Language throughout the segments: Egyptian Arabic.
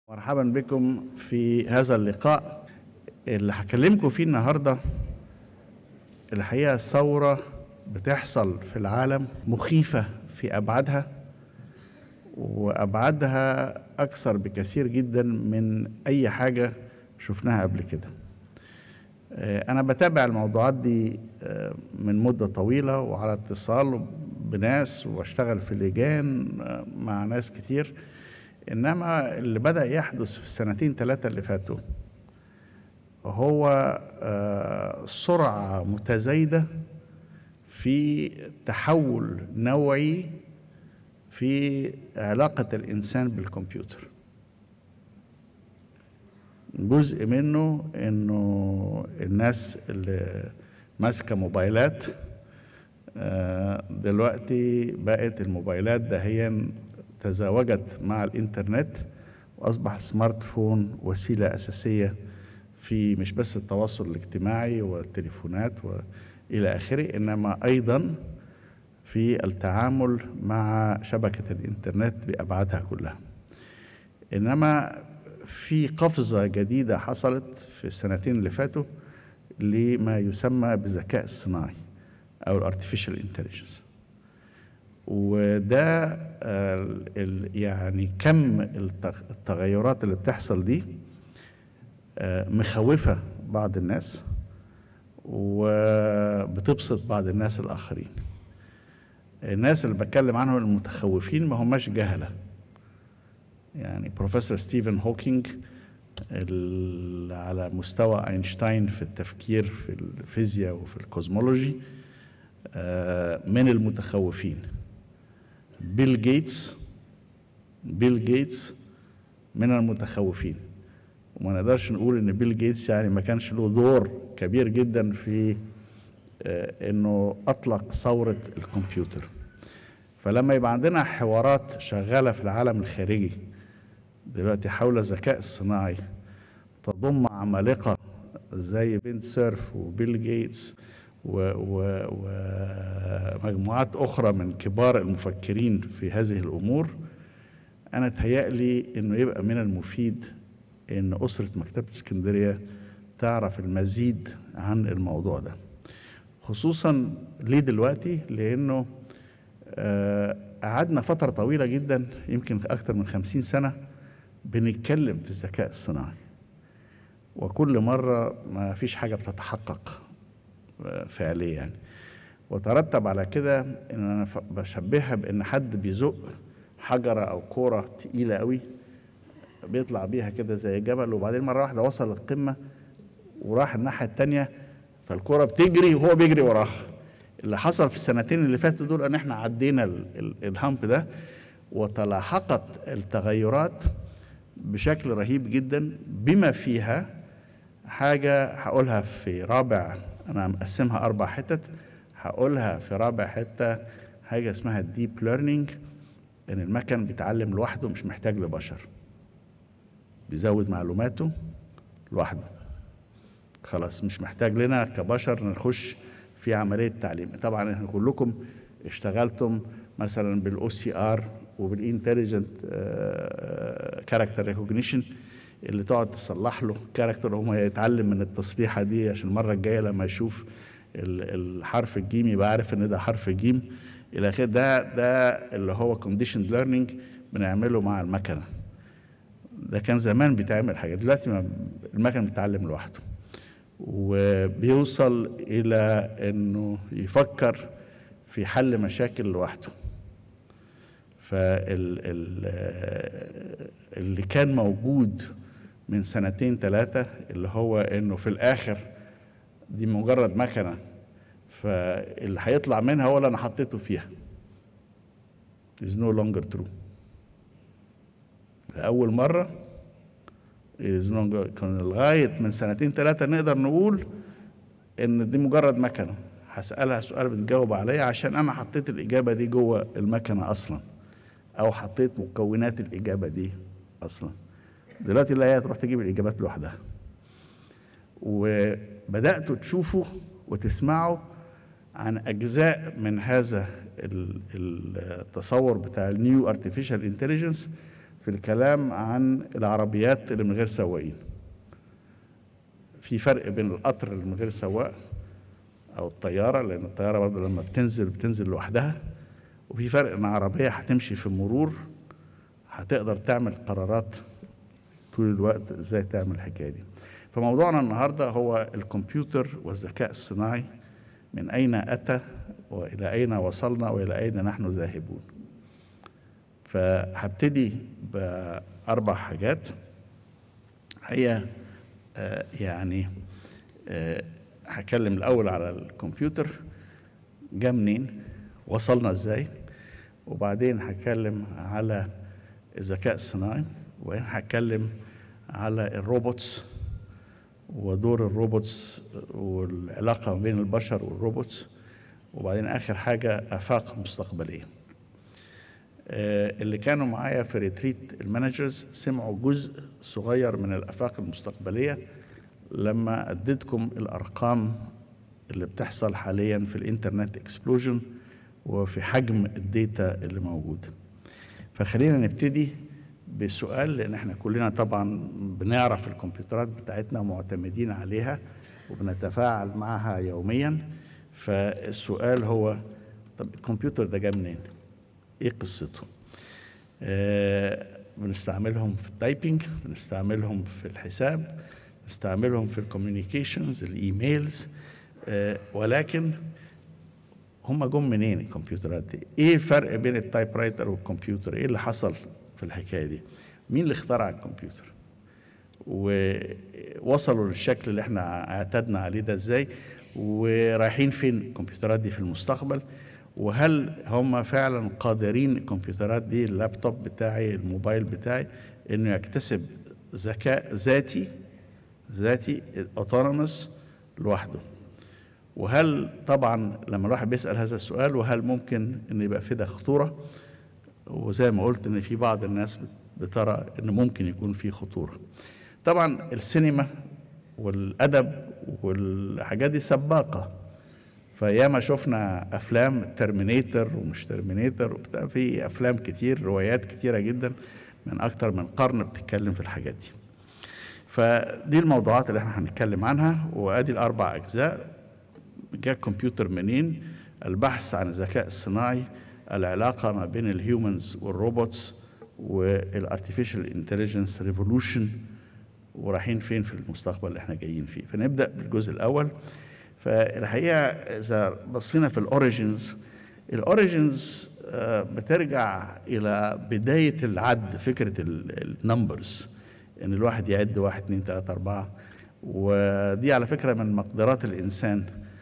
مرحبا بكم في هذا اللقاء اللي هكلمكم فيه النهارده الحقيقه ثوره بتحصل في العالم مخيفه في ابعادها وابعادها اكثر بكثير جدا من اي حاجه شفناها قبل كده آه، انا بتابع الموضوعات دي آه، من مده طويله وعلى اتصال بناس واشتغل في لجان آه، مع ناس كتير انما اللي بدا يحدث في السنتين ثلاثه اللي فاتوا هو آه، سرعه متزايده في تحول نوعي في علاقه الانسان بالكمبيوتر جزء منه انه الناس اللي ماسكه موبايلات آه، دلوقتي بقت الموبايلات دهيا تزاوجت مع الانترنت واصبح السمارت فون وسيله اساسيه في مش بس التواصل الاجتماعي والتليفونات والى اخره انما ايضا في التعامل مع شبكه الانترنت بابعادها كلها انما في قفزه جديده حصلت في السنتين اللي فاتوا لما يسمى بالذكاء الصناعي او الارتفيشال انتليجنس وده آه، ال- يعني كم التغ- التغيرات اللي بتحصل دي آه، مخوفة بعض الناس وبتبسط بعض الناس الآخرين الناس اللي بتكلم عنهم المتخوفين ما هماش جهلة يعني بروفيسور ستيفن هوكينج ال- على مستوى اينشتاين في التفكير في الفيزياء وفي الكوزمولوجي آه، من المتخوفين بيل جيتس بيل جيتس من المتخوفين وما نقدرش نقول ان بيل جيتس يعني ما كانش له دور كبير جدا في آه، انه اطلق ثوره الكمبيوتر فلما يبقى عندنا حوارات شغاله في العالم الخارجي دلوقتي حول الذكاء الصناعي تضم عمالقه زي بنت سيرف وبيل جيتس و- و- ومجموعات اخرى من كبار المفكرين في هذه الامور انا تهيألي انه يبقى من المفيد ان اسره مكتبه اسكندريه تعرف المزيد عن الموضوع ده خصوصا ليه دلوقتي لانه آه، قعدنا فتره طويله جدا يمكن اكتر من خمسين سنه بنتكلم في الذكاء الصناعي وكل مره ما فيش حاجه بتتحقق آه، فعليا يعني وترتب على كده ان انا ف- بشبهها بان حد بيزق حجره او كوره تقيله قوي بيطلع بيها كده زي جبل وبعدين مره واحده وصل القمه وراح الناحيه التانية فالكوره بتجري وهو بيجري وراها اللي حصل في السنتين اللي فاتوا دول ان احنا عدينا ال- ال- الهامب ده وتلاحقت التغيرات بشكل رهيب جدا بما فيها حاجة هقولها في رابع أنا مقسمها أربع حتت هقولها في رابع حتة حاجة اسمها الديب ليرنينج إن المكن بيتعلم لوحده مش محتاج لبشر بيزود معلوماته لوحده خلاص مش محتاج لنا كبشر نخش في عملية تعليم طبعا احنا كلكم اشتغلتم مثلا بالاو سي ار وبالانتليجنت كاركتر ريكوجنيشن اللي تقعد تصلح له كاركتر هو يتعلم من التصليحه دي عشان المره الجايه لما يشوف ال- الحرف الجيم يبقى عارف ان ده حرف جيم الى اخره ده ده اللي هو كونديشن ليرنينج بنعمله مع المكنه ده كان زمان بيتعمل حاجه دلوقتي ما المكنه بتتعلم لوحده وبيوصل الى انه يفكر في حل مشاكل لوحده فال ال- اللي كان موجود من سنتين ثلاثة اللي هو انه في الاخر دي مجرد مكنة فاللي هيطلع منها هو اللي انا حطيته فيها is no longer true أول مرة is no longer كان لغاية من سنتين ثلاثة نقدر نقول إن دي مجرد مكنة هسألها سؤال بتجاوب عليا عشان أنا حطيت الإجابة دي جوه المكنة أصلا أو حطيت مكونات الإجابة دي أصلا دلوقتي لا هي تروح تجيب الإجابات لوحدها وبدأتوا تشوفوا وتسمعوا عن أجزاء من هذا ال- التصور بتاع النيو ارتفيشال انتليجنس في الكلام عن العربيات اللي من غير سواقين في فرق بين القطر اللي من غير سواق او الطياره لان الطياره برضه لما بتنزل بتنزل لوحدها وفي فرق ان عربيه هتمشي في مرور هتقدر تعمل قرارات طول الوقت ازاي تعمل الحكايه دي فموضوعنا النهارده هو الكمبيوتر والذكاء الصناعي من اين اتى والى اين وصلنا والى اين نحن ذاهبون فهبتدي باربع حاجات هي آه يعني آه هتكلم الاول على الكمبيوتر جه منين وصلنا ازاي وبعدين هتكلم على الذكاء الصناعي وبعدين هتكلم على الروبوتس ودور الروبوتس والعلاقة ما بين البشر والروبوتس وبعدين آخر حاجة آفاق مستقبلية اللي كانوا معايا في ريتريت المانجرز سمعوا جزء صغير من الآفاق المستقبلية لما أديتكم الأرقام اللي بتحصل حاليا في الإنترنت إكسبلوجن وفي حجم الداتا اللي موجود فخلينا نبتدي بسؤال لان احنا كلنا طبعا بنعرف الكمبيوترات بتاعتنا ومعتمدين عليها وبنتفاعل معها يوميا فالسؤال هو طب الكمبيوتر ده جه منين؟ ايه قصته؟ آه بنستعملهم في التايبنج بنستعملهم في الحساب بنستعملهم في الكوميونيكيشنز الايميلز آه ولكن هم جم منين الكمبيوترات دي؟ ايه الفرق بين التايب رايتر والكمبيوتر؟ ايه اللي حصل في الحكايه دي؟ مين اللي اخترع الكمبيوتر؟ ووصلوا للشكل اللي احنا اعتدنا عليه ده ازاي؟ ورايحين فين الكمبيوترات دي في المستقبل؟ وهل هم فعلا قادرين الكمبيوترات دي اللابتوب بتاعي الموبايل بتاعي انه يكتسب ذكاء ذاتي ذاتي اوتونوموس لوحده وهل طبعا لما الواحد بيسال هذا السؤال وهل ممكن ان يبقى في ده خطوره وزي ما قلت ان في بعض الناس بترى ان ممكن يكون في خطوره طبعا السينما والادب والحاجات دي سباقه فياما شفنا افلام ترمينيتر ومش ترمينيتر وبتاع في افلام كتير روايات كتيره جدا من اكتر من قرن بتتكلم في الحاجات دي فدي الموضوعات اللي احنا هنتكلم عنها وادي الاربع اجزاء جاء الكمبيوتر منين البحث عن الذكاء الصناعي العلاقة ما بين الهيومنز والروبوتس والارتفيشال انتليجنس ريفولوشن ورايحين فين في المستقبل اللي احنا جايين فيه فنبدا بالجزء الاول فالحقيقه اذا بصينا في الاوريجنز الاوريجنز بترجع الى بدايه العد فكره النمبرز ان الواحد يعد واحد اثنين ثلاثه اربعه ودي على فكره من مقدرات الانسان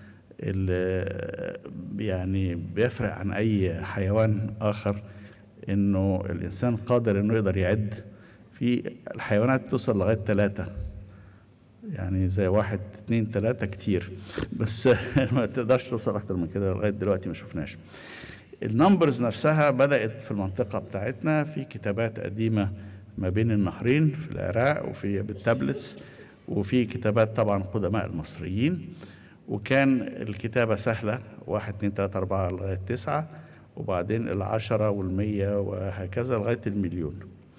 اللي يعني بيفرق عن اي حيوان اخر انه الانسان قادر انه يقدر يعد في الحيوانات توصل لغايه ثلاثه يعني زي واحد اثنين ثلاثة كتير بس ما تقدرش توصل أكتر من كده لغاية دلوقتي ما شفناش النمبرز نفسها بدأت في المنطقة بتاعتنا في كتابات قديمة ما بين النهرين في العراق وفي بالتابلتس وفي كتابات طبعا قدماء المصريين وكان الكتابة سهلة واحد اتنين تلاتة أربعة لغاية تسعة وبعدين العشرة والمية وهكذا لغاية المليون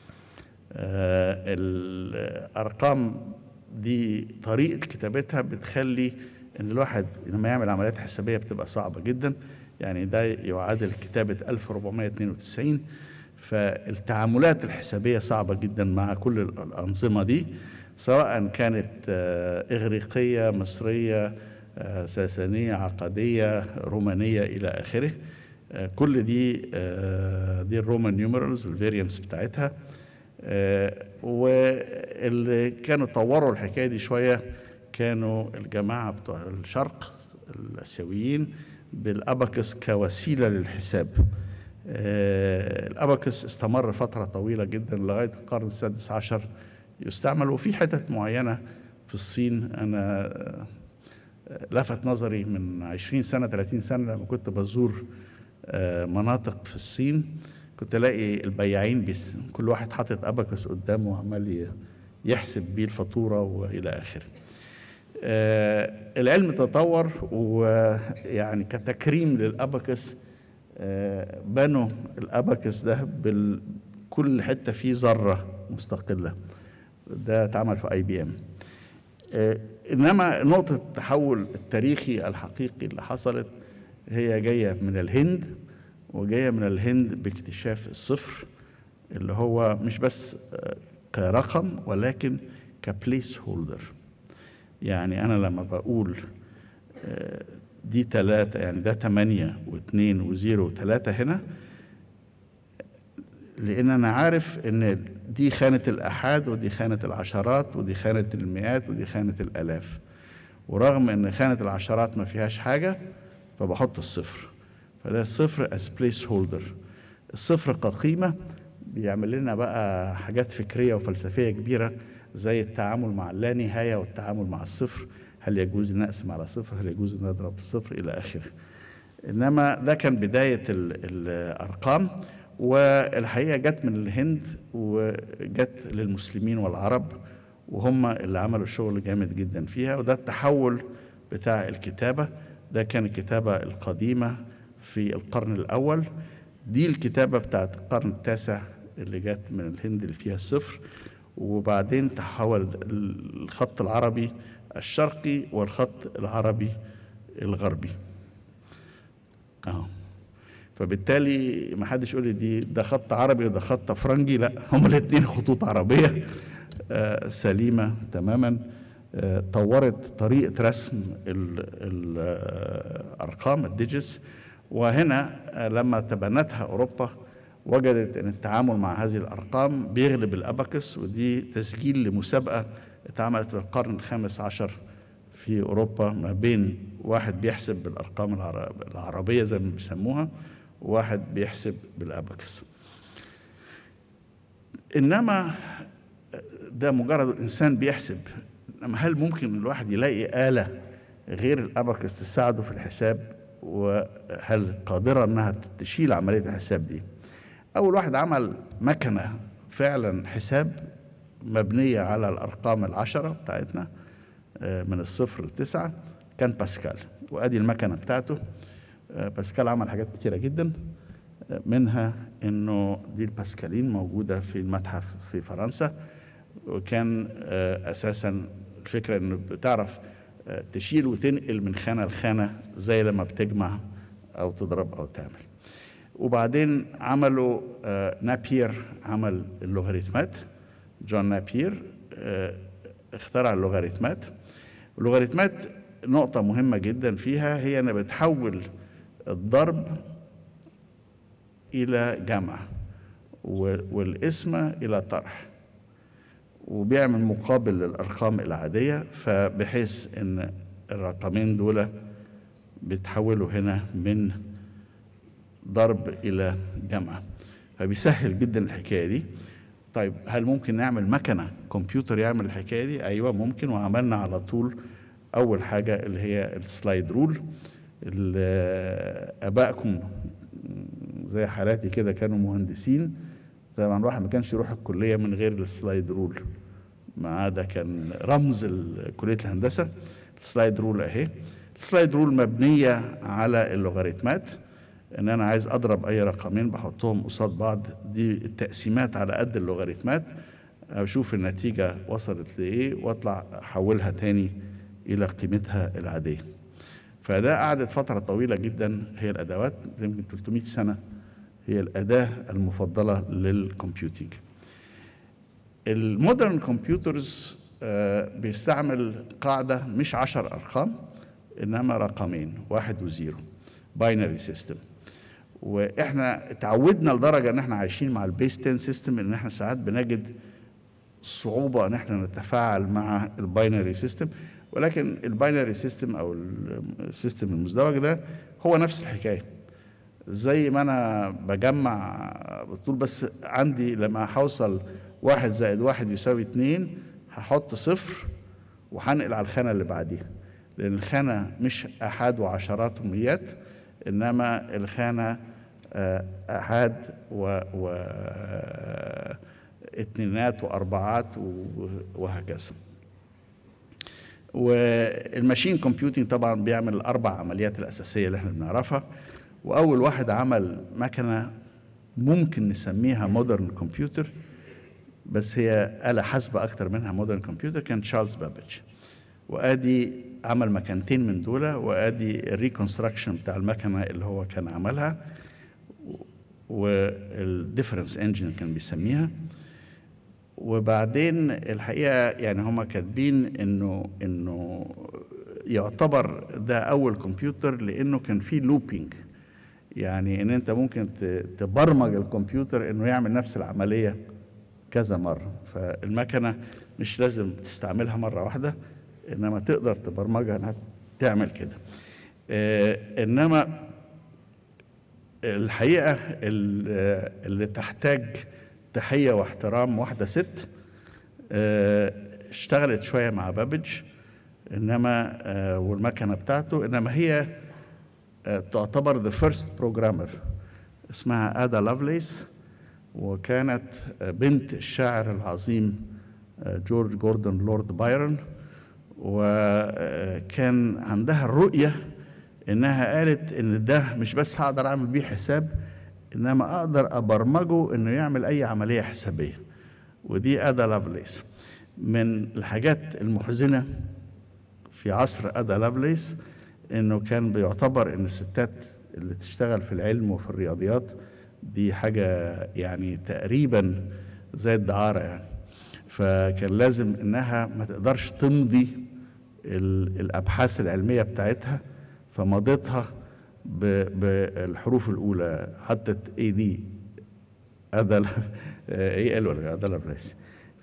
آه الأرقام دي طريقة كتابتها بتخلي إن الواحد لما يعمل عمليات حسابية بتبقى صعبة جدا يعني ده يعادل كتابة 1492 فالتعاملات الحسابية صعبة جدا مع كل الأنظمة دي سواء كانت إغريقية مصرية ساسانية عقدية رومانية إلى آخره كل دي دي الرومان نيومرالز الفيرينس بتاعتها واللي كانوا طوروا الحكايه دي شويه كانوا الجماعه بتوع الشرق الاسيويين بالاباكس كوسيله للحساب الاباكس استمر فتره طويله جدا لغايه القرن السادس عشر يستعمل وفي حتت معينه في الصين انا لفت نظري من 20 سنه 30 سنه لما كنت بزور مناطق في الصين كنت الاقي البياعين بيس كل واحد حاطط اباكس قدامه وعمال يحسب بيه الفاتوره والى اخره. آه العلم تطور ويعني كتكريم للاباكس آه بنوا الاباكس ده كل حته فيه ذره مستقله ده اتعمل في اي بي ام انما نقطه التحول التاريخي الحقيقي اللي حصلت هي جايه من الهند وجايه من الهند باكتشاف الصفر اللي هو مش بس آه، كرقم ولكن كبليس هولدر يعني انا لما بقول آه، دي ثلاثة يعني ده ثمانية واثنين وزيرو وثلاثة هنا لأن أنا عارف إن دي خانة الآحاد ودي خانة العشرات ودي خانة المئات ودي خانة الآلاف ورغم إن خانة العشرات ما فيهاش حاجة فبحط الصفر فده الصفر as place holder الصفر كقيمة بيعمل لنا بقى حاجات فكرية وفلسفية كبيرة زي التعامل مع اللانهاية والتعامل مع الصفر هل يجوز أن أقسم على صفر هل يجوز أن أضرب في الصفر إلى آخره إنما ده كان بداية ال- الأرقام والحقيقة جت من الهند وجت للمسلمين والعرب وهم اللي عملوا شغل جامد جدا فيها وده التحول بتاع الكتابة ده كان الكتابة القديمة في القرن الأول دي الكتابة بتاعت القرن التاسع اللي جت من الهند اللي فيها الصفر وبعدين تحول الخط العربي الشرقي والخط العربي الغربي اهو فبالتالي ما حدش يقول لي دي ده خط عربي وده خط فرنجي لا هما الاثنين خطوط عربيه آه، سليمه تماما آه، طورت طريقه رسم الارقام الديجيتس وهنا آه، لما تبنتها اوروبا وجدت ان التعامل مع هذه الارقام بيغلب الاباكس ودي تسجيل لمسابقه اتعملت في القرن الخامس عشر في اوروبا ما بين واحد بيحسب بالارقام العرب- العربيه زي ما بيسموها وواحد بيحسب بالاباكس انما ده مجرد الانسان بيحسب انما هل ممكن الواحد يلاقي اله غير الاباكس تساعده في الحساب وهل قادره انها تشيل عمليه الحساب دي اول واحد عمل مكنه فعلا حساب مبنيه على الارقام العشره بتاعتنا آه، من الصفر لتسعة كان باسكال وادي المكنه بتاعته آه، باسكال عمل حاجات كتيره جدا آه، منها انه دي الباسكالين موجوده في المتحف في فرنسا وكان آه، اساسا الفكره انه بتعرف آه، تشيل وتنقل من خانه لخانه زي لما بتجمع او تضرب او تعمل وبعدين عملوا آه، نابير عمل اللوغاريتمات جون نابير آه، اخترع اللوغاريتمات اللوغاريتمات نقطة مهمة جدا فيها هي انها بتحول الضرب إلى جمع و- والقسمة إلى طرح وبيعمل مقابل للأرقام العادية فبحيث إن الرقمين دول بيتحولوا هنا من ضرب إلى جمع فبيسهل جدا الحكاية دي طيب هل ممكن نعمل مكنة كمبيوتر يعمل الحكاية دي؟ أيوة ممكن وعملنا على طول أول حاجة اللي هي السلايد رول اللي آبائكم زي حالاتي كده كانوا مهندسين طبعا الواحد ما كانش يروح الكلية من غير السلايد رول ما ده كان رمز ال- كلية الهندسة السلايد رول اهي السلايد رول مبنية على اللوغاريتمات ان انا عايز اضرب اي رقمين بحطهم قصاد بعض دي التقسيمات على قد اللوغاريتمات اشوف النتيجة وصلت لايه واطلع احولها تاني الى قيمتها العادية فده قعدت فترة طويلة جدا هي الادوات يمكن 300 سنة هي الاداة المفضلة للكمبيوتينج المودرن كمبيوترز بيستعمل قاعدة مش عشر أرقام إنما رقمين واحد وزيرو باينري سيستم واحنا اتعودنا لدرجه ان احنا عايشين مع البيس 10 سيستم ان احنا ساعات بنجد صعوبه ان احنا نتفاعل مع الباينري سيستم ولكن الباينري سيستم او السيستم المزدوج ده هو نفس الحكايه زي ما انا بجمع بطول بس عندي لما هوصل واحد زائد واحد يساوي اتنين هحط صفر وهنقل على الخانة اللي بعديها لأن الخانة مش أحاد وعشرات ومئات إنما الخانة آه، أحاد و, و آه، اتنينات وأربعات و- وهكذا والماشين كومبيوتنج طبعا بيعمل الأربع عمليات الأساسية اللي احنا بنعرفها وأول واحد عمل مكنة ممكن نسميها مودرن كمبيوتر بس هي آلة حاسبة أكتر منها مودرن كمبيوتر كان تشارلز بابج وادي عمل مكانتين من دول وادي الريكونستراكشن بتاع المكنه اللي هو كان عملها والديفرنس انجن كان بيسميها وبعدين الحقيقه يعني هما كاتبين انه انه يعتبر ده اول كمبيوتر لانه كان فيه لوبينج يعني ان انت ممكن تبرمج الكمبيوتر انه يعمل نفس العمليه كذا مره فالمكنه مش لازم تستعملها مره واحده انما تقدر تبرمجها انها تعمل كده آه انما الحقيقه اللي تحتاج تحيه واحترام واحده ست آه اشتغلت شويه مع بابج انما آه والمكنه بتاعته انما هي تعتبر ذا فيرست بروجرامر اسمها ادا لافليس وكانت بنت الشاعر العظيم جورج جوردن لورد بايرون وكان عندها الرؤية إنها قالت إن ده مش بس هقدر أعمل بيه حساب إنما أقدر أبرمجه إنه يعمل أي عملية حسابية ودي أدا لافليس من الحاجات المحزنة في عصر أدا لافليس إنه كان بيعتبر إن الستات اللي تشتغل في العلم وفي الرياضيات دي حاجة يعني تقريبا زي الدعارة يعني فكان لازم إنها ما تقدرش تمضي الابحاث العلميه بتاعتها فمضتها بالحروف الاولى حطت اي دي هذا اي ال ولا هذا الرئيس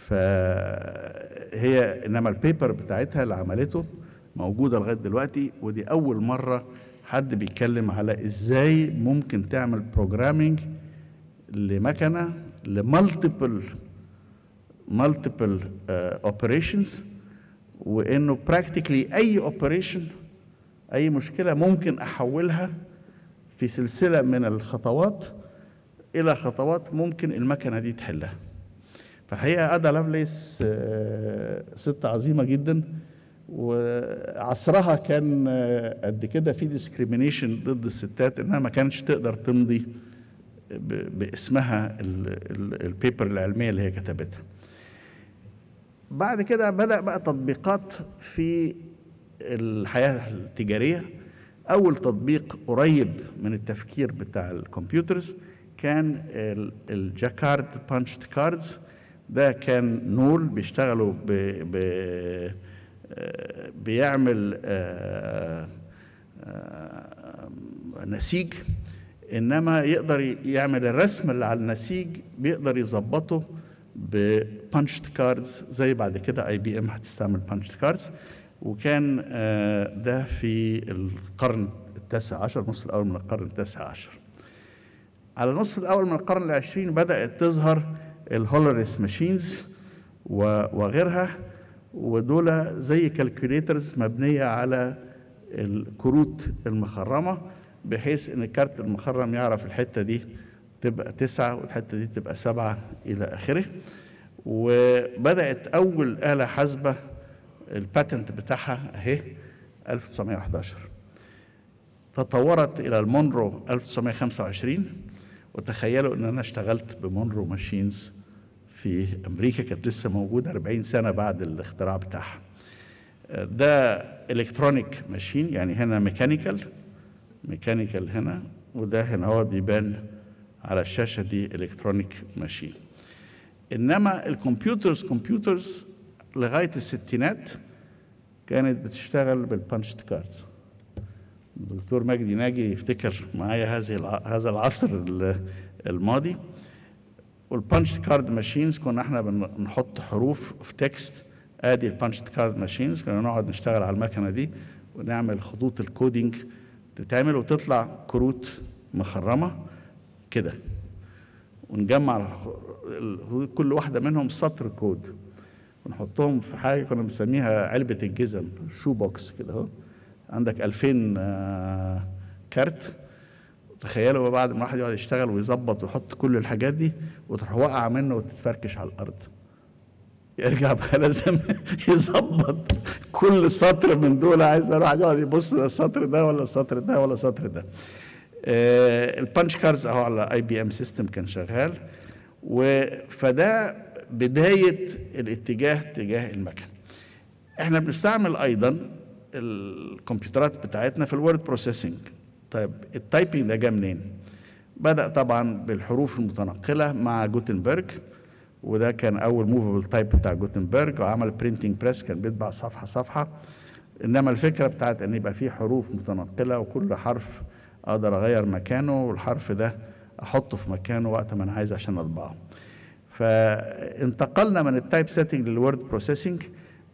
فهي انما البيبر بتاعتها اللي عملته موجوده لغايه دلوقتي ودي اول مره حد بيتكلم على ازاي ممكن تعمل بروجرامينج لمكنه لمالتيبل مالتيبل اوبريشنز وانه براكتيكلي اي اوبريشن اي مشكله ممكن احولها في سلسله من الخطوات الى خطوات ممكن المكنه دي تحلها فحقيقه ادا لافليس ست عظيمه جدا وعصرها كان قد كده في ديسكريمينيشن ضد الستات انها ما كانتش تقدر تمضي باسمها البيبر العلميه اللي هي كتبتها بعد كده بدأ بقى تطبيقات في الحياة التجارية أول تطبيق قريب من التفكير بتاع الكمبيوترز كان الجاكارد بانشد كاردز ده كان نول بيشتغلوا ب ب بيعمل نسيج انما يقدر يعمل الرسم اللي على النسيج بيقدر يظبطه ببانشد كاردز زي بعد كده اي بي ام هتستعمل بانشد كاردز وكان ده في القرن التاسع عشر النص الاول من القرن التاسع عشر على النص الاول من القرن العشرين بدات تظهر الهولوريس ماشينز وغيرها ودول زي كالكوليترز مبنيه على الكروت المخرمه بحيث ان الكارت المخرم يعرف الحته دي تبقى تسعة والحتة دي تبقى سبعة إلى آخره وبدأت أول آلة حاسبة الباتنت بتاعها أهي 1911 تطورت إلى المونرو 1925 وتخيلوا إن أنا اشتغلت بمونرو ماشينز في أمريكا كانت لسه موجودة 40 سنة بعد الاختراع بتاعها ده الكترونيك ماشين يعني هنا ميكانيكال ميكانيكال هنا وده هنا هو بيبان على الشاشه دي الكترونيك ماشين انما الكمبيوترز كمبيوترز لغايه الستينات كانت بتشتغل بالبانشد كاردز الدكتور مجدي ناجي يفتكر معايا هذه هذا العصر الماضي والبانشد كارد ماشينز كنا احنا بنحط حروف في تكست ادي البانشد كارد ماشينز كنا نقعد نشتغل على المكنه دي ونعمل خطوط الكودينج تتعمل وتطلع كروت مخرمه كده ونجمع كل واحده منهم سطر كود ونحطهم في حاجه كنا بنسميها علبه الجزم شو بوكس كده اهو عندك 2000 كارت تخيلوا بعد ما الواحد يقعد يشتغل ويظبط ويحط كل الحاجات دي وتروح واقعه منه وتتفركش على الارض يرجع بقى لازم يظبط كل سطر من دول عايز بقى الواحد يقعد يبص السطر ده ولا السطر ده ولا السطر ده آه، البانش كاردز اهو على اي بي ام سيستم كان شغال و- فده بدايه الاتجاه تجاه المكن احنا بنستعمل ايضا الكمبيوترات بتاعتنا في الورد بروسيسنج طيب التايبنج ده جه منين بدا طبعا بالحروف المتنقله مع جوتنبرج وده كان اول موفبل تايب بتاع جوتنبرج وعمل برينتنج بريس كان بيطبع صفحه صفحه انما الفكره بتاعت ان يبقى في حروف متنقله وكل حرف اقدر اغير مكانه والحرف ده احطه في مكانه وقت ما انا عايز عشان اطبعه فانتقلنا من التايب سيتنج للورد بروسيسنج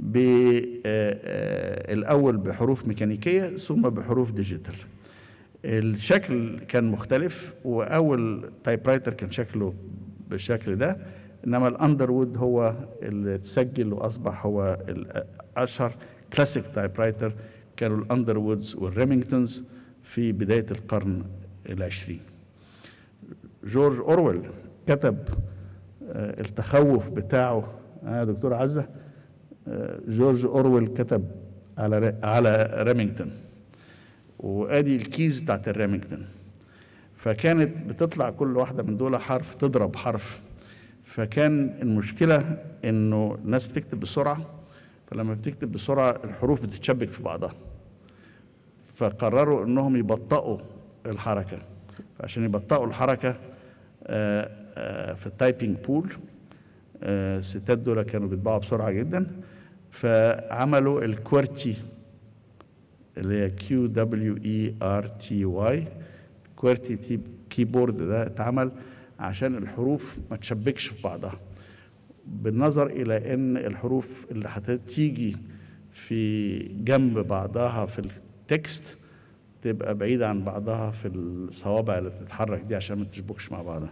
الاول بحروف ميكانيكيه ثم بحروف ديجيتال الشكل كان مختلف واول تايب رايتر كان شكله بالشكل ده انما الاندروود هو اللي اتسجل واصبح هو الاشهر كلاسيك تايب رايتر كانوا الاندروودز والريمينجتونز في بدايه القرن العشرين جورج اورويل كتب آه، التخوف بتاعه آه دكتور عزه آه، جورج اورويل كتب على ر- على ريمينجتون وادي الكيز بتاعت الريمينجتون فكانت بتطلع كل واحده من دول حرف تضرب حرف فكان المشكله انه الناس بتكتب بسرعه فلما بتكتب بسرعه الحروف بتتشبك في بعضها فقرروا انهم يبطئوا الحركه عشان يبطئوا الحركه آه، آه، في التايبنج بول آه، الستات دول كانوا بيطبعوا بسرعه جدا فعملوا الكويرتي اللي هي كيو دبليو اي ار تي واي كويرتي تي كيبورد ده اتعمل عشان الحروف ما تشبكش في بعضها بالنظر الى ان الحروف اللي هتيجي في جنب بعضها في التكست تبقى بعيدة عن بعضها في الصوابع اللي بتتحرك دي عشان ما تشبكش مع بعضها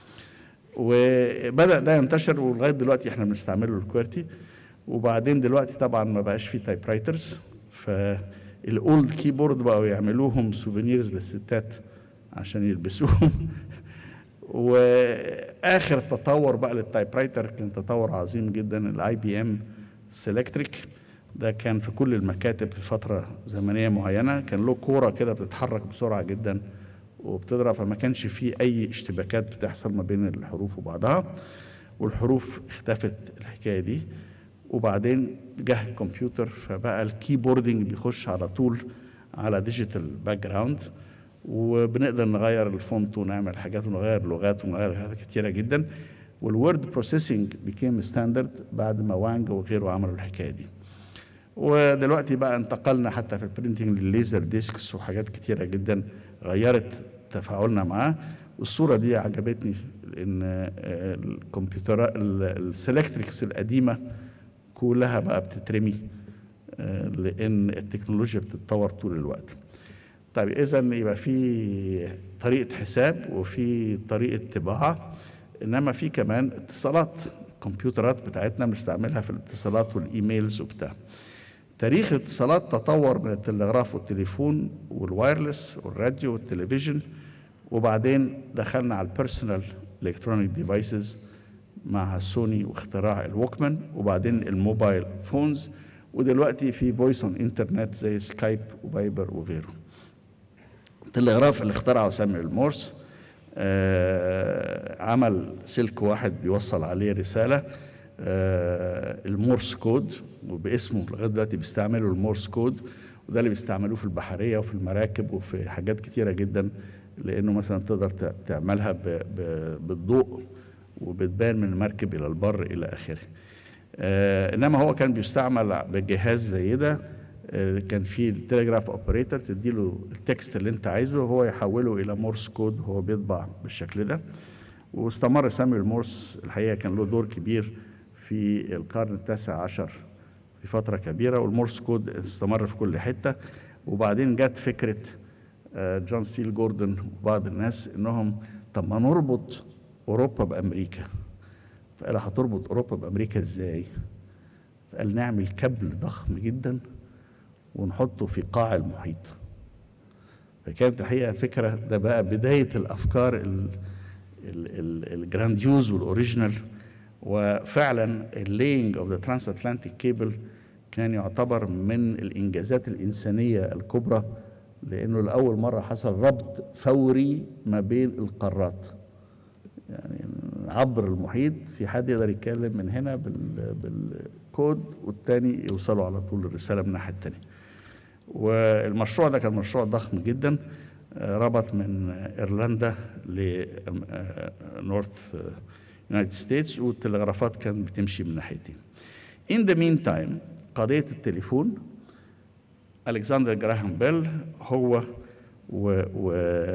وبدأ ده ينتشر ولغاية دلوقتي احنا بنستعمله الكويرتي وبعدين دلوقتي طبعا ما بقاش فيه تايب رايترز فالاولد كيبورد بقوا يعملوهم سوفينيرز للستات عشان يلبسوهم واخر تطور بقى للتايب رايتر كان تطور عظيم جدا الاي بي ام سيلكتريك ده كان في كل المكاتب في فتره زمنيه معينه كان له كوره كده بتتحرك بسرعه جدا وبتضرب فما كانش فيه اي اشتباكات بتحصل ما بين الحروف وبعضها والحروف اختفت الحكايه دي وبعدين جه الكمبيوتر فبقى الكيبوردنج بيخش على طول على ديجيتال باك جراوند وبنقدر نغير الفونت ونعمل حاجات ونغير لغات ونغير حاجات كتيره جدا والورد بروسيسنج بيكيم ستاندرد بعد ما وانج وغيره عملوا الحكايه دي ودلوقتي بقى انتقلنا حتى في البرينتنج للليزر ديسكس وحاجات كتيره جدا غيرت تفاعلنا معاه والصوره دي عجبتني لان الكمبيوتر السلكتريكس القديمه كلها بقى بتترمي آه، لان التكنولوجيا بتتطور طول الوقت طيب اذا يبقى في طريقه حساب وفي طريقه طباعه انما في كمان اتصالات الكمبيوترات بتاعتنا بنستعملها في الاتصالات والايميلز وبتاع تاريخ الاتصالات تطور من التلغراف والتليفون والوايرلس والراديو والتلفزيون وبعدين دخلنا على البيرسونال الكترونيك ديفايسز مع سوني واختراع الوكمان وبعدين الموبايل فونز ودلوقتي في فويس اون انترنت زي سكايب وفايبر وغيره التلغراف اللي اخترعه سامويل مورس آه عمل سلك واحد بيوصل عليه رساله آه المورس كود وباسمه لغايه دلوقتي بيستعملوا المورس كود وده اللي بيستعملوه في البحريه وفي المراكب وفي حاجات كتيره جدا لانه مثلا تقدر ت- تعملها ب- ب- بالضوء وبتبان من المركب الى البر الى اخره. آه انما هو كان بيستعمل بجهاز زي ده آه كان في التليجراف اوبريتور تديله التكست اللي انت عايزه وهو يحوله الى مورس كود وهو بيطبع بالشكل ده واستمر سامويل مورس الحقيقه كان له دور كبير في القرن التاسع عشر في فتره كبيره والمورس كود استمر في كل حته وبعدين جت فكره آه، جون ستيل جوردن وبعض الناس انهم طب ما نربط اوروبا بامريكا فقال هتربط اوروبا بامريكا ازاي فقال نعمل كابل ضخم جدا ونحطه في قاع المحيط فكانت الحقيقه فكره ده بقى بدايه الافكار ال- ال- ال- الجرانديوز والاوريجينال وفعلا اللينج اوف ذا ترانس اتلانتيك كيبل كان يعتبر من الانجازات الانسانيه الكبرى لانه لاول مره حصل ربط فوري ما بين القارات يعني عبر المحيط في حد يقدر يتكلم من هنا بال- بالكود والتاني يوصلوا على طول الرساله من الناحيه التانيه والمشروع ده كان مشروع ضخم جدا آه، ربط من آه، ايرلندا لنورث يونايتد ستيتس والتلغرافات كانت بتمشي من ناحيتين. In the meantime قضية التليفون ألكسندر جراهام بيل هو و, و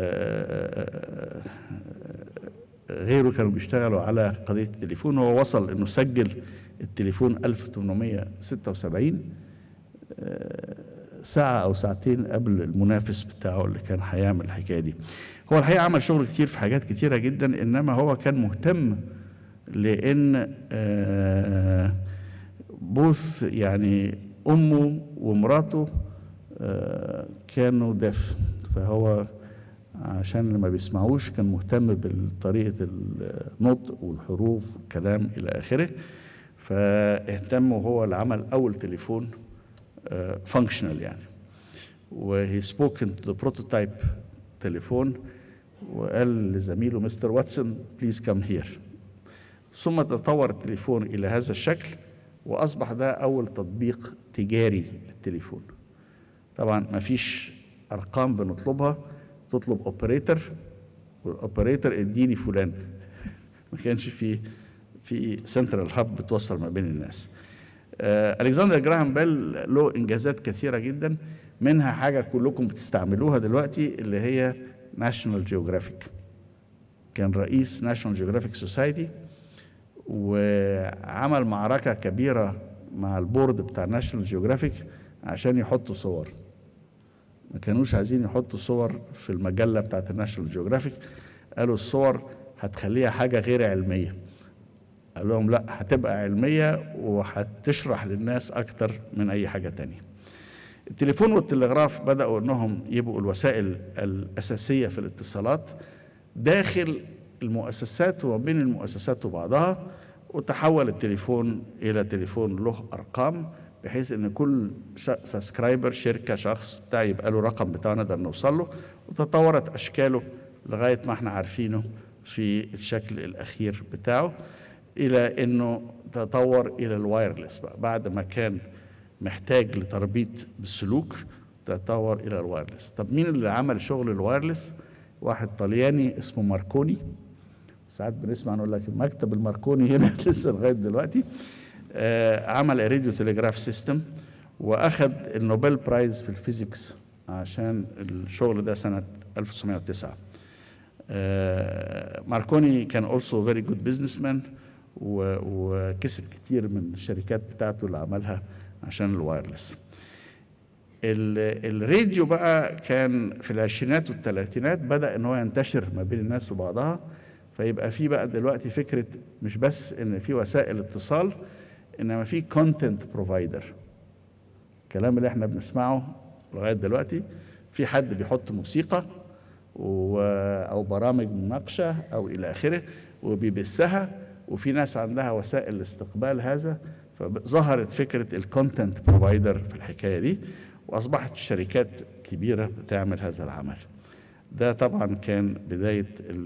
غيره كانوا بيشتغلوا على قضية التليفون هو وصل انه سجل التليفون 1876 آه، ساعة أو ساعتين قبل المنافس بتاعه اللي كان هيعمل الحكاية دي هو الحقيقة عمل شغل كتير في حاجات كتيرة جدا إنما هو كان مهتم لأن آه، بوث يعني أمه ومراته آه، كانوا دف فهو عشان اللي ما بيسمعوش كان مهتم بطريقة النطق والحروف والكلام إلى آخره فاهتم وهو اللي عمل أول تليفون فانكشنال يعني وهي سبوكن تو ذا بروتوتايب تليفون وقال لزميله مستر واتسون بليز كم هير ثم تطور التليفون إلى هذا الشكل وأصبح ده أول تطبيق تجاري للتليفون طبعا ما فيش أرقام بنطلبها تطلب اوبريتور والاوبريتور اديني فلان ما كانش في في سنترال هاب بتوصل ما بين الناس آه، الكسندر جراهام بيل له انجازات كثيره جدا منها حاجه كلكم بتستعملوها دلوقتي اللي هي ناشونال جيوغرافيك كان رئيس ناشونال جيوغرافيك سوسايتي وعمل معركه كبيره مع البورد بتاع ناشونال جيوغرافيك عشان يحطوا صور ما كانوش عايزين يحطوا صور في المجله بتاعت الناشونال جيوغرافيك قالوا الصور هتخليها حاجه غير علميه قال لهم لا هتبقى علميه وهتشرح للناس اكتر من اي حاجه تانية التليفون والتلغراف بداوا انهم يبقوا الوسائل الاساسيه في الاتصالات داخل المؤسسات وما بين المؤسسات وبعضها وتحول التليفون الى تليفون له ارقام بحيث ان كل سبسكرايبر شركه شخص بتاع يبقى له رقم بتاعه نقدر نوصل له وتطورت اشكاله لغايه ما احنا عارفينه في الشكل الاخير بتاعه الى انه تطور الى الوايرلس بقى بعد ما كان محتاج لتربيط بالسلوك تطور الى الوايرلس طب مين اللي عمل شغل الوايرلس واحد طلياني اسمه ماركوني ساعات بنسمع نقول لك مكتب الماركوني هنا لسه لغايه دلوقتي آه عمل راديو تليجراف سيستم واخذ النوبل برايز في الفيزيكس عشان الشغل ده سنه 1909 آه ماركوني كان اولسو فيري جود بزنس مان وكسب كتير من الشركات بتاعته اللي عملها عشان الوايرلس الراديو بقى كان في العشرينات والثلاثينات بدا ان هو ينتشر ما بين الناس وبعضها فيبقى في بقى دلوقتي فكره مش بس ان في وسائل اتصال انما في كونتنت بروفايدر الكلام اللي احنا بنسمعه لغايه دلوقتي في حد بيحط موسيقى و... او برامج مناقشه او الى اخره وبيبثها وفي ناس عندها وسائل لاستقبال هذا فظهرت فكره الكونتنت بروفايدر في الحكايه دي واصبحت شركات كبيره بتعمل هذا العمل ده طبعا كان بدايه ال...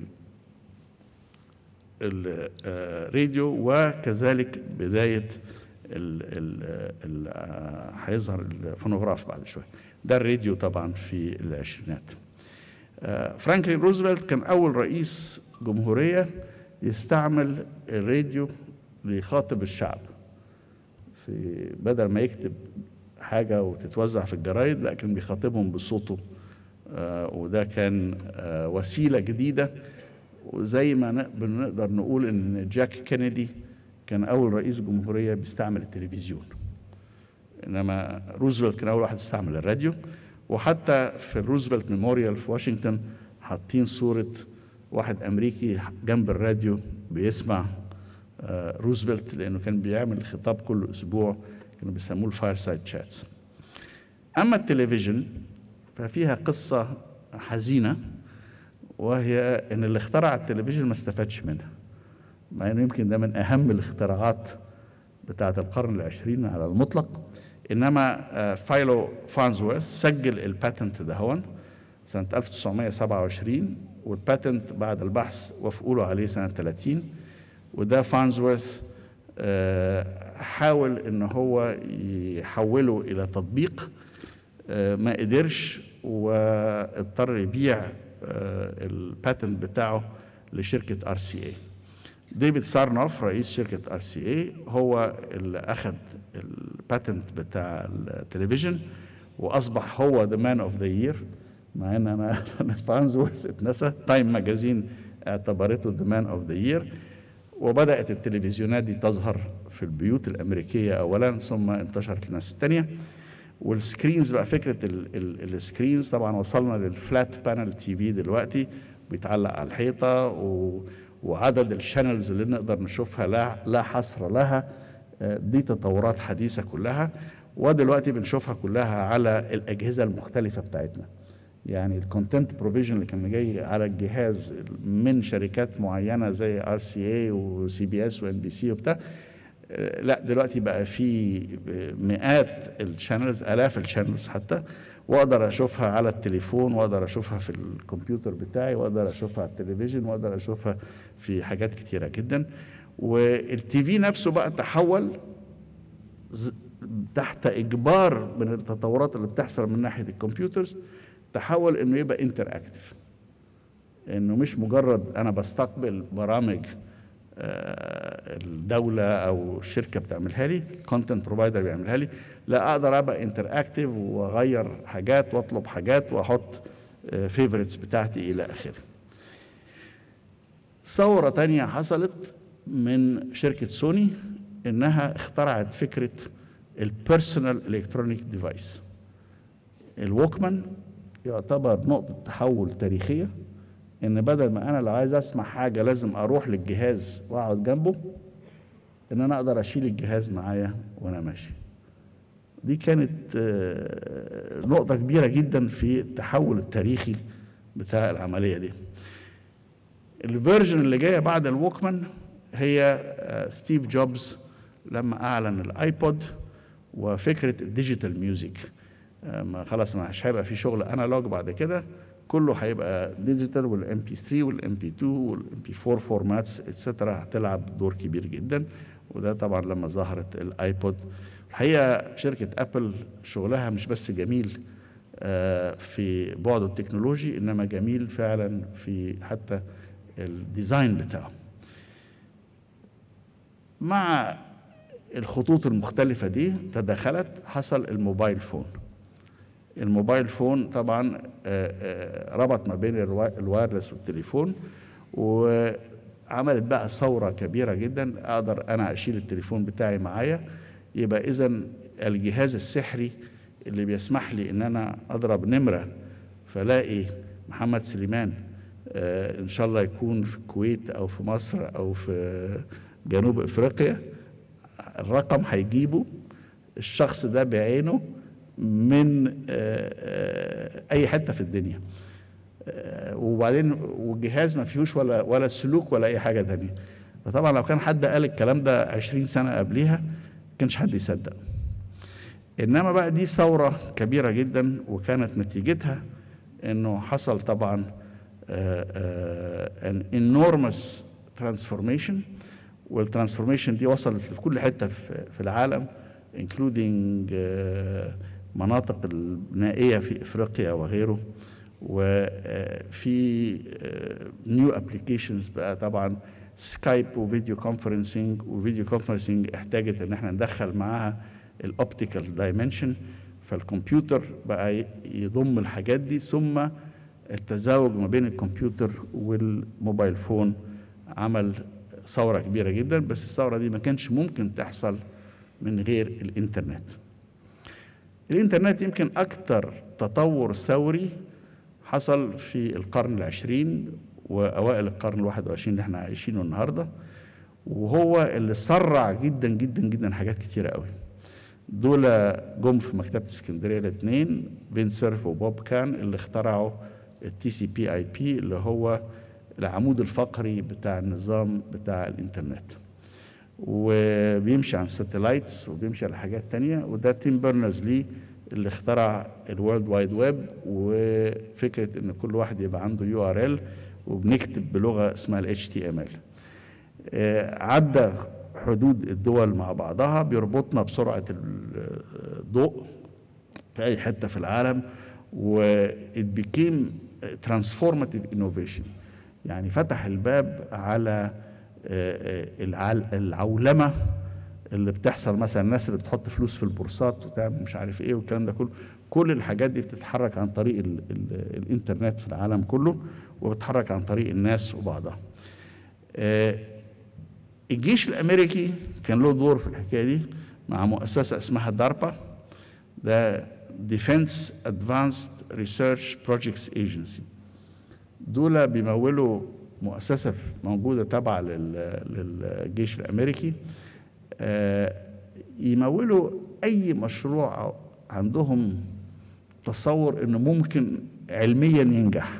الراديو وكذلك بدايه ال ال ال هيظهر الفونوغراف بعد شويه ده الراديو طبعا في العشرينات فرانكلين روزفلت كان اول رئيس جمهوريه يستعمل الراديو ليخاطب الشعب في بدل ما يكتب حاجه وتتوزع في الجرايد لا كان بيخاطبهم بصوته وده كان وسيله جديده وزي ما بنقدر نقول ان جاك كينيدي كان اول رئيس جمهوريه بيستعمل التلفزيون انما روزفلت كان اول واحد يستعمل الراديو وحتى في الروزفلت ميموريال في واشنطن حاطين صوره واحد امريكي جنب الراديو بيسمع روزفلت لانه كان بيعمل خطاب كل اسبوع كانوا بيسموه الفاير سايد شاتس اما التلفزيون ففيها قصه حزينه وهي ان اللي اخترع التلفزيون ما استفادش منها مع انه يمكن ده من اهم الاختراعات بتاعه القرن العشرين على المطلق انما آه، فايلو فانزورث سجل الباتنت ده هون سنه 1927 والباتنت بعد البحث وافقوا له عليه سنه 30 وده فانزورث آه، حاول ان هو يحوله الى تطبيق آه، ما قدرش واضطر يبيع آه، الباتنت بتاعه لشركه ار سي اي ديفيد سارنوف رئيس شركه ار سي اي هو اللي اخذ الباتنت بتاع التلفزيون واصبح هو ذا مان اوف ذا يير مع ان انا فانزورث اتنسى تايم ماجازين اعتبرته ذا مان اوف ذا يير وبدات التلفزيونات دي تظهر في البيوت الامريكيه اولا ثم انتشرت للناس الثانيه والسكرينز بقى فكره ال- ال- السكرينز طبعا وصلنا للفلات بانل تي في دلوقتي بيتعلق على الحيطه و وعدد الشانلز اللي نقدر نشوفها لا لا حصر لها آه، دي تطورات حديثه كلها ودلوقتي بنشوفها كلها على الاجهزه المختلفه بتاعتنا يعني الكونتنت بروفيجن اللي كان جاي على الجهاز من شركات معينه زي ار سي اي وسي بي اس وان بي سي وبتاع آه، لا دلوقتي بقى في مئات الشانلز الاف الشانلز حتى واقدر اشوفها على التليفون واقدر اشوفها في الكمبيوتر بتاعي واقدر اشوفها على التلفزيون واقدر اشوفها في حاجات كتيره جدا والتي في نفسه بقى تحول ز- تحت اجبار من التطورات اللي بتحصل من ناحيه الكمبيوترز تحول انه يبقى انتر اكتف انه مش مجرد انا بستقبل برامج آه، الدوله او الشركه بتعملها لي كونتنت بروفايدر بيعملها لي لا اقدر ابقى انتر اكتف واغير حاجات واطلب حاجات واحط فيفورتس بتاعتي الى اخره ثوره تانية حصلت من شركه سوني انها اخترعت فكره البيرسونال الكترونيك ديفايس الووكمان يعتبر نقطه تحول تاريخيه ان بدل ما انا لو عايز اسمع حاجه لازم اروح للجهاز واقعد جنبه ان انا اقدر اشيل الجهاز معايا وانا ماشي دي كانت آه، نقطة كبيرة جدا في التحول التاريخي بتاع العملية دي الفيرجن اللي جاية بعد الووكمان هي آه، ستيف جوبز لما أعلن الآيبود وفكرة الديجيتال ميوزك آه، ما خلاص مش هيبقى في شغل انالوج بعد كده كله هيبقى ديجيتال والام بي 3 والام بي 2 والام بي 4 فورماتس اتسترا هتلعب دور كبير جدا وده طبعا لما ظهرت الايبود الحقيقه شركه ابل شغلها مش بس جميل آه، في بعده التكنولوجي انما جميل فعلا في حتى الديزاين بتاعه مع الخطوط المختلفة دي تداخلت حصل الموبايل فون الموبايل فون طبعا آه، آه، ربط ما بين الوا- الوايرلس والتليفون وعملت بقى ثورة كبيرة جدا أقدر أنا أشيل التليفون بتاعي معايا يبقى إذا الجهاز السحري اللي بيسمح لي إن أنا أضرب نمرة فلاقي محمد سليمان آه، إن شاء الله يكون في الكويت أو في مصر أو في جنوب أفريقيا الرقم هيجيبه الشخص ده بعينه من آه، آه، اي حته في الدنيا آه، وبعدين والجهاز ما فيهوش ولا ولا سلوك ولا اي حاجه تانية فطبعا لو كان حد قال الكلام ده 20 سنه قبليها ما كانش حد يصدق انما بقى دي ثوره كبيره جدا وكانت نتيجتها انه حصل طبعا ان enormous transformation والترانسفورميشن دي وصلت في كل حته في في العالم including آه، مناطق النائيه في افريقيا وغيره وفي نيو ابلكيشنز بقى طبعا سكايب وفيديو كونفرنسنج وفيديو كونفرنسنج احتاجت ان احنا ندخل معاها الاوبتيكال دايمنشن فالكمبيوتر بقى ي- يضم الحاجات دي ثم التزاوج ما بين الكمبيوتر والموبايل فون عمل ثورة كبيرة جدا بس الثورة دي ما كانش ممكن تحصل من غير الإنترنت الإنترنت يمكن أكثر تطور ثوري حصل في القرن العشرين وأوائل القرن الواحد وعشرين اللي احنا عايشينه النهاردة وهو اللي سرع جدا جدا جدا حاجات كتيرة قوي دول جم في مكتبة اسكندرية الاثنين بين سيرف وبوب كان اللي اخترعوا التي سي بي اي بي اللي هو العمود الفقري بتاع النظام بتاع الانترنت وبيمشي عن ساتلايتس وبيمشي على حاجات تانية وده تيم بيرنرز لي اللي اخترع الورلد وايد ويب وفكره ان كل واحد يبقى عنده يو ار ال وبنكتب بلغه اسمها الاتش تي ام ال عدى حدود الدول مع بعضها بيربطنا بسرعه الضوء في اي حته في العالم و it became transformative innovation يعني فتح الباب على العولمه اللي بتحصل مثلا الناس اللي بتحط فلوس في البورصات وتعمل مش عارف ايه والكلام ده كله كل الحاجات دي بتتحرك عن طريق ال ال الانترنت في العالم كله وبتتحرك عن طريق الناس وبعضها آه الجيش الامريكي كان له دور في الحكايه دي مع مؤسسه اسمها داربا ده ديفنس ادفانسد ريسيرش بروجكتس ايجنسي دول بيمولوا مؤسسه موجوده تابعه للجيش الامريكي آه يمولوا اي مشروع عندهم تصور انه ممكن علميا ينجح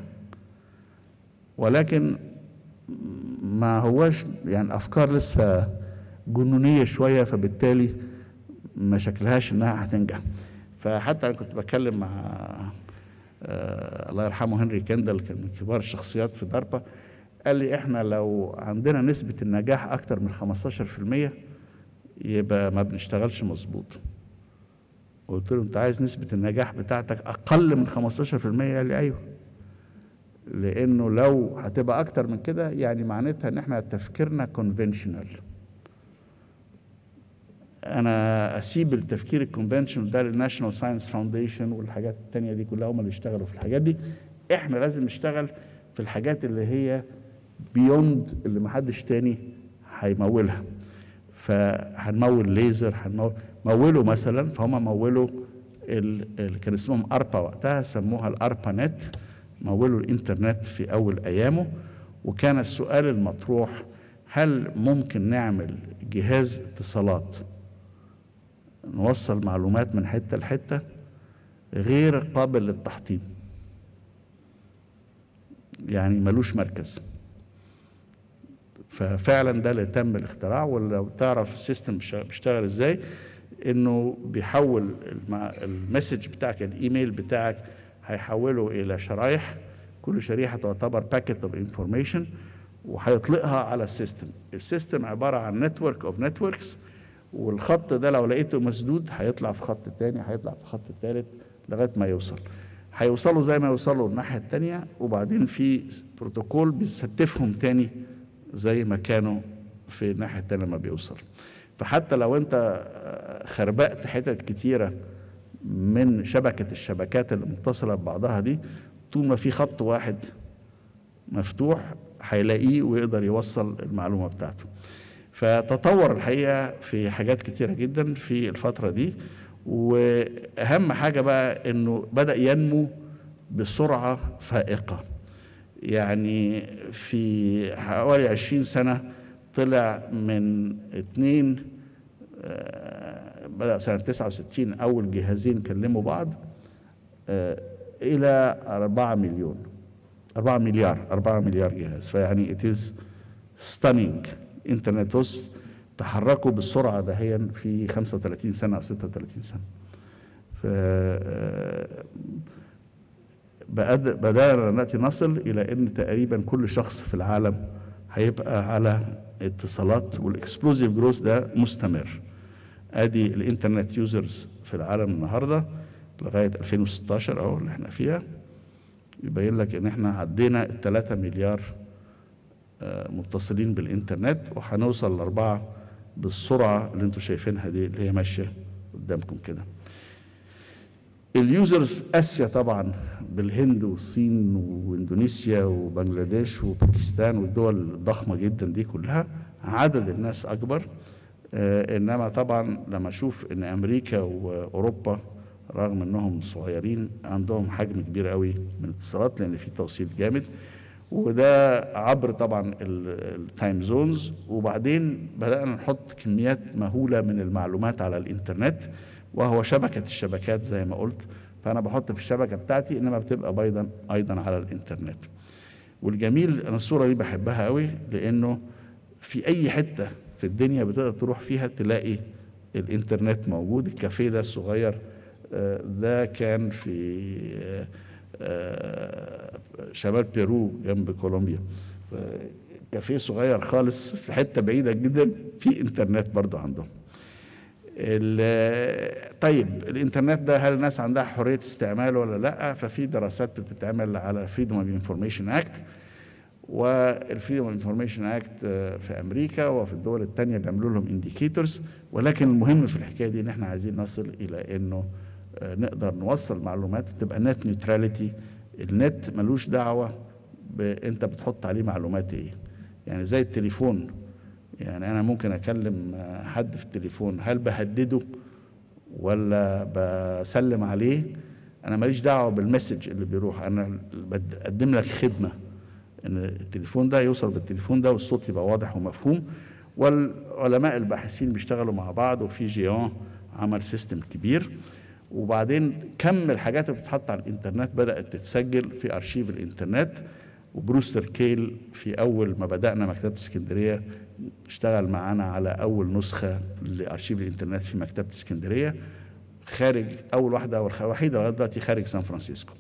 ولكن ما هواش يعني افكار لسه جنونيه شويه فبالتالي ما شكلهاش انها هتنجح فحتى انا كنت بتكلم مع آه الله يرحمه هنري كندل كان من كبار الشخصيات في داربا قال لي احنا لو عندنا نسبه النجاح اكتر من 15% يبقى ما بنشتغلش مظبوط قلت له انت عايز نسبة النجاح بتاعتك أقل من 15% قال لي أيوه لأنه لو هتبقى أكتر من كده يعني معناتها إن إحنا تفكيرنا كونفنشنال أنا أسيب التفكير الكونفنشنال ده للناشونال ساينس فاونديشن والحاجات التانية دي كلها هم اللي يشتغلوا في الحاجات دي إحنا لازم نشتغل في الحاجات اللي هي بيوند اللي محدش تاني هيمولها فهنمول ليزر هنمول مولوا مثلا فهم مولوا اللي كان اسمهم اربا وقتها سموها الاربا نت مولوا الانترنت في اول ايامه وكان السؤال المطروح هل ممكن نعمل جهاز اتصالات نوصل معلومات من حته لحته غير قابل للتحطيم يعني ملوش مركز ففعلا ده اللي تم الاختراع ولو تعرف السيستم بيشتغل ازاي انه بيحول المسج بتاعك الايميل بتاعك هيحوله الى شرايح كل شريحه تعتبر باكيت اوف انفورميشن وهيطلقها على السيستم السيستم عباره عن نتورك اوف نتوركس والخط ده لو لقيته مسدود هيطلع في خط تاني هيطلع في خط تالت لغايه ما يوصل هيوصلوا زي ما يوصلوا الناحيه التانيه وبعدين في بروتوكول بيستفهم تاني زي ما كانوا في الناحيه التانيه لما بيوصل فحتى لو انت خربقت حتت كتيره من شبكه الشبكات اللي متصله ببعضها دي طول ما في خط واحد مفتوح هيلاقيه ويقدر يوصل المعلومه بتاعته فتطور الحقيقه في حاجات كتيره جدا في الفتره دي واهم حاجه بقى انه بدا ينمو بسرعه فائقه يعني في حوالي عشرين سنه طلع من اتنين بدأ سنة 69 أول جهازين كلموا بعض إلى 4 مليون 4 مليار 4 مليار جهاز فيعني it is stunning انترنتوس تحركوا بالسرعة دهيا في 35 سنة أو 36 سنة ف بدأنا نأتي نصل إلى أن تقريبا كل شخص في العالم هيبقى على اتصالات والاكسبلوزيف جروث ده مستمر ادي الانترنت يوزرز في العالم النهارده لغايه 2016 اهو اللي احنا فيها يبين لك ان احنا عدينا ال 3 مليار متصلين بالانترنت وهنوصل لاربعه بالسرعه اللي انتم شايفينها دي اللي هي ماشيه قدامكم كده. اليوزرز في اسيا طبعا بالهند والصين واندونيسيا وبنجلاديش وباكستان والدول الضخمه جدا دي كلها عدد الناس اكبر آه انما طبعا لما اشوف ان امريكا واوروبا رغم انهم صغيرين عندهم حجم كبير قوي من الاتصالات لان في توصيل جامد وده عبر طبعا التايم زونز وبعدين بدانا نحط كميات مهوله من المعلومات على الانترنت وهو شبكه الشبكات زي ما قلت فانا بحط في الشبكه بتاعتي انما بتبقى ايضا ايضا على الانترنت والجميل انا الصوره دي بحبها قوي لانه في اي حته في الدنيا بتقدر تروح فيها تلاقي الانترنت موجود الكافيه ده الصغير آه، ده كان في آه، آه، شمال بيرو جنب كولومبيا آه، كافيه صغير خالص في حته بعيده جدا في انترنت برضه عندهم ال- طيب الانترنت ده هل الناس عندها حريه استعماله ولا لا ففي دراسات بتتعمل على فريدوم اوف انفورميشن اكت والفريدوم اوف انفورميشن اكت في امريكا وفي الدول الثانيه بيعملوا لهم انديكيتورز ولكن المهم في الحكايه دي ان احنا عايزين نصل الى انه آه، نقدر نوصل معلومات تبقى نت نيوتراليتي النت ملوش دعوه ب- انت بتحط عليه معلومات ايه يعني زي التليفون يعني انا ممكن اكلم آه، حد في التليفون هل بهدده ولا بسلم عليه انا ماليش دعوه بالمسج اللي بيروح انا بقدم لك خدمه ان التليفون ده يوصل بالتليفون ده والصوت يبقى واضح ومفهوم والعلماء الباحثين بيشتغلوا مع بعض وفي جيون عمل سيستم كبير وبعدين كم الحاجات اللي بتتحط على الانترنت بدات تتسجل في ارشيف الانترنت وبروستر كيل في اول ما بدانا مكتبه اسكندريه اشتغل معانا على اول نسخه لارشيف الانترنت في مكتبه اسكندريه خارج اول واحده والوحيده لغايه دلوقتي خارج سان فرانسيسكو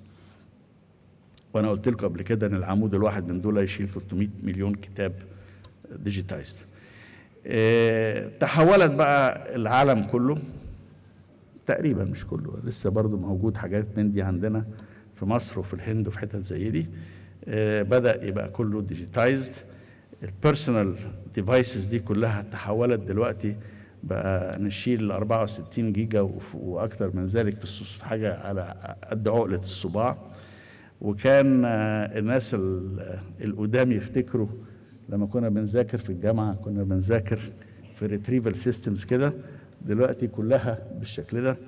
وانا قلت لكم قبل كده ان العمود الواحد من دول يشيل 300 مليون كتاب ديجيتايزد اه تحولت بقى العالم كله تقريبا مش كله لسه برضو موجود حاجات من دي عندنا في مصر وفي الهند وفي حتت زي دي اه بدا يبقى كله ديجيتايزد البيرسونال ديفايسز دي كلها تحولت دلوقتي بقى نشيل 64 جيجا وف- واكتر من ذلك في الص- في حاجه على قد عقله الصباع وكان آه، الناس ال- القدام يفتكروا لما كنا بنذاكر في الجامعه كنا بنذاكر في ريتريفال سيستمز كده دلوقتي كلها بالشكل ده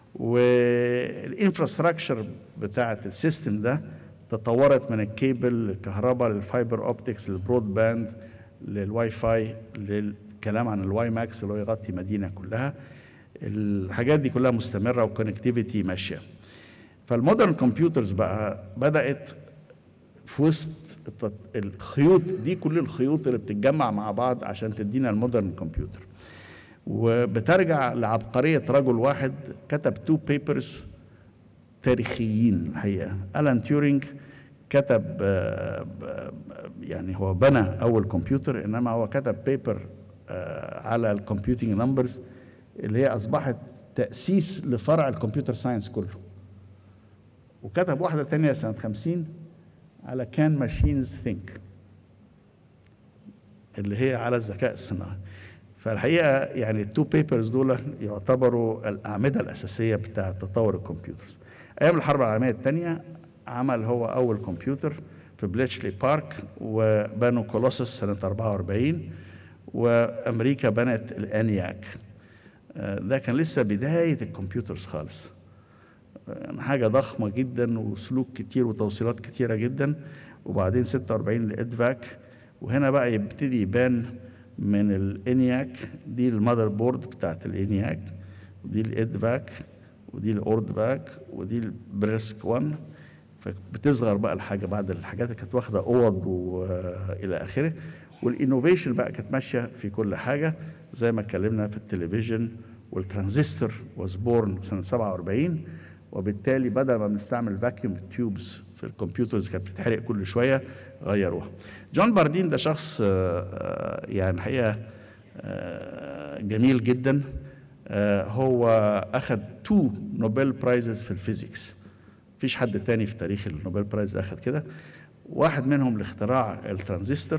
والانفراستراكشر بتاعه السيستم ده تطورت من الكيبل للكهرباء للفايبر اوبتكس للبرود باند للواي فاي للكلام عن الواي ماكس اللي هو يغطي مدينه كلها الحاجات دي كلها مستمره والكونكتيفيتي ماشيه فالمودرن كمبيوترز بقى بدات في وسط التط- الخيوط دي كل الخيوط اللي بتتجمع مع بعض عشان تدينا المودرن كمبيوتر وبترجع لعبقرية رجل واحد كتب تو بيبرز تاريخيين الحقيقة ألان تيورينج كتب آه، ب- يعني هو بنى أول كمبيوتر إنما هو كتب بيبر على الكمبيوتنج نمبرز اللي هي أصبحت تأسيس لفرع الكمبيوتر ساينس كله وكتب واحدة تانية سنة 50 على كان ماشينز ثينك اللي هي على الذكاء الصناعي فالحقيقة يعني التو بيبرز دول يعتبروا الأعمدة الأساسية بتاع تطور الكمبيوترز أيام الحرب العالمية الثانية عمل هو أول كمبيوتر في بليتشلي بارك وبنوا كولوسس سنة 44 وأمريكا بنت الأنياك آه، ده كان لسه بداية الكمبيوترز خالص يعني حاجة ضخمة جدا وسلوك كتير وتوصيلات كتيرة جدا وبعدين 46 الادفاك وهنا بقى يبتدي يبان من الانياك دي المذر بورد بتاعت الانياك ودي الادفاك ودي الاوردباك ودي البريسك 1 فبتصغر بقى الحاجه بعد الحاجات اللي كانت واخده اوض والى اخره والانوفيشن بقى كانت ماشيه في كل حاجه زي ما اتكلمنا في التلفزيون والترانزستور واز بورن سنه 47 وبالتالي بدل ما بنستعمل فاكيوم تيوبز في الكمبيوترز كانت بتتحرق كل شويه غيروها. جون باردين ده شخص آه، آه، يعني الحقيقه آه، جميل جدا آه، هو اخذ تو نوبل برايزز في الفيزيكس مفيش حد تاني في تاريخ النوبل برايز اخذ كده واحد منهم لاختراع الترانزستور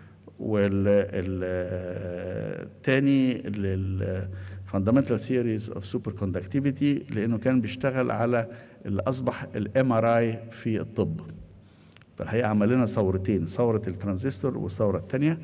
والتاني للفاندامنتال ثيوريز اوف سوبر كوندكتيفيتي لانه كان بيشتغل على اللي اصبح الام ار اي في الطب فالحقيقه عمل لنا ثورتين ثوره الترانزستور والثوره الثانيه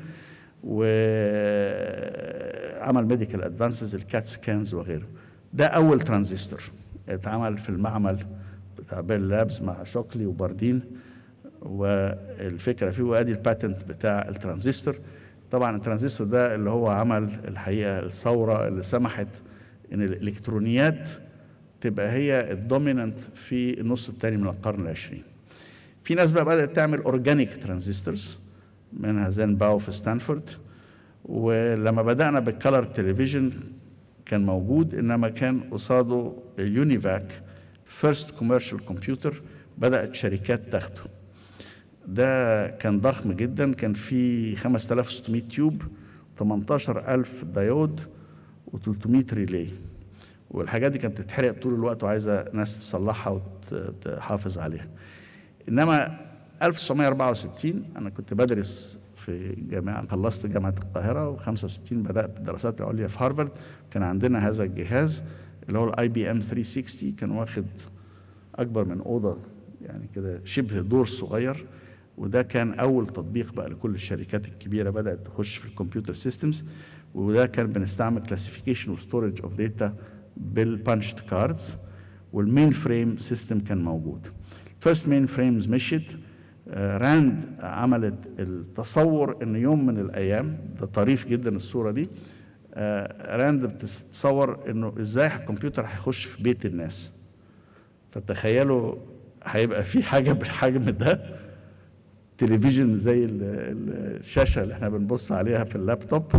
وعمل ميديكال ادفانسز الكات سكانز وغيره ده اول ترانزستور اتعمل في المعمل بتاع بيل لابز مع شوكلي وباردين والفكره فيه وادي الباتنت بتاع الترانزستور طبعا الترانزستور ده اللي هو عمل الحقيقه الثوره اللي سمحت ان الالكترونيات تبقى هي الدوميننت في النص الثاني من القرن العشرين في ناس بقى بدات تعمل اورجانيك ترانزستورز منها زين باو في ستانفورد ولما بدأنا بالكالر تلفزيون كان موجود انما كان قصاده يونيفاك فيرست كوميرشال كمبيوتر بدأت شركات تاخده ده كان ضخم جدا كان فيه 5600 تيوب 18000 دايود و300 ريلي والحاجات دي كانت بتتحرق طول الوقت وعايزه ناس تصلحها وتحافظ عليها انما 1964 انا كنت بدرس في جامعه خلصت جامعه القاهره و65 بدات الدراسات العليا في هارفارد كان عندنا هذا الجهاز اللي هو الاي بي ام 360 كان واخد اكبر من اوضه يعني كده شبه دور صغير وده كان اول تطبيق بقى لكل الشركات الكبيره بدات تخش في الكمبيوتر سيستمز وده كان بنستعمل كلاسيفيكيشن وستورج اوف داتا بالبانشد كاردز والمين فريم سيستم كان موجود فيرست مين فريمز مشيت راند عملت التصور ان يوم من الايام ده طريف جدا الصوره دي راند بتتصور انه ازاي الكمبيوتر هيخش في بيت الناس فتخيلوا هيبقى في حاجه بالحجم ده تلفزيون زي الشاشه اللي احنا بنبص عليها في اللابتوب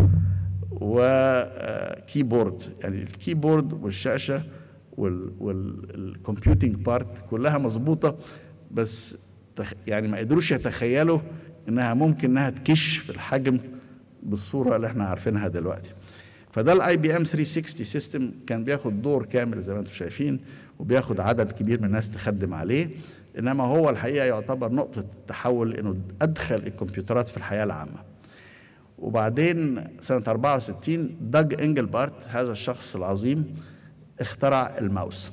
وكيبورد يعني الكيبورد والشاشه والكمبيوتنج بارت كلها مظبوطه بس يعني ما قدروش يتخيلوا انها ممكن انها تكش في الحجم بالصوره اللي احنا عارفينها دلوقتي فده الاي بي ام 360 سيستم كان بياخد دور كامل زي ما انتم شايفين وبياخد عدد كبير من الناس تخدم عليه انما هو الحقيقه يعتبر نقطه تحول انه ادخل الكمبيوترات في الحياه العامه وبعدين سنه 64 داج انجلبارت هذا الشخص العظيم اخترع الماوس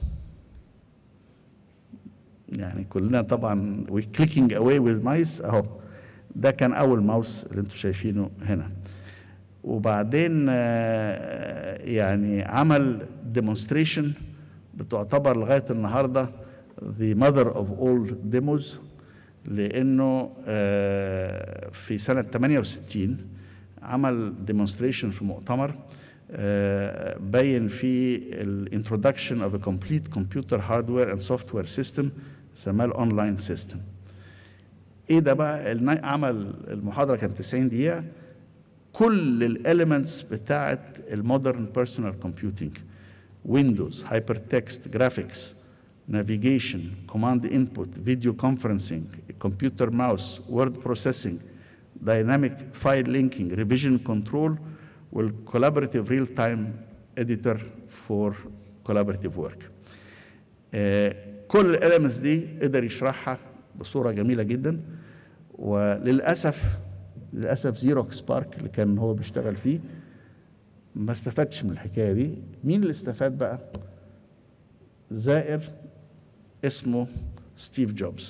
يعني كلنا طبعا وي كليكينج اواي وذ مايس اهو ده كان اول ماوس اللي انتم شايفينه هنا وبعدين يعني عمل ديمونستريشن بتعتبر لغايه النهارده the mother of all demos لانه في سنه 68 عمل ديمونستريشن في مؤتمر بين فيه الانترودكشن of a complete computer hardware and software system سماه الاونلاين سيستم ايه ده بقى عمل المحاضره كانت 90 دقيقه كل الاليمنتس بتاعه المودرن بيرسونال كومبيوتنج ويندوز هايبر تكست جرافيكس navigation, command input, video conferencing, computer mouse, word processing, dynamic file linking, revision control, والcollaborative real-time editor for collaborative work. آه كل الاليمنتس دي قدر يشرحها بصوره جميله جدا وللاسف للاسف زيروك سبارك اللي كان هو بيشتغل فيه ما استفادش من الحكايه دي مين اللي استفاد بقى زائر اسمه ستيف جوبز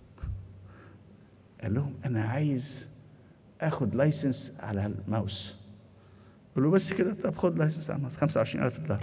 قال لهم انا عايز اخد لايسنس على الماوس قالوا بس كده طب خد لايسنس على الماوس 25000 دولار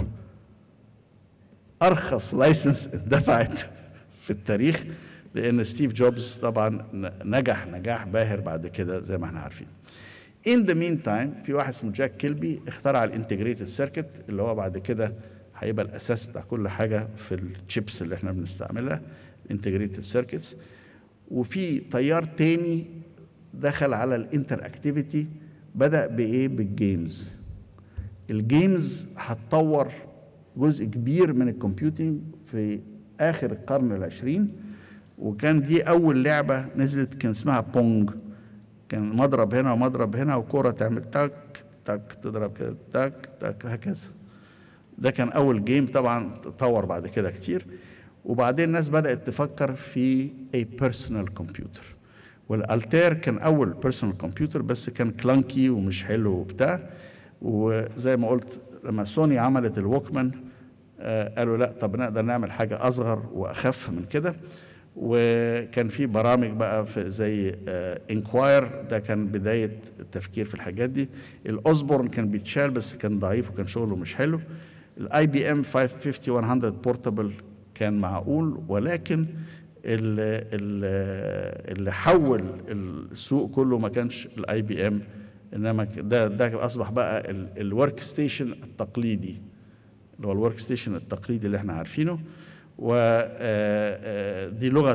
ارخص لايسنس دفعت في التاريخ لان ستيف جوبز طبعا نجح نجاح باهر بعد كده زي ما احنا عارفين ان ذا مين تايم في واحد اسمه جاك كيلبي اخترع الانتجريتد سيركت اللي هو بعد كده هيبقى الاساس بتاع كل حاجه في الشيبس اللي احنا بنستعملها الانتجريتد سيركتس وفي تيار تاني دخل على الانتر اكتيفيتي بدا بايه بالجيمز الجيمز هتطور جزء كبير من الكمبيوتنج في اخر القرن العشرين وكان دي اول لعبه نزلت كان اسمها بونج كان مضرب هنا ومضرب هنا وكرة تعمل تك تك تضرب كده تك تك هكذا ده كان اول جيم طبعا تطور بعد كده كتير وبعدين الناس بدات تفكر في اي بيرسونال كمبيوتر والالتير كان اول بيرسونال كمبيوتر بس كان كلانكي ومش حلو وبتاع وزي ما قلت لما سوني عملت الووكمان آه قالوا لا طب نقدر نعمل حاجه اصغر واخف من كده وكان في برامج بقى في زي انكواير ده كان بدايه التفكير في الحاجات دي الاوسبورن كان بيتشال بس كان ضعيف وكان شغله مش حلو الاي بي ام 5100 بورتابل كان معقول ولكن اللي, اللي حول السوق كله ما كانش الاي بي ام انما ده ده اصبح بقى الورك ستيشن التقليدي اللي هو الورك ستيشن التقليدي اللي احنا عارفينه ودي لغه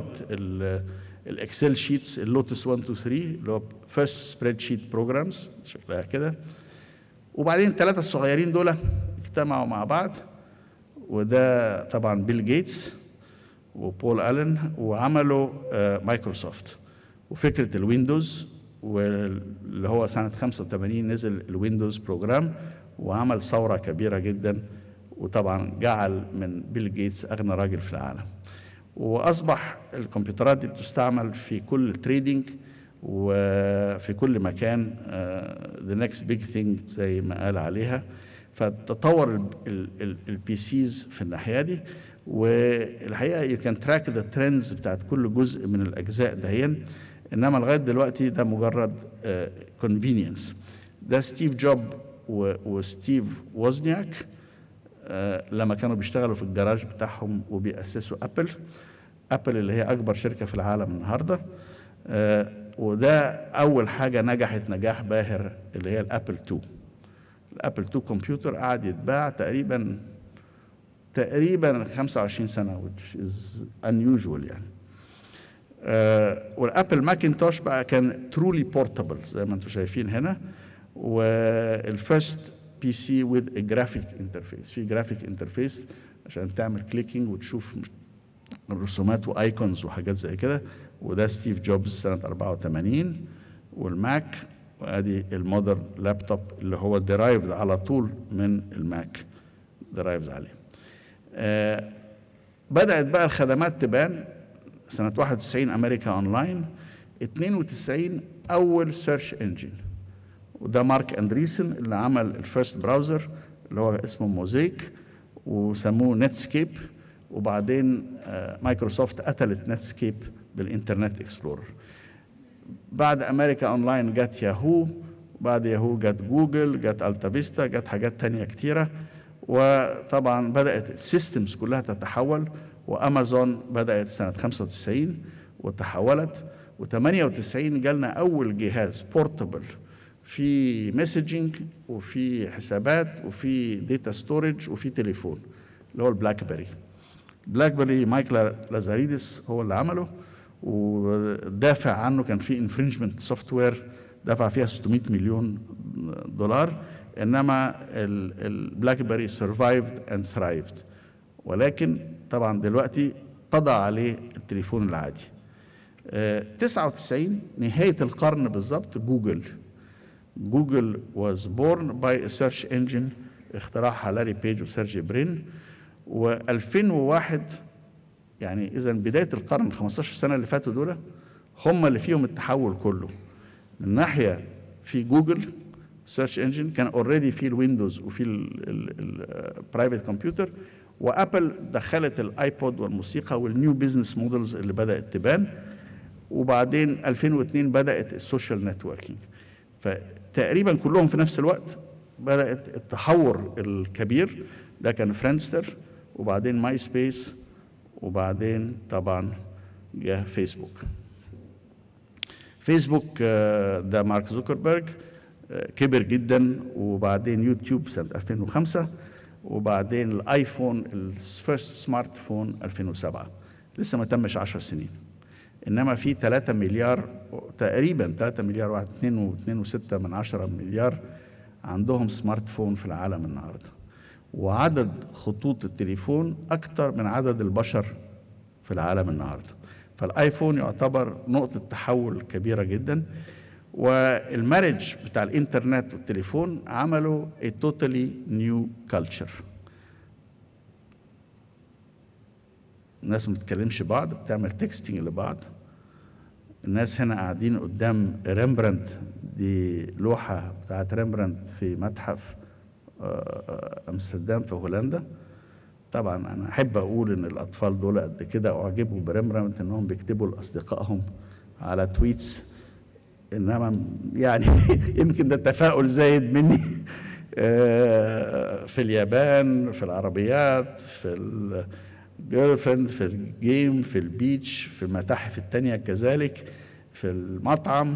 الاكسل شيتس اللوتس 1 2 3 اللي هو فيرست سبريد شيت بروجرامز شكلها كده وبعدين الثلاثه الصغيرين دول اجتمعوا مع بعض وده طبعا بيل جيتس وبول الين وعملوا آه، مايكروسوفت وفكره الويندوز واللي هو سنه 85 نزل الويندوز بروجرام وعمل ثوره كبيره جدا وطبعا جعل من بيل جيتس اغنى راجل في العالم واصبح الكمبيوترات دي بتستعمل في كل تريدنج وفي كل مكان ذا نكست بيج ثينج زي ما قال عليها فتطور البي سيز في الناحيه دي والحقيقه يو كان تراك ذا ترندز بتاعت كل جزء من الاجزاء دهين انما لغايه دلوقتي ده مجرد كونفينينس ده ستيف جوب وستيف ووزنياك آه، لما كانوا بيشتغلوا في الجراج بتاعهم وبيأسسوا ابل ابل اللي هي اكبر شركه في العالم النهارده آه، وده اول حاجه نجحت نجاح باهر اللي هي الابل 2 الابل 2 كمبيوتر قعد يتباع تقريبا تقريبا 25 سنه which is unusual يعني آه والابل ماكنتوش بقى كان ترولي بورتابل زي ما انتم شايفين هنا والفيرست بي سي وذ جرافيك انترفيس في جرافيك انترفيس عشان تعمل كليكنج وتشوف رسومات وايكونز وحاجات زي كده وده ستيف جوبز سنه 84 والماك وادي المودرن لابتوب اللي هو ديرايفد على طول من الماك ديرايفد عليه آه بدات بقى الخدمات تبان سنه 91 امريكا اونلاين 92 اول سيرش انجن وده مارك اندريسن اللي عمل الفيرست براوزر اللي هو اسمه موزيك وسموه نتسكيب وبعدين آه، مايكروسوفت قتلت نتسكيب بالانترنت اكسبلورر بعد امريكا اونلاين جت ياهو بعد ياهو جت جوجل جت التا فيستا جت حاجات تانية كتيره وطبعا بدات السيستمز كلها تتحول وامازون بدات سنه 95 وتحولت و98 جالنا اول جهاز بورتبل في مسجنج وفي حسابات وفي داتا ستورج وفي تليفون اللي هو البلاك بيري بلاك بيري مايكل لازاريدس هو اللي عمله ودافع عنه كان في انفرنجمنت سوفت وير دفع فيها 600 مليون دولار انما البلاك بيري سرفايفد اند ثرايفد ولكن طبعا دلوقتي قضى عليه التليفون العادي آه، 99 نهايه القرن بالظبط جوجل جوجل was born by a search engine اخترعها لاري بيج وسيرجي برين و2001 يعني اذا بدايه القرن ال 15 سنه اللي فاتوا دول هم اللي فيهم التحول كله من ناحيه في جوجل سيرش انجن كان اوريدي في الويندوز وفي البرايفت كمبيوتر وابل دخلت الايبود والموسيقى والنيو بزنس مودلز اللي بدات تبان وبعدين 2002 بدات السوشيال نتوركينج فتقريبا كلهم في نفس الوقت بدات التحور الكبير ده كان فريندستر وبعدين ماي سبيس وبعدين طبعا جه فيسبوك فيسبوك آه، ده مارك زوكربيرج آه، كبر جدا وبعدين يوتيوب سنة 2005 وبعدين الايفون الفيرست سمارت فون 2007 لسه ما تمش 10 سنين انما في 3 مليار تقريبا 3 مليار واحد 2 و2.6 من 10 مليار عندهم سمارت فون في العالم النهارده وعدد خطوط التليفون اكتر من عدد البشر في العالم النهارده فالايفون يعتبر نقطه تحول كبيره جدا والمارج بتاع الانترنت والتليفون عملوا a totally new culture الناس ما بتتكلمش بعض بتعمل تكستنج لبعض الناس هنا قاعدين قدام ريمبرانت دي لوحة بتاعت ريمبرانت في متحف آه، امستردام في هولندا طبعا انا احب اقول ان الاطفال دول قد كده اعجبوا بريمبرانت انهم بيكتبوا لاصدقائهم على تويتس انما يعني يمكن ده تفاؤل زايد مني آه، في اليابان في العربيات في الجيرلفريند في الجيم في البيتش في المتاحف التانية كذلك في المطعم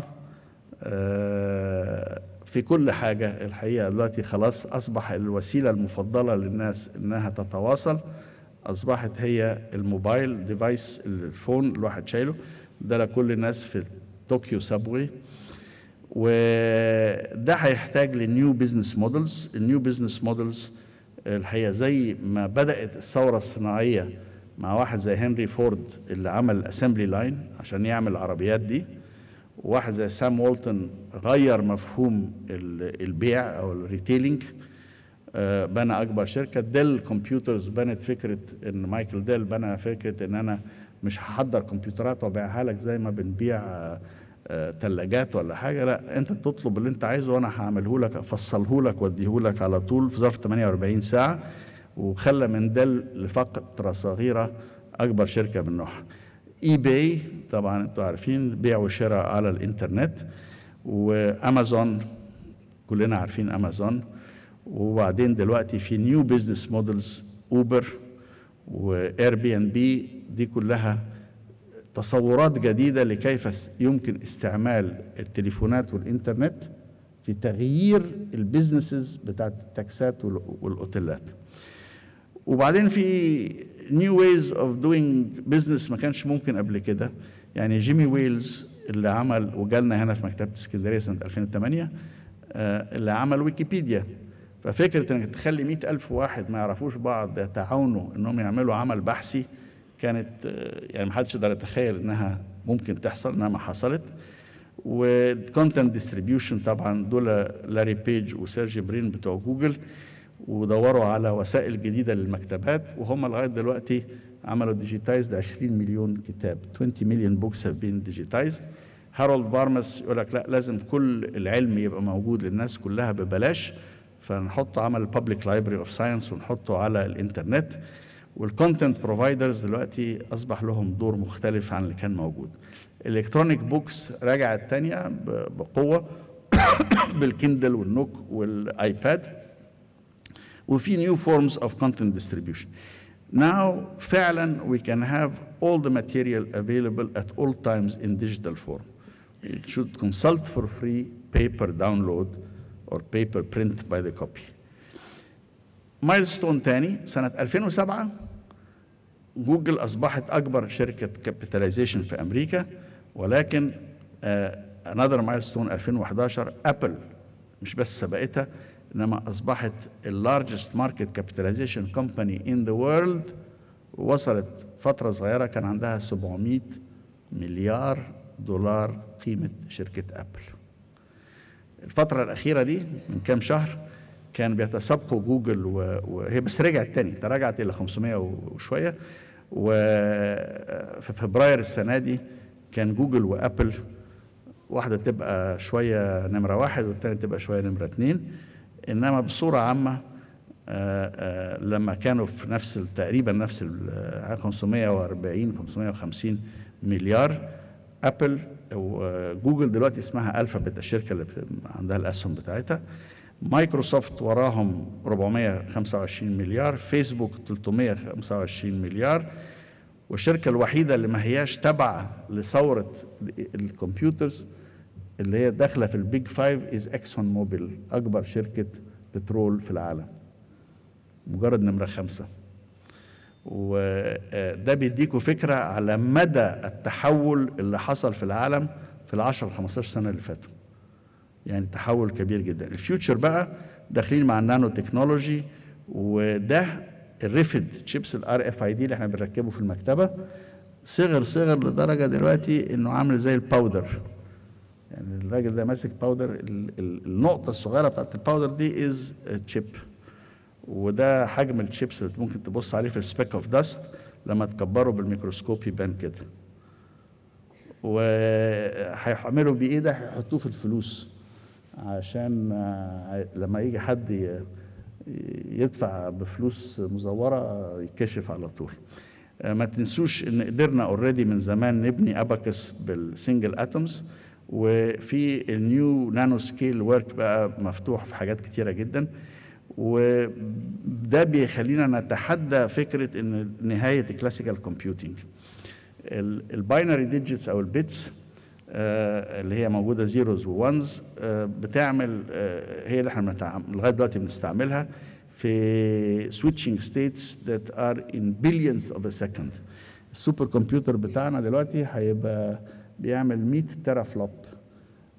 آه، في كل حاجة الحقيقة دلوقتي خلاص أصبح الوسيلة المفضلة للناس إنها تتواصل أصبحت هي الموبايل ديفايس الفون الواحد شايله ده لكل الناس في طوكيو سابوي وده هيحتاج لنيو بزنس مودلز النيو بزنس مودلز الحقيقه زي ما بدات الثوره الصناعيه مع واحد زي هنري فورد اللي عمل الاسمبلي لاين عشان يعمل العربيات دي وواحد زي سام والتون غير مفهوم البيع او الريتيلينج بنى اكبر شركه ديل كمبيوترز بنت فكره ان مايكل ديل بنى فكره ان انا مش هحضر كمبيوترات وابيعها لك زي ما بنبيع ثلاجات ولا حاجه لا انت تطلب اللي انت عايزه وانا هعمله لك افصله لك واديه لك على طول في ظرف 48 ساعه وخلى من ديل لفتره صغيره اكبر شركه من نوعها اي باي طبعا انتوا عارفين بيع وشراء على الانترنت وامازون كلنا عارفين امازون وبعدين دلوقتي في نيو بزنس مودلز اوبر واير بي ان بي دي كلها تصورات جديده لكيف يمكن استعمال التليفونات والانترنت في تغيير البيزنسز بتاعت التاكسات والاوتيلات وبعدين في نيو ويز اوف دوينج بزنس ما كانش ممكن قبل كده يعني جيمي ويلز اللي عمل وجالنا هنا في مكتبه اسكندريه سنه 2008 اللي عمل ويكيبيديا ففكره انك تخلي مئة ألف واحد ما يعرفوش بعض يتعاونوا انهم يعملوا عمل بحثي كانت يعني ما حدش يقدر يتخيل انها ممكن تحصل انها ما حصلت والكونتنت ديستريبيوشن طبعا دول لاري بيج وسيرجي برين بتوع جوجل ودوروا على وسائل جديده للمكتبات وهم لغايه دلوقتي عملوا ديجيتايزد 20 مليون كتاب 20 مليون بوكس هاف بين ديجيتايزد هارولد بارمس يقول لك لا لازم كل العلم يبقى موجود للناس كلها ببلاش فنحطه عمل بابليك لايبرري اوف ساينس ونحطه على الانترنت والكونتنت بروفايدرز دلوقتي اصبح لهم دور مختلف عن اللي كان موجود الالكترونيك بوكس رجعت تانية بقوه بالكندل والنوك والايباد وفي نيو فورمز اوف كونتنت ديستريبيوشن Now فعلا we can have all the material available at all times in digital form. You should consult for free paper download or paper print by the copy. مايلستون تاني سنة 2007 جوجل أصبحت أكبر شركة كابيتاليزيشن في أمريكا ولكن uh, another milestone 2011 أبل مش بس سبقتها إنما أصبحت اللارجست ماركت كابيتاليزيشن كومباني إن ذا وورلد وصلت فترة صغيرة كان عندها 700 مليار دولار قيمة شركة أبل الفترة الأخيرة دي من كام شهر كان بيتسابقوا جوجل وهي بس رجعت تاني تراجعت إلى 500 وشوية وفي فبراير السنة دي كان جوجل وأبل واحدة تبقى شوية نمرة واحد والتانية تبقى شوية نمرة اتنين إنما بصورة عامة آآ آآ لما كانوا في نفس تقريبا نفس 540 550 مليار ابل وجوجل دلوقتي اسمها الفابت الشركه اللي عندها الاسهم بتاعتها مايكروسوفت وراهم 425 مليار فيسبوك 325 مليار والشركه الوحيده اللي ما هياش تابعه لثوره الكمبيوترز اللي هي داخله في البيج فايف از اكسون موبيل اكبر شركه بترول في العالم مجرد نمرة خمسة وده بيديكوا فكرة على مدى التحول اللي حصل في العالم في العشر 15 سنة اللي فاتوا يعني تحول كبير جدا الفيوتشر بقى داخلين مع النانو تكنولوجي وده الريفد تشيبس الار اف اي دي اللي احنا بنركبه في المكتبه صغر صغر لدرجه دلوقتي انه عامل زي الباودر يعني الراجل ده ماسك باودر النقطه الصغيره بتاعت الباودر دي از تشيب وده حجم الشيبس اللي ممكن تبص عليه في السبيك اوف داست لما تكبره بالميكروسكوب يبان كده وهيعملوا بيه ايه ده هيحطوه في الفلوس عشان لما يجي حد يدفع بفلوس مزوره يتكشف على طول ما تنسوش ان قدرنا اوريدي من زمان نبني اباكس بالسنجل اتومز وفي النيو نانو سكيل ورك بقى مفتوح في حاجات كتيره جدا وده بيخلينا نتحدى فكره ان نهايه الكلاسيكال كومبيوتنج الباينري ديجيتس او البيتس آه اللي هي موجوده زيروز وونز آه بتعمل آه هي اللي احنا لغايه دلوقتي بنستعملها في switching states that are in billions of a second السوبر كمبيوتر بتاعنا دلوقتي هيبقى بيعمل 100 تيرا فلوب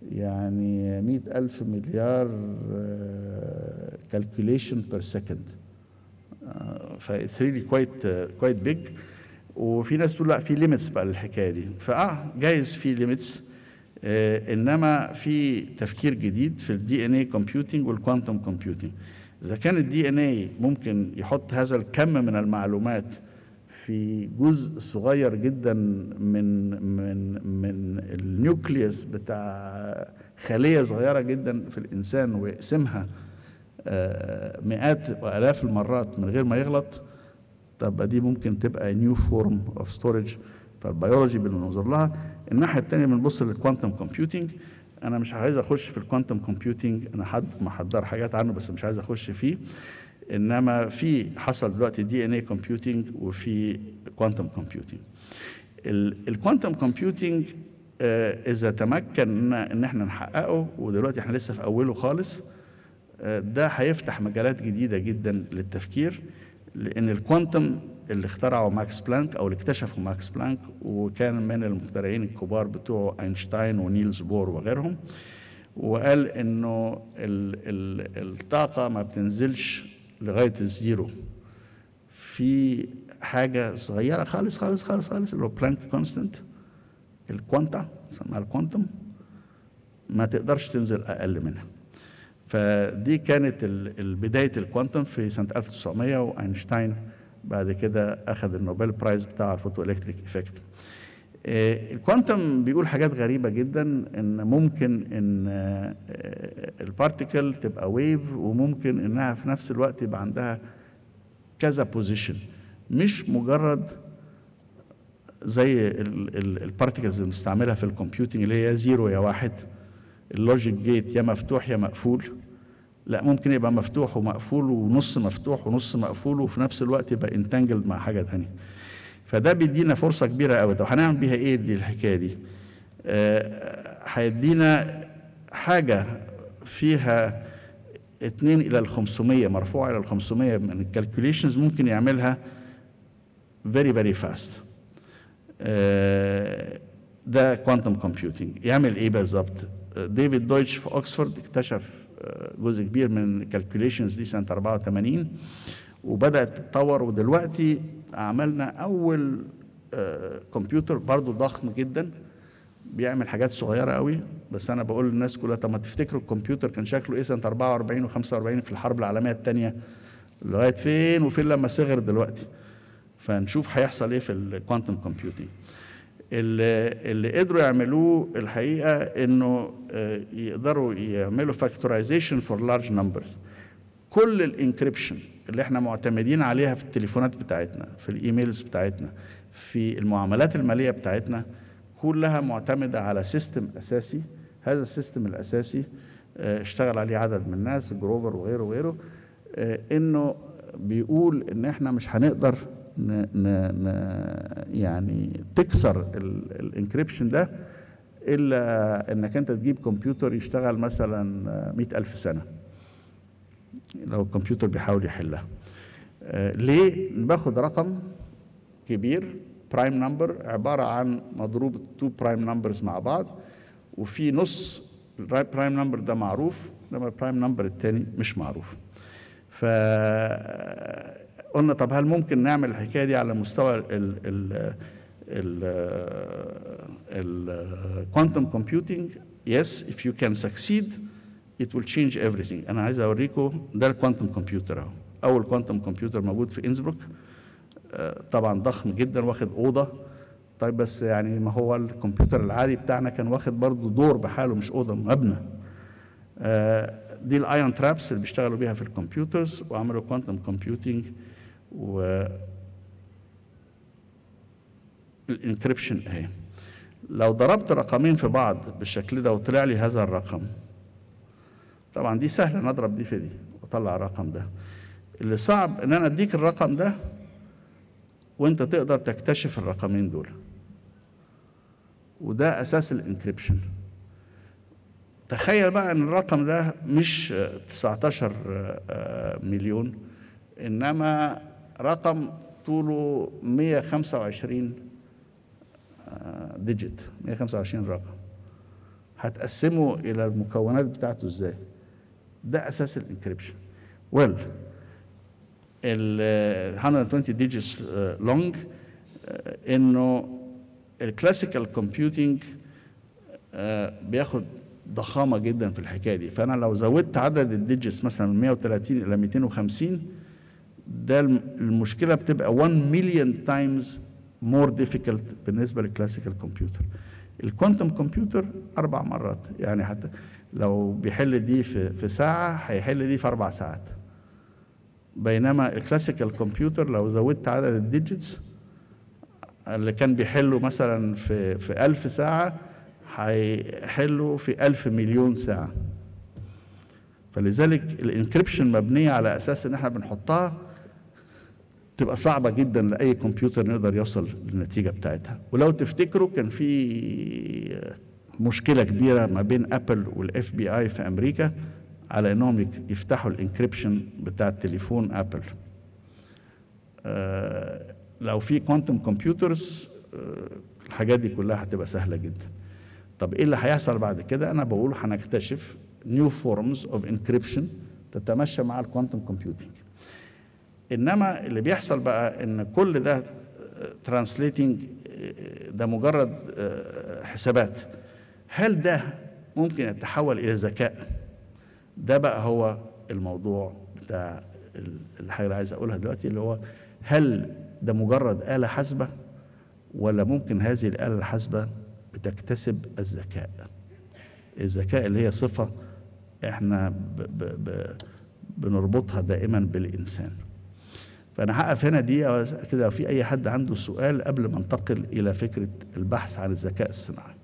يعني مئة ألف مليار calculation per second ف it's really quite uh, quite big وفي ناس تقول لا في ليميتس بقى للحكايه دي فاه جايز في ليميتس آه انما في تفكير جديد في الدي ان اي كومبيوتنج والكوانتم كومبيوتنج اذا كان الدي ان اي ممكن يحط هذا الكم من المعلومات في جزء صغير جدا من من من النيوكليوس بتاع خليه صغيره جدا في الانسان ويقسمها آه مئات والاف المرات من غير ما يغلط طب دي ممكن تبقى نيو فورم اوف ستورج فالبيولوجي بننظر لها الناحيه الثانيه بنبص للكوانتم كومبيوتنج انا مش عايز اخش في الكوانتم كومبيوتنج انا حد محضر حاجات عنه بس مش عايز اخش فيه انما في حصل دلوقتي دي ان اي كومبيوتنج وفي كوانتم كومبيوتنج الكوانتم كومبيوتنج اذا تمكن ان احنا نحققه ودلوقتي احنا لسه في اوله خالص ده هيفتح مجالات جديده جدا للتفكير لان الكوانتم اللي اخترعه ماكس بلانك او اللي اكتشفه ماكس بلانك وكان من المخترعين الكبار بتوعه اينشتاين ونيلز بور وغيرهم وقال انه ال ال الطاقه ما بتنزلش لغايه الزيرو في حاجه صغيره خالص خالص خالص خالص اللي هو بلانك كونستنت الكوانتا سماها الكوانتم ما تقدرش تنزل اقل منها فدي كانت بدايه الكوانتم في سنه 1900 واينشتاين بعد كده اخذ النوبل برايز بتاع الفوتو الكتريك افكت الكوانتم بيقول حاجات غريبه جدا ان ممكن ان البارتيكل تبقى ويف وممكن انها في نفس الوقت يبقى عندها كذا بوزيشن مش مجرد زي البارتيكلز اللي بنستعملها في الكمبيوتنج اللي هي زيرو يا واحد اللوجيك جيت يا مفتوح يا مقفول لا ممكن يبقى مفتوح ومقفول ونص مفتوح ونص مقفول وفي نفس الوقت يبقى انتنجلد مع حاجه ثانيه فده بيدينا فرصه كبيره قوي طب هنعمل بيها ايه دي الحكايه دي هيدينا آه حاجه فيها 2 الى ال 500 مرفوعه الى ال 500 من الكالكوليشنز ممكن يعملها فيري فيري فاست ده كوانتم كومبيوتنج يعمل ايه بالظبط ديفيد دويتش في اوكسفورد اكتشف جزء كبير من الكالكوليشنز دي سنه 84 وبدات تتطور ودلوقتي عملنا اول كمبيوتر برضو ضخم جدا بيعمل حاجات صغيره قوي بس انا بقول للناس كلها طب ما تفتكروا الكمبيوتر كان شكله ايه سنه 44 و45 في الحرب العالميه الثانيه لغايه فين وفين لما صغر دلوقتي فنشوف هيحصل ايه في الكوانتم كومبيوتنج اللي, اللي قدروا يعملوه الحقيقه انه يقدروا يعملوا فاكتورايزيشن فور لارج نمبرز كل الانكريبشن اللي احنا معتمدين عليها في التليفونات بتاعتنا في الايميلز بتاعتنا في المعاملات الماليه بتاعتنا كلها معتمده على سيستم اساسي هذا السيستم الاساسي اشتغل عليه عدد من الناس جروفر وغيره وغيره انه بيقول ان احنا مش هنقدر ن ن ن يعني تكسر الانكريبشن ده الا انك انت تجيب كمبيوتر يشتغل مثلا مئة ألف سنه لو الكمبيوتر بيحاول يحلها آه ليه باخد رقم كبير برايم نمبر عباره عن مضروب تو برايم نمبرز مع بعض وفي نص البرايم نمبر ده معروف انما البرايم نمبر الثاني مش معروف ف قلنا طب هل ممكن نعمل الحكايه دي على مستوى ال ال الكوانتم كومبيوتنج يس if you can succeed it will change everything انا عايز اوريكم ده الكوانتم كمبيوتر اهو اول كوانتم كمبيوتر موجود في انسبروك طبعا ضخم جدا واخد اوضه طيب بس يعني ما هو الكمبيوتر العادي بتاعنا كان واخد برضه دور بحاله مش اوضه مبنى دي الايون ترابس اللي بيشتغلوا بيها في الكمبيوترز وعملوا كوانتم كومبيوتنج و الانكريبشن اهي لو ضربت رقمين في بعض بالشكل ده وطلع لي هذا الرقم طبعا دي سهله نضرب دي في دي واطلع الرقم ده اللي صعب ان انا اديك الرقم ده وانت تقدر تكتشف الرقمين دول وده اساس الانكريبشن تخيل بقى ان الرقم ده مش 19 مليون انما رقم طوله 125 ديجيت 125 رقم هتقسمه الى المكونات بتاعته ازاي ده اساس الانكريبشن ويل ال 120 ديجيتس لونج انه الكلاسيكال كومبيوتنج بياخد ضخامه جدا في الحكايه دي فانا لو زودت عدد الديجيتس مثلا من 130 الى 250 ده المشكله بتبقى 1 مليون تايمز مور ديفيكلت بالنسبه للكلاسيكال كمبيوتر الكوانتم كمبيوتر اربع مرات يعني حتى لو بيحل دي في في ساعه هيحل دي في اربع ساعات بينما الكلاسيكال كمبيوتر لو زودت عدد الديجيتس اللي كان بيحله مثلا في في 1000 ساعه هيحله في 1000 مليون ساعه فلذلك الانكريبشن مبنيه على اساس ان احنا بنحطها تبقى صعبه جدا لاي كمبيوتر نقدر يوصل للنتيجه بتاعتها ولو تفتكروا كان في مشكله كبيره ما بين ابل والاف بي اي في امريكا على انهم يفتحوا الانكريبشن بتاع التليفون ابل آه لو في كوانتم كمبيوترز آه الحاجات دي كلها هتبقى سهله جدا طب ايه اللي هيحصل بعد كده انا بقول هنكتشف نيو فورمز اوف انكريبشن تتمشى مع الكوانتم كومبيوتنج انما اللي بيحصل بقى ان كل ده ترانسليتنج ده مجرد حسابات هل ده ممكن يتحول الى ذكاء ده بقى هو الموضوع بتاع الحاجه اللي عايز اقولها دلوقتي اللي هو هل ده مجرد آلة حاسبة ولا ممكن هذه الآلة الحاسبة بتكتسب الذكاء الذكاء اللي هي صفة احنا ب ب ب بنربطها دائما بالإنسان فأنا هقف هنا دقيقة كده في أي حد عنده سؤال قبل ما انتقل إلى فكرة البحث عن الذكاء الصناعي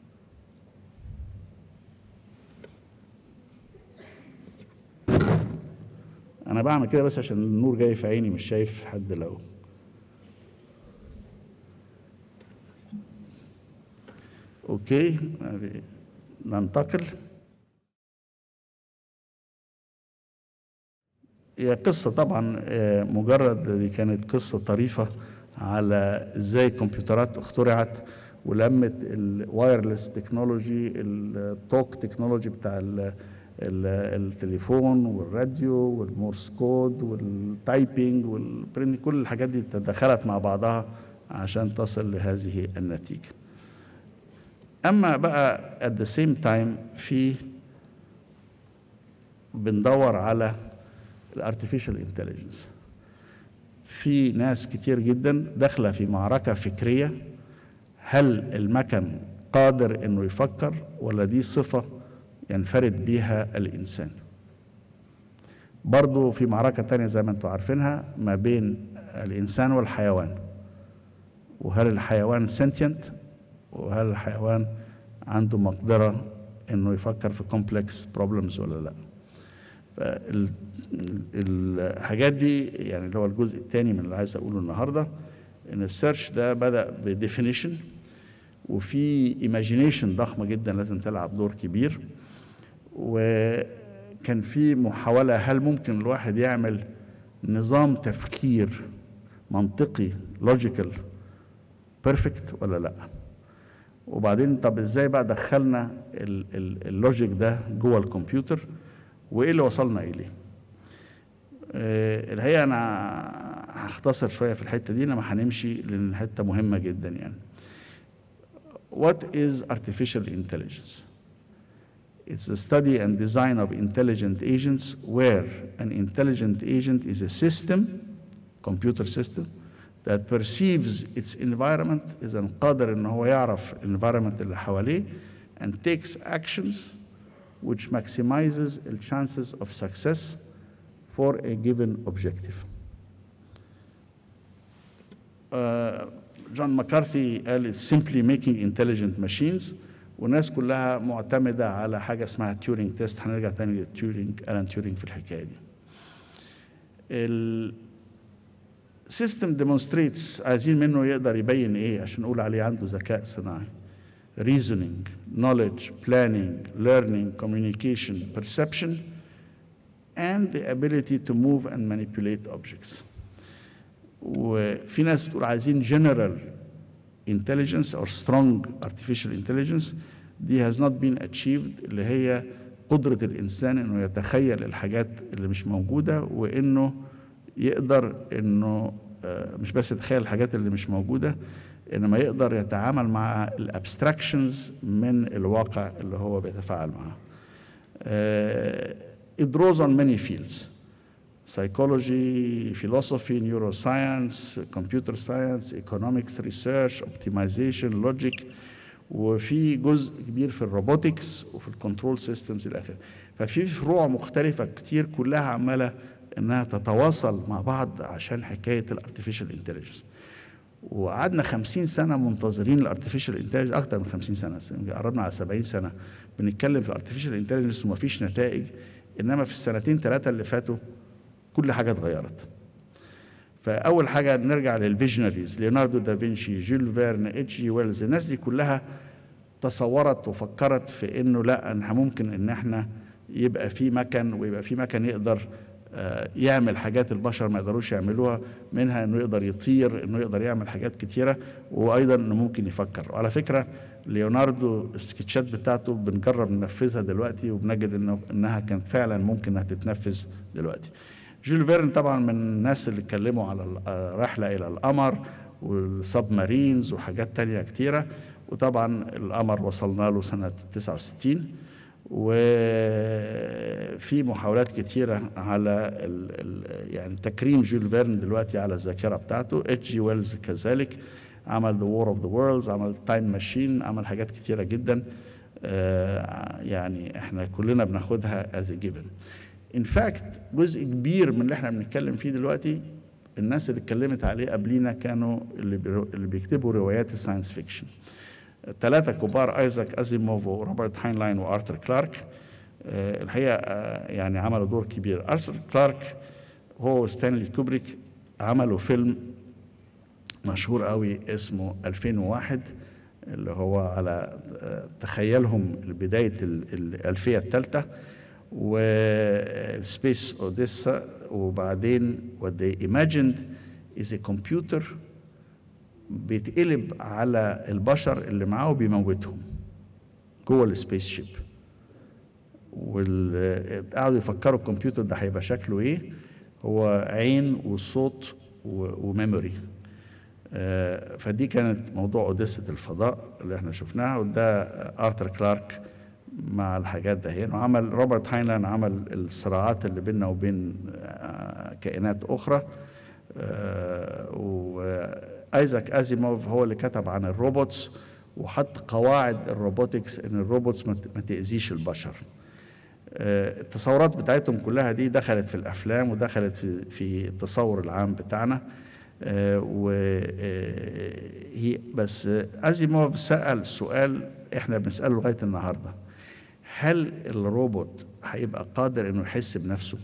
أنا بعمل كده بس عشان النور جاي في عيني مش شايف حد لو اوكي ننتقل هي قصة طبعا مجرد دي كانت قصة طريفة على ازاي الكمبيوترات اخترعت ولمت الوايرلس تكنولوجي التوك تكنولوجي بتاع التليفون والراديو والمورس كود والتايبنج والبرنت كل الحاجات دي تدخلت مع بعضها عشان تصل لهذه النتيجه اما بقى at the same time في بندور على الارتفيشال انتليجنس في ناس كتير جدا داخله في معركه فكريه هل المكن قادر انه يفكر ولا دي صفه ينفرد بها الانسان برضو في معركه تانية زي ما انتم عارفينها ما بين الانسان والحيوان وهل الحيوان سنتينت وهل الحيوان عنده مقدرة انه يفكر في كومبلكس بروبلمز ولا لا الحاجات دي يعني اللي هو الجزء الثاني من اللي عايز اقوله النهارده ان السيرش ده بدا بديفينيشن وفي ايماجينيشن ضخمه جدا لازم تلعب دور كبير وكان في محاوله هل ممكن الواحد يعمل نظام تفكير منطقي لوجيكال بيرفكت ولا لا وبعدين طب ازاي بقى دخلنا اللوجيك ده جوه الكمبيوتر وايه اللي وصلنا اليه أه الحقيقه انا هختصر شويه في الحته دي انما هنمشي لان الحته مهمه جدا يعني What is artificial intelligence? It's the study and design of intelligent agents where an intelligent agent is a system, computer system, that perceives its environment إذا قادر إن هو يعرف environment اللي حواليه and takes actions which maximizes the chances of success for a given objective. جون ماكارثي قال it's simply making intelligent machines والناس كلها معتمدة على حاجة اسمها تيورينج تيست هنرجع تاني لتيورينج ألان تيورينج في الحكاية دي. سيستم ديمونستريتس عايزين منه يقدر يبين ايه عشان نقول عليه عنده ذكاء صناعي reasoning knowledge planning learning communication perception and the ability to move and manipulate objects وفي ناس بتقول عايزين general intelligence or strong artificial intelligence دي has not been achieved اللي هي قدرة الإنسان إنه يتخيل الحاجات اللي مش موجودة وإنه يقدر إنه آه، مش بس يتخيل الحاجات اللي مش موجودة إنما يقدر يتعامل مع الابستراكشنز من الواقع اللي هو بيتفاعل معاه. آه، it draws on many fields. psychology, philosophy, neuroscience, computer science, economics, research, optimization, logic وفي جزء كبير في الروبوتكس وفي الكنترول سيستمز الى اخره ففي فروع مختلفه كتير كلها عماله انها تتواصل مع بعض عشان حكايه الارتفيشال انتليجنس وقعدنا 50 سنه منتظرين الارتفيشال انتليجنس اكتر من 50 سنه قربنا على 70 سنه بنتكلم في الارتفيشال انتليجنس ومفيش نتائج انما في السنتين ثلاثه اللي فاتوا كل حاجه اتغيرت فاول حاجه نرجع للفيجنريز ليوناردو دافنشي جيل فيرن اتش جي ويلز الناس دي كلها تصورت وفكرت في انه لا احنا ممكن ان احنا يبقى في مكن ويبقى في مكن يقدر آه، يعمل حاجات البشر ما يقدروش يعملوها منها انه يقدر يطير انه يقدر يعمل حاجات كتيره وايضا انه ممكن يفكر وعلى فكره ليوناردو السكتشات بتاعته بنجرب ننفذها دلوقتي وبنجد انه انها كانت فعلا ممكن انها تتنفذ دلوقتي جيل فيرن طبعا من الناس اللي اتكلموا على الرحله الى القمر والسب مارينز وحاجات تانية كتيره وطبعا القمر وصلنا له سنه 69 وفي محاولات كتيرة على ال ال يعني تكريم جيل فيرن دلوقتي على الذاكرة بتاعته اتش جي ويلز كذلك عمل ذا وور اوف ذا وورلدز عمل تايم ماشين عمل حاجات كتيرة جدا آه يعني احنا كلنا بناخدها از جيفن ان فاكت جزء كبير من اللي احنا بنتكلم فيه دلوقتي الناس اللي اتكلمت عليه قبلينا كانوا اللي, اللي بيكتبوا روايات الساينس فيكشن ثلاثة كبار ايزاك ازيموف وروبرت هاينلاين وارثر كلارك آه، الحقيقة آه، يعني عملوا دور كبير ارثر كلارك هو وستانلي كوبريك عملوا فيلم مشهور قوي اسمه 2001 اللي هو على آه، تخيلهم بداية الألفية الثالثة وسبيس اوديسا وبعدين what they imagined is a computer بيتقلب على البشر اللي معاه وبيموتهم جوه السبيس شيب وقعدوا يفكروا الكمبيوتر ده هيبقى شكله ايه هو عين وصوت وميموري آه، فدي كانت موضوع اوديسة الفضاء اللي احنا شفناها وده ارثر كلارك مع الحاجات ده هنا وعمل روبرت هاينلاند عمل الصراعات اللي بيننا وبين آه، كائنات اخرى آه، وايزاك ازيموف هو اللي كتب عن الروبوتس وحط قواعد الروبوتكس ان الروبوتس ما تاذيش البشر آه، التصورات بتاعتهم كلها دي دخلت في الافلام ودخلت في في التصور العام بتاعنا وهي بس ازيموف سال سؤال احنا بنساله لغايه النهارده هل الروبوت هيبقى قادر انه يحس بنفسه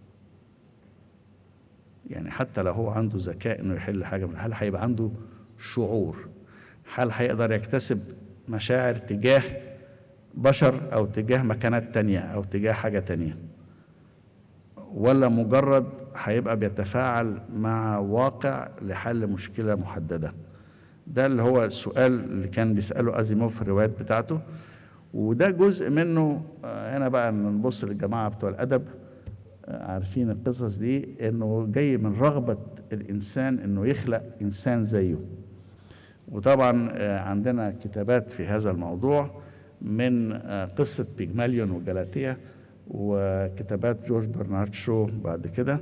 يعني حتى لو هو عنده ذكاء انه يحل حاجه من هل هيبقى عنده شعور هل هيقدر يكتسب مشاعر تجاه بشر او تجاه مكانات تانية او تجاه حاجه تانية ولا مجرد هيبقى بيتفاعل مع واقع لحل مشكله محدده ده اللي هو السؤال اللي كان بيساله ازيموف في الروايات بتاعته وده جزء منه آه، هنا بقى نبص للجماعه بتوع الادب آه، عارفين القصص دي انه جاي من رغبه الانسان انه يخلق انسان زيه وطبعا آه، عندنا كتابات في هذا الموضوع من قصه بيجماليون وجلاتيا وكتابات جورج برنارد شو بعد كده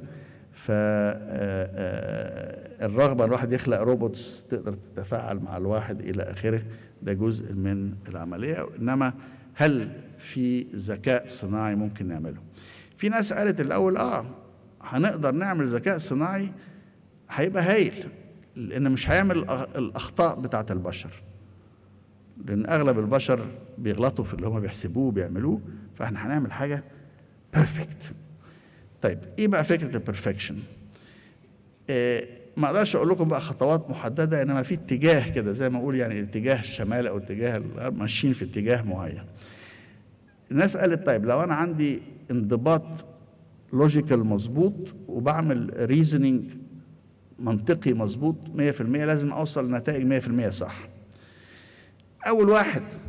فالرغبه الواحد يخلق روبوتس تقدر تتفاعل مع الواحد الى اخره ده جزء من العملية إنما هل في ذكاء صناعي ممكن نعمله في ناس قالت الأول آه هنقدر نعمل ذكاء صناعي هيبقى هايل لأن مش هيعمل الأخطاء بتاعة البشر لأن أغلب البشر بيغلطوا في اللي هم بيحسبوه وبيعملوه فإحنا هنعمل حاجة بيرفكت طيب إيه بقى فكرة البرفكشن؟ آه ما اقدرش اقول لكم بقى خطوات محدده انما في اتجاه كده زي ما اقول يعني اتجاه الشمال او اتجاه الغرب ماشيين في اتجاه معين الناس قالت طيب لو انا عندي انضباط لوجيكال مظبوط وبعمل ريزنينج منطقي مظبوط 100% لازم اوصل لنتائج 100% صح اول واحد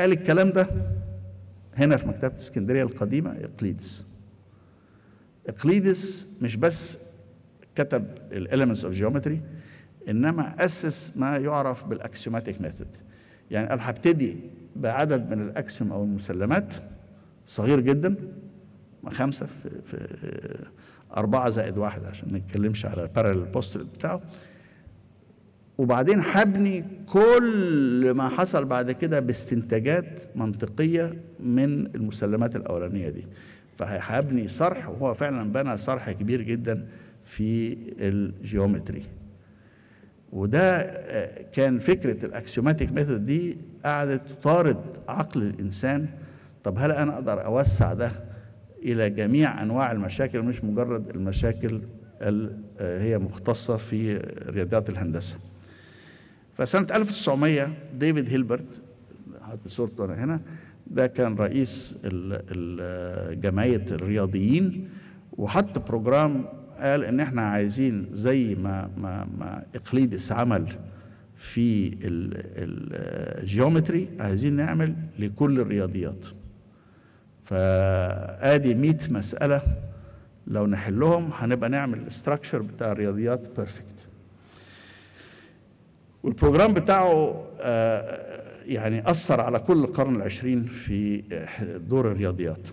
قال الكلام ده هنا في مكتبة اسكندرية القديمة إقليدس إقليدس مش بس كتب الاليمنتس اوف جيومتري انما اسس ما يعرف بالاكسيوماتيك ميثود يعني قال هبتدي بعدد من الاكسيوم او المسلمات صغير جدا خمسه في, في أربعة زائد واحد عشان ما نتكلمش على البارallel بوست بتاعه وبعدين هبني كل ما حصل بعد كده باستنتاجات منطقية من المسلمات الأولانية دي فهبني صرح وهو فعلا بنى صرح كبير جدا في الجيومتري وده كان فكرة الأكسيوماتيك ميثود دي قعدت تطارد عقل الإنسان طب هل أنا أقدر أوسع ده إلى جميع أنواع المشاكل مش مجرد المشاكل اللي هي مختصة في رياضيات الهندسة فسنة 1900 ديفيد هيلبرت حط صورته هنا ده كان رئيس جمعية الرياضيين وحط بروجرام قال ان احنا عايزين زي ما ما ما اقليدس عمل في الجيومتري عايزين نعمل لكل الرياضيات فادي 100 مساله لو نحلهم هنبقى نعمل الاستراكشر بتاع الرياضيات بيرفكت والبروجرام بتاعه يعني اثر على كل القرن العشرين في دور الرياضيات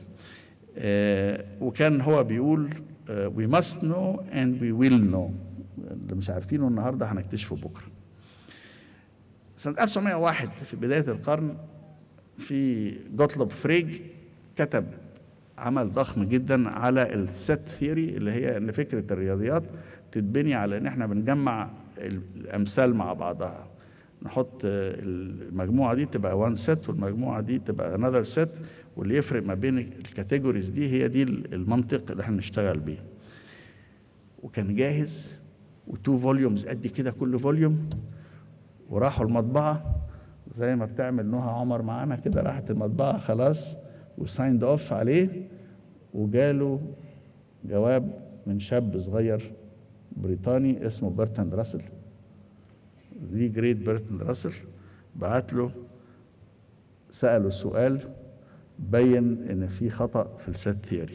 وكان هو بيقول we must know and we will know اللي مش عارفينه النهارده هنكتشفه بكره سنة 1901 في بداية القرن في جوتلوب فريج كتب عمل ضخم جدا على الست ثيوري اللي هي ان فكرة الرياضيات تتبني على ان احنا بنجمع الامثال مع بعضها نحط المجموعة دي تبقى وان سيت والمجموعة دي تبقى انذر سيت واللي يفرق ما بين الكاتيجوريز دي هي دي المنطق اللي احنا نشتغل بيه وكان جاهز وتو فوليومز قد كده كل فوليوم وراحوا المطبعة زي ما بتعمل نهى عمر معانا كده راحت المطبعة خلاص وسايند اوف عليه وجاله جواب من شاب صغير بريطاني اسمه برتاند راسل دي جريت برتاند راسل بعت له سأله السؤال بين ان في خطا في السيت ثيوري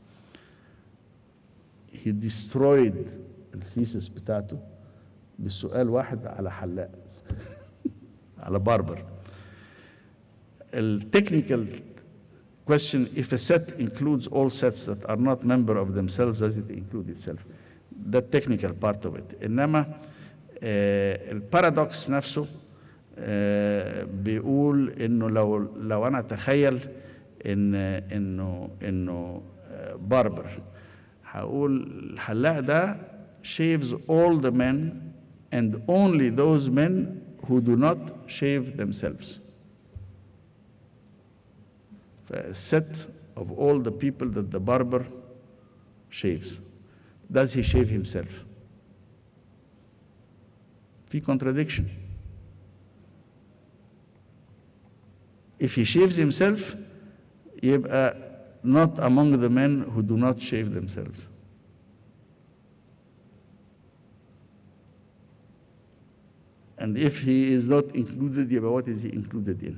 he destroyed الثيسس بتاعته بسؤال واحد على حلاق على باربر التكنيكال question if a set includes all sets that are not member of themselves does it include itself ده التكنيكال بارت اوف ات انما آه البارادوكس نفسه آه بيقول انه لو لو انا اتخيل ان انه انه باربر هقول الحلاق ده shaves all the men and only those men who do not shave themselves. A set of all the people that the barber shaves. Does he shave himself? في contradiction. If he shaves himself, يبقى not among the men who do not shave themselves. And if he is not included, يبقى what is he included in?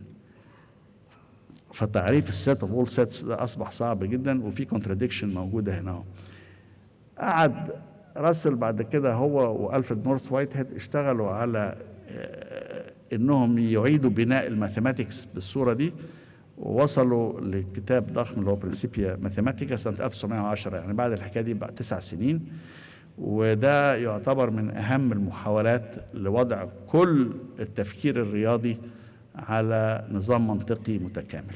فتعريف السيت اوف اول سيتس ده اصبح صعب جدا وفي كونتراديكشن موجوده هنا اهو. قعد راسل بعد كده هو والفريد نورث وايت هيد اشتغلوا على انهم يعيدوا بناء الماثيماتكس بالصوره دي ووصلوا لكتاب ضخم اللي هو برنسيبيا ماثيماتيكا سنه 1910 يعني بعد الحكايه دي بقى تسع سنين وده يعتبر من اهم المحاولات لوضع كل التفكير الرياضي على نظام منطقي متكامل.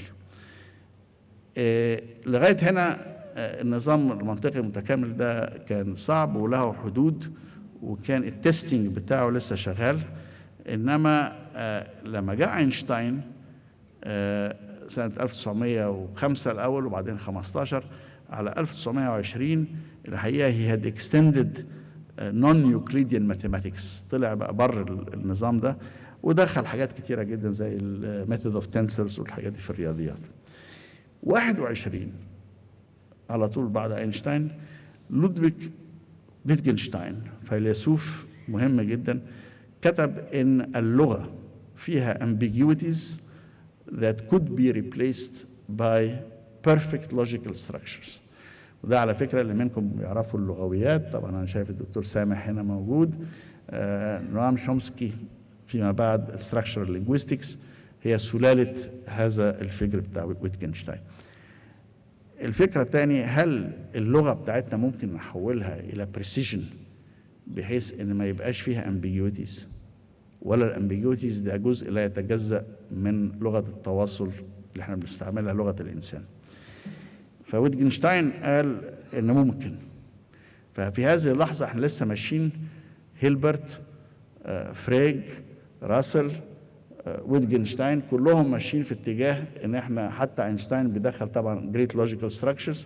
إيه لغايه هنا النظام المنطقي المتكامل ده كان صعب وله حدود وكان التستنج بتاعه لسه شغال انما لما جاء اينشتاين سنة 1905 الأول وبعدين 15 على 1920 الحقيقة he had extended non-Euclidean mathematics طلع بقى بره النظام ده ودخل حاجات كتيرة جدا زي الميثود اوف تنسرز والحاجات دي في الرياضيات 21 على طول بعد اينشتاين لودفيج فيتجنشتاين فيلسوف مهم جدا كتب ان اللغه فيها ambiguities that could be replaced by perfect logical structures وده على فكرة اللي منكم يعرفوا اللغويات طبعا أنا شايف الدكتور سامح هنا موجود آه نوام شومسكي فيما بعد structural linguistics هي سلالة هذا الفكر بتاع ويتجنشتاين الفكرة الثانية هل اللغة بتاعتنا ممكن نحولها إلى precision بحيث إن ما يبقاش فيها ambiguities ولا الامبيجوتيز ده جزء لا يتجزأ من لغة التواصل اللي احنا بنستعملها لغة الإنسان فويتجنشتاين قال إن ممكن ففي هذه اللحظة احنا لسه ماشيين هيلبرت آه، فريج راسل آه، ويتجنشتاين كلهم ماشيين في اتجاه ان احنا حتى اينشتاين بيدخل طبعا جريت لوجيكال ستراكشرز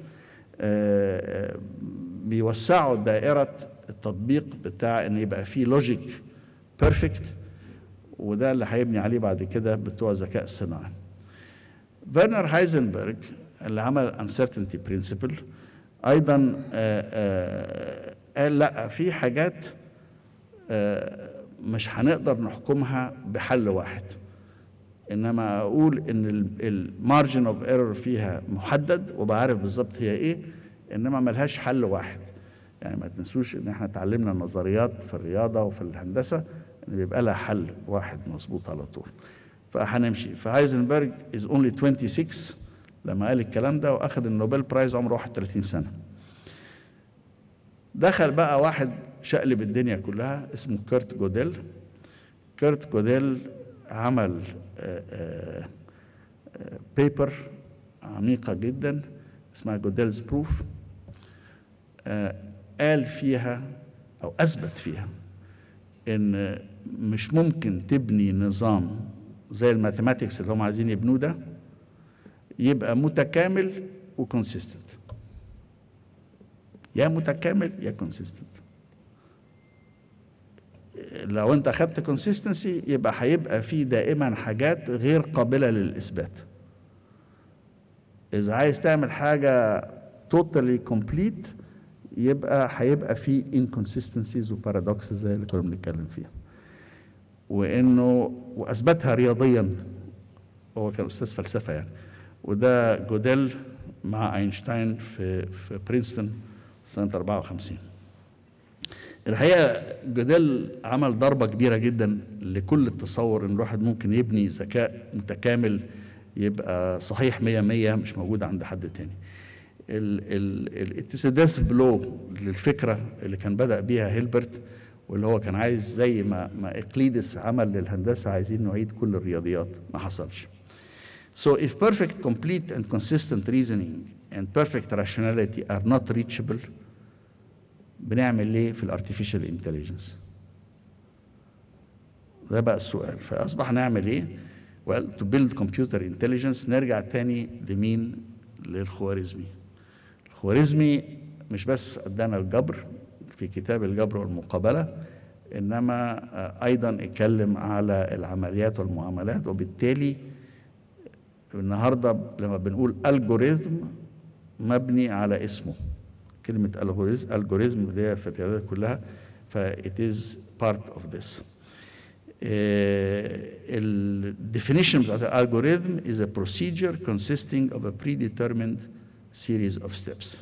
بيوسعوا دائره التطبيق بتاع ان يبقى فيه لوجيك بيرفكت وده اللي هيبني عليه بعد كده بتوع الذكاء الصناعي فيرنر هايزنبرج اللي عمل uncertainty principle ايضا آه، آه، قال لا في حاجات آه، مش هنقدر نحكمها بحل واحد انما اقول ان المارجن اوف ايرور فيها محدد وبعرف بالظبط هي ايه انما ملهاش حل واحد يعني ما تنسوش ان احنا اتعلمنا النظريات في الرياضه وفي الهندسه ان بيبقى لها حل واحد مظبوط على طول فهنمشي فهايزنبرج از اونلي 26 لما قال الكلام ده واخذ النوبل برايز عمره 31 سنه دخل بقى واحد شقلب الدنيا كلها اسمه كيرت جوديل كيرت جوديل عمل بيبر عميقة جدا اسمها جوديلز بروف قال فيها أو أثبت فيها إن مش ممكن تبني نظام زي الماثيماتكس اللي هم عايزين يبنوه ده يبقى متكامل وكونسيستنت يا متكامل يا كونسيستنت لو انت اخدت كونسيستنسي يبقى هيبقى في دائما حاجات غير قابله للاثبات اذا عايز تعمل حاجه توتالي كومبليت يبقى هيبقى في inconsistencies وبارادوكسز زي اللي كنا بنتكلم فيها وانه واثبتها رياضيا هو كان استاذ فلسفه يعني وده جوديل مع اينشتاين في في برينستون سنه 54 الحقيقه جوديل عمل ضربه كبيره جدا لكل التصور ان الواحد ممكن يبني ذكاء متكامل يبقى صحيح 100 100 مش موجود عند حد تاني الاتساداس بلو للفكره اللي كان بدا بيها هيلبرت واللي هو كان عايز زي ما ما اقليدس عمل للهندسه عايزين نعيد كل الرياضيات ما حصلش So if perfect, complete, and consistent reasoning and perfect rationality are not reachable, بنعمل ليه في الارتفيشال انتليجنس؟ ده بقى السؤال فاصبح نعمل ايه؟ well to build computer intelligence نرجع تاني لمين؟ للخوارزمي. الخوارزمي مش بس ادانا الجبر في كتاب الجبر والمقابله انما ايضا اتكلم على العمليات والمعاملات وبالتالي النهارده لما بنقول الجوريزم مبني على اسمه كلمه الجوريزم الجوريزم اللي هي في الرياضات كلها فإت از بارت اوف ذس الديفينيشن بتاعت الالجوريزم is a procedure consisting of a predetermined series of steps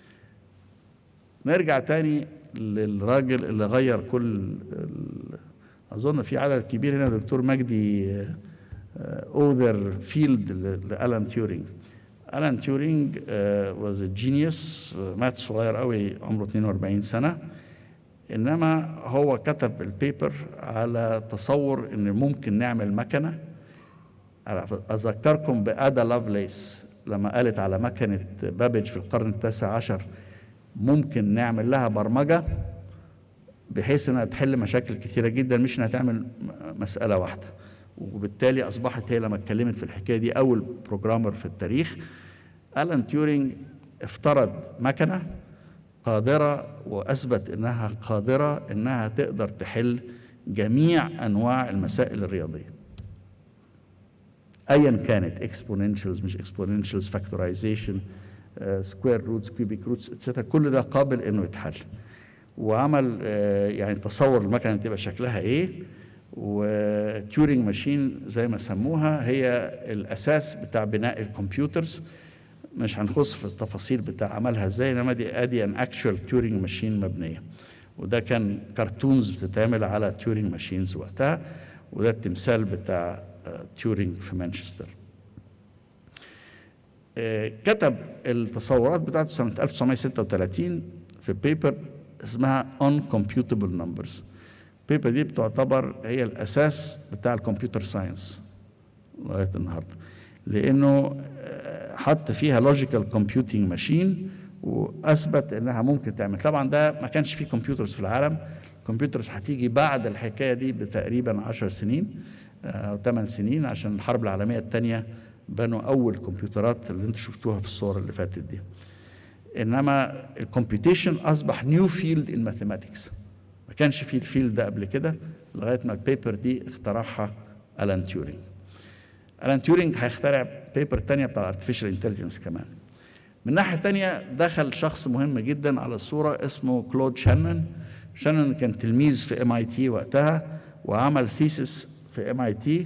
نرجع تاني للراجل اللي غير كل ال- اظن في عدد كبير هنا دكتور مجدي اوذر فيلد لالان تيورينج الان تيورينج واز جينيوس مات صغير قوي عمره 42 سنه انما هو كتب البيبر على تصور ان ممكن نعمل مكنه اذكركم بادا لافليس لما قالت على مكنه بابج في القرن التاسع عشر ممكن نعمل لها برمجه بحيث انها تحل مشاكل كثيره جدا مش انها تعمل مساله واحده وبالتالي اصبحت هي لما اتكلمت في الحكايه دي اول بروجرامر في التاريخ الان تيورينج افترض مكنه قادره واثبت انها قادره انها تقدر تحل جميع انواع المسائل الرياضيه ايا كانت اكسبوننشالز مش اكسبوننشالز فاكتورايزيشن سكوير روتس كيوبيك روتس اتسترا كل ده قابل انه يتحل وعمل آه، يعني تصور المكنه تبقى شكلها ايه وتيورينج ماشين زي ما سموها هي الاساس بتاع بناء الكمبيوترز مش هنخص في التفاصيل بتاع عملها ازاي انما دي ادي ان اكشوال تيورينج ماشين مبنيه وده كان كرتونز بتتعمل على تيورينج ماشينز وقتها وده التمثال بتاع تيورينج في مانشستر كتب التصورات بتاعته سنة 1936 في بيبر اسمها Uncomputable Numbers البيبر دي بتعتبر هي الأساس بتاع الكمبيوتر ساينس لغاية النهاردة لأنه حط فيها لوجيكال كومبيوتنج ماشين واثبت انها ممكن تعمل طبعا ده ما كانش فيه كمبيوترز في العالم الكمبيوترز هتيجي بعد الحكايه دي بتقريبا 10 سنين او 8 سنين عشان الحرب العالميه الثانيه بنوا اول كمبيوترات اللي انتم شفتوها في الصور اللي فاتت دي انما الكمبيوتيشن اصبح نيو فيلد ان ماثيماتكس ما كانش فيه الفيلد ده قبل كده لغايه ما البيبر دي اخترعها الان تيورينج الان تيورينج هيخترع بيبر تانية بتاع الارتفيشال انتليجنس كمان من ناحيه تانية دخل شخص مهم جدا على الصوره اسمه كلود شانون شانون كان تلميذ في ام اي تي وقتها وعمل ثيسس في ام اي تي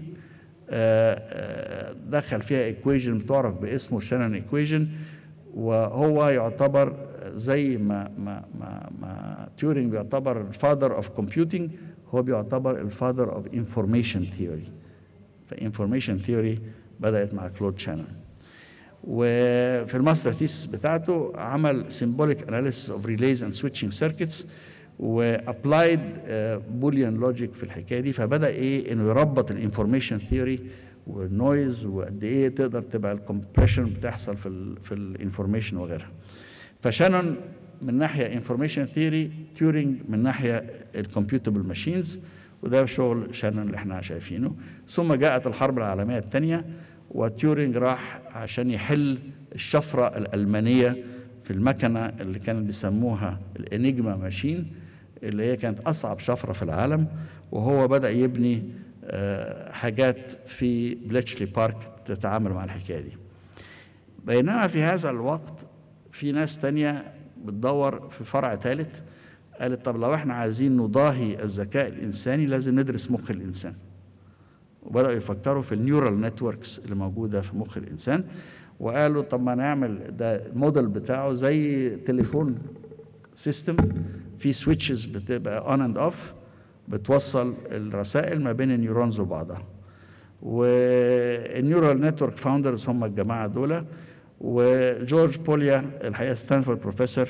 دخل فيها ايكويجن بتعرف باسمه شانون ايكويجن وهو يعتبر زي ما ما ما, ما تيورينج بيعتبر الفادر اوف كومبيوتنج هو بيعتبر الفادر اوف انفورميشن ثيوري فانفورميشن ثيوري بدات مع كلود شانون وفي الماستر ثيسس بتاعته عمل symbolic analysis of relays and switching circuits وابلايد بوليان لوجيك في الحكايه دي فبدا ايه انه يربط الانفورميشن ثيوري والنويز وقد ايه تقدر تبقى الكومبريشن بتحصل في ال في الانفورميشن وغيرها فشانون من ناحيه انفورميشن ثيوري تيورينج من ناحيه الكمبيوتبل ماشينز وده شغل شانون اللي احنا شايفينه ثم جاءت الحرب العالميه الثانيه وتيورينج راح عشان يحل الشفره الالمانيه في المكنه اللي كانوا بيسموها الانيجما ماشين اللي هي كانت اصعب شفره في العالم وهو بدا يبني حاجات في بليتشلي بارك تتعامل مع الحكايه دي بينما في هذا الوقت في ناس تانية بتدور في فرع ثالث قالت طب لو احنا عايزين نضاهي الذكاء الانساني لازم ندرس مخ الانسان وبداوا يفكروا في النيورال نتوركس اللي موجوده في مخ الانسان وقالوا طب ما نعمل ده الموديل بتاعه زي تليفون سيستم في سويتشز بتبقى اون اند اوف بتوصل الرسائل ما بين النيورونز وبعضها والنيورال نتورك فاوندرز هم الجماعه دول وجورج بوليا الحقيقه ستانفورد بروفيسور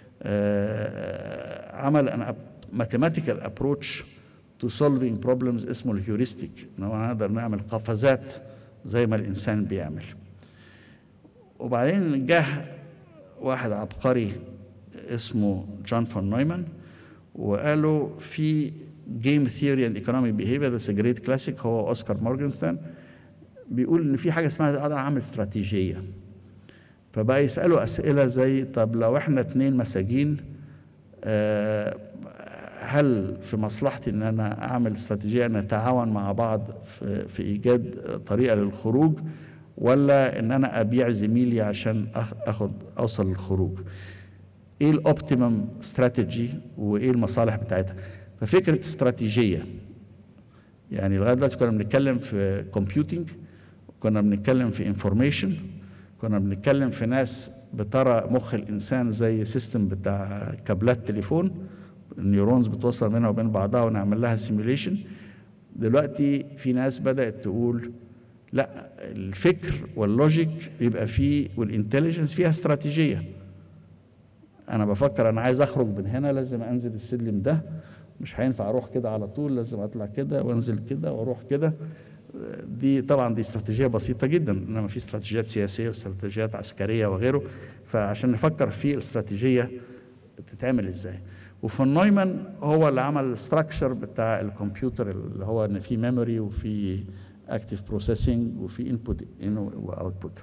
عمل ان ماثيماتيكال ابروتش تو سولفينج بروبلمز اسمه الهيوريستيك ان هو نقدر نعمل قفزات زي ما الانسان بيعمل وبعدين جه واحد عبقري اسمه جون فون نويمان وقالوا في جيم ثيوري اند ايكونوميك بيهيفير ذاتس جريت كلاسيك هو اوسكار مورجنستان بيقول ان في حاجه اسمها اقدر اعمل استراتيجيه فبقى يسالوا اسئله زي طب لو احنا اتنين مساجين أه هل في مصلحتي ان انا اعمل استراتيجيه نتعاون مع بعض في, في ايجاد طريقه للخروج ولا ان انا ابيع زميلي عشان اخد اوصل للخروج ايه الاوبتيمم استراتيجي وايه المصالح بتاعتها ففكره استراتيجيه يعني لغايه دلوقتي كنا بنتكلم في كومبيوتنج كنا بنتكلم في انفورميشن كنا بنتكلم في ناس بترى مخ الانسان زي سيستم بتاع كابلات تليفون النيورونز بتوصل منها وبين بعضها ونعمل لها سيميوليشن دلوقتي في ناس بدات تقول لا الفكر واللوجيك يبقى فيه والانتليجنس فيها استراتيجيه انا بفكر انا عايز اخرج من هنا لازم انزل السلم ده مش هينفع اروح كده على طول لازم اطلع كده وانزل كده واروح كده دي طبعا دي استراتيجيه بسيطه جدا انما في استراتيجيات سياسيه واستراتيجيات عسكريه وغيره فعشان نفكر في الاستراتيجيه بتتعمل ازاي وفون نويمان هو اللي عمل الستراكشر بتاع الكمبيوتر اللي هو ان في ميموري وفي اكتيف بروسيسنج وفي انبوت واوتبوت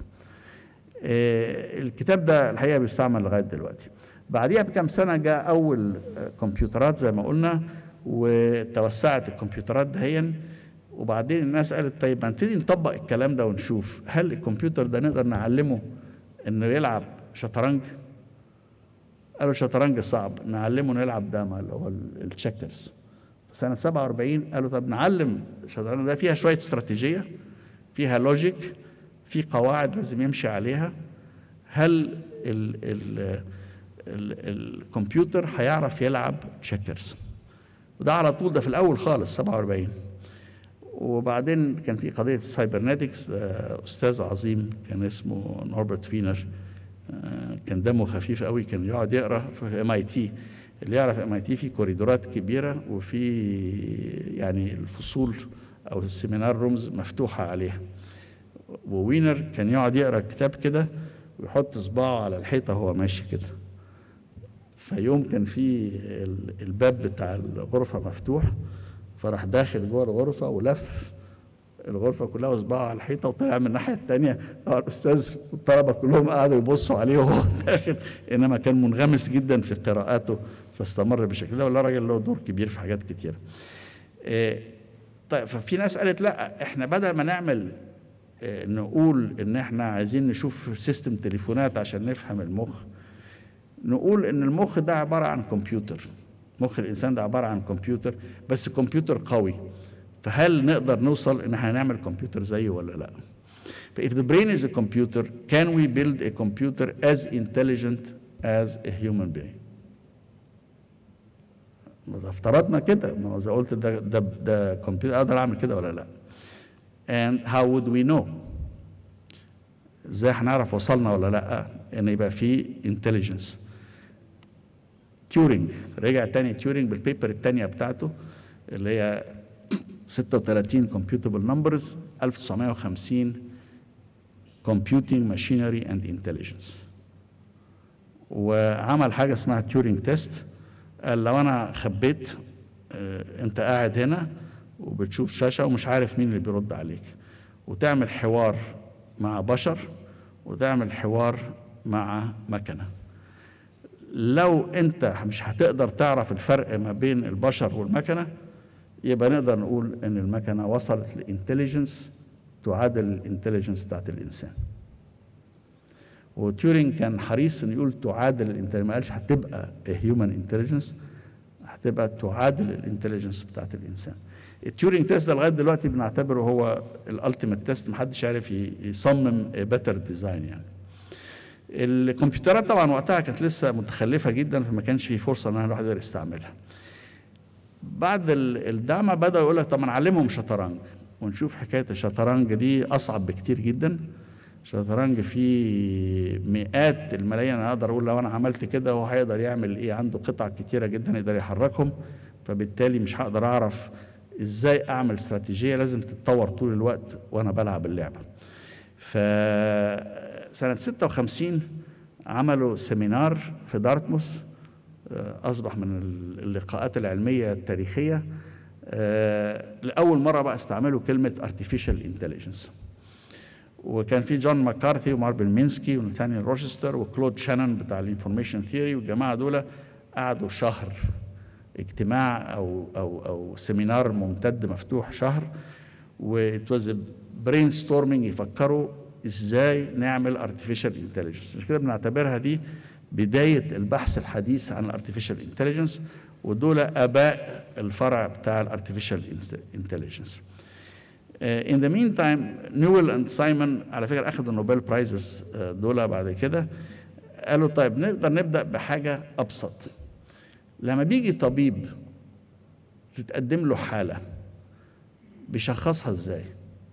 الكتاب ده الحقيقه بيستعمل لغايه دلوقتي بعديها بكم سنه جاء اول كمبيوترات زي ما قلنا وتوسعت الكمبيوترات دهيا وبعدين الناس قالت طيب ما نبتدي نطبق الكلام ده ونشوف هل الكمبيوتر ده نقدر نعلمه انه يلعب شطرنج قالوا الشطرنج صعب نعلمه انه يلعب داما اللي هو التشيكرز سنة 47 قالوا طب نعلم الشطرنج ده فيها شوية استراتيجية فيها لوجيك في قواعد لازم يمشي عليها هل ال ال ال الكمبيوتر هيعرف يلعب تشيكرز وده على طول ده في الأول خالص 47 وبعدين كان في قضية السايبرنetics أستاذ عظيم كان اسمه نوربرت فينر كان دمه خفيف قوي كان يقعد يقرا في ام اي تي اللي يعرف ام اي تي في كوريدورات كبيره وفي يعني الفصول او السيمينار رومز مفتوحه عليها ووينر كان يقعد يقرا كتاب كده ويحط صباعه على الحيطه وهو ماشي كده فيوم كان في الباب بتاع الغرفه مفتوح فراح داخل جوه الغرفه ولف الغرفه كلها وصباعه على الحيطه وطلع من الناحيه الثانيه الاستاذ والطلبه كلهم قعدوا يبصوا عليه وهو داخل انما كان منغمس جدا في قراءاته فاستمر بالشكل ده ولا راجل له دور كبير في حاجات كتيره. إيه طيب ففي ناس قالت لا احنا بدل ما نعمل إيه نقول ان احنا عايزين نشوف سيستم تليفونات عشان نفهم المخ نقول ان المخ ده عباره عن كمبيوتر مخ الانسان ده عباره عن كمبيوتر بس كمبيوتر قوي فهل نقدر نوصل ان احنا نعمل كمبيوتر زيه ولا لا if the brain is a computer can we build a computer as intelligent as a human being إذا افترضنا كده ما هو اذا قلت ده ده ده كمبيوتر اقدر اعمل كده ولا لا and how would we know ازاي هنعرف وصلنا ولا لا ان يبقى في intelligence تيورينج رجع تاني تيورينج بالبيبر الثانيه بتاعته اللي هي 36 computable numbers 1950 computing machinery and intelligence وعمل حاجه اسمها تيورينج تيست قال لو انا خبيت اه انت قاعد هنا وبتشوف شاشه ومش عارف مين اللي بيرد عليك وتعمل حوار مع بشر وتعمل حوار مع مكنه لو انت مش هتقدر تعرف الفرق ما بين البشر والمكنه يبقى نقدر نقول ان المكنه وصلت لانتليجنس تعادل الانتليجنس بتاعت الانسان وتيورينج كان حريص انه يقول تعادل الانتليجنس ما قالش هتبقى هيومن انتليجنس هتبقى تعادل الانتليجنس بتاعت الانسان التيورينج تيست ده لغايه دلوقتي بنعتبره هو الالتيميت تيست محدش عارف يصمم بيتر ديزاين يعني الكمبيوترات طبعا وقتها كانت لسه متخلفه جدا فما كانش في فرصه ان الواحد يقدر يستعملها بعد الدعم بدأوا يقول لك طب نعلمهم شطرنج ونشوف حكاية الشطرنج دي أصعب بكتير جدا شطرنج فيه مئات الملايين أنا أقدر أقول لو أنا عملت كده هو هيقدر يعمل إيه عنده قطع كتيرة جدا يقدر يحركهم فبالتالي مش هقدر أعرف إزاي أعمل استراتيجية لازم تتطور طول الوقت وأنا بلعب اللعبة فسنة 56 عملوا سيمينار في دارتموث أصبح من اللقاءات العلمية التاريخية لأول مرة بقى استعملوا كلمة artificial intelligence وكان في جون ماكارثي ومارفن مينسكي ونتانيال روشستر وكلود شانون بتاع الانفورميشن ثيوري والجماعة دول قعدوا شهر اجتماع أو أو أو سيمينار ممتد مفتوح شهر وتوز برين ستورمينج يفكروا ازاي نعمل artificial intelligence عشان كده بنعتبرها دي بداية البحث الحديث عن الارتفيشال انتليجنس ودول آباء الفرع بتاع الارتفيشال انتليجنس. In the meantime نيويل اند سايمون على فكرة أخذوا النوبل برايزز دول بعد كده قالوا طيب نقدر نبدأ بحاجة أبسط. لما بيجي طبيب تتقدم له حالة بيشخصها ازاي؟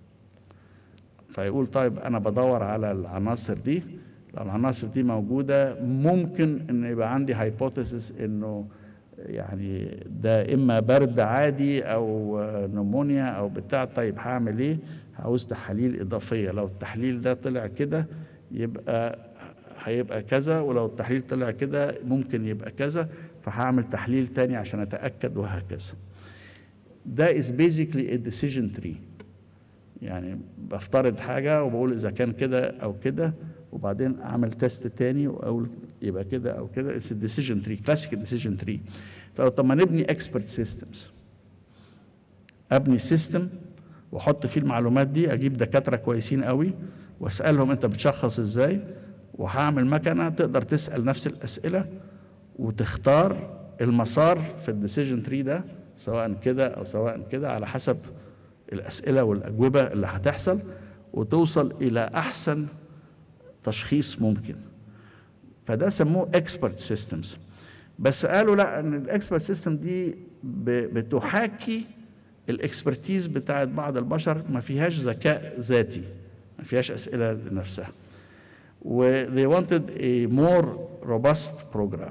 فيقول طيب أنا بدور على العناصر دي لو العناصر دي موجودة ممكن ان يبقى عندي هايبوثيسس انه يعني ده اما برد عادي او نمونيا او بتاع طيب هعمل ايه عاوز تحاليل اضافية لو التحليل ده طلع كده يبقى هيبقى كذا ولو التحليل طلع كده ممكن يبقى كذا فهعمل تحليل تاني عشان اتاكد وهكذا ده is basically a decision tree يعني بفترض حاجة وبقول إذا كان كده أو كده وبعدين أعمل تيست تاني وأقول يبقى كده أو كده اتس ديسيجن تري كلاسيك ديسيجن تري فطب ما نبني اكسبرت سيستمز أبني سيستم وأحط فيه المعلومات دي أجيب دكاترة كويسين قوي وأسألهم أنت بتشخص إزاي وهعمل مكنة تقدر تسأل نفس الأسئلة وتختار المسار في الديسيجن تري ده سواء كده او سواء كده على حسب الاسئله والاجوبه اللي هتحصل وتوصل الى احسن تشخيص ممكن فده سموه اكسبرت سيستمز بس قالوا لا ان الاكسبرت سيستم دي بتحاكي الاكسبرتيز بتاعت بعض البشر ما فيهاش ذكاء ذاتي ما فيهاش اسئله لنفسها و they wanted a more robust program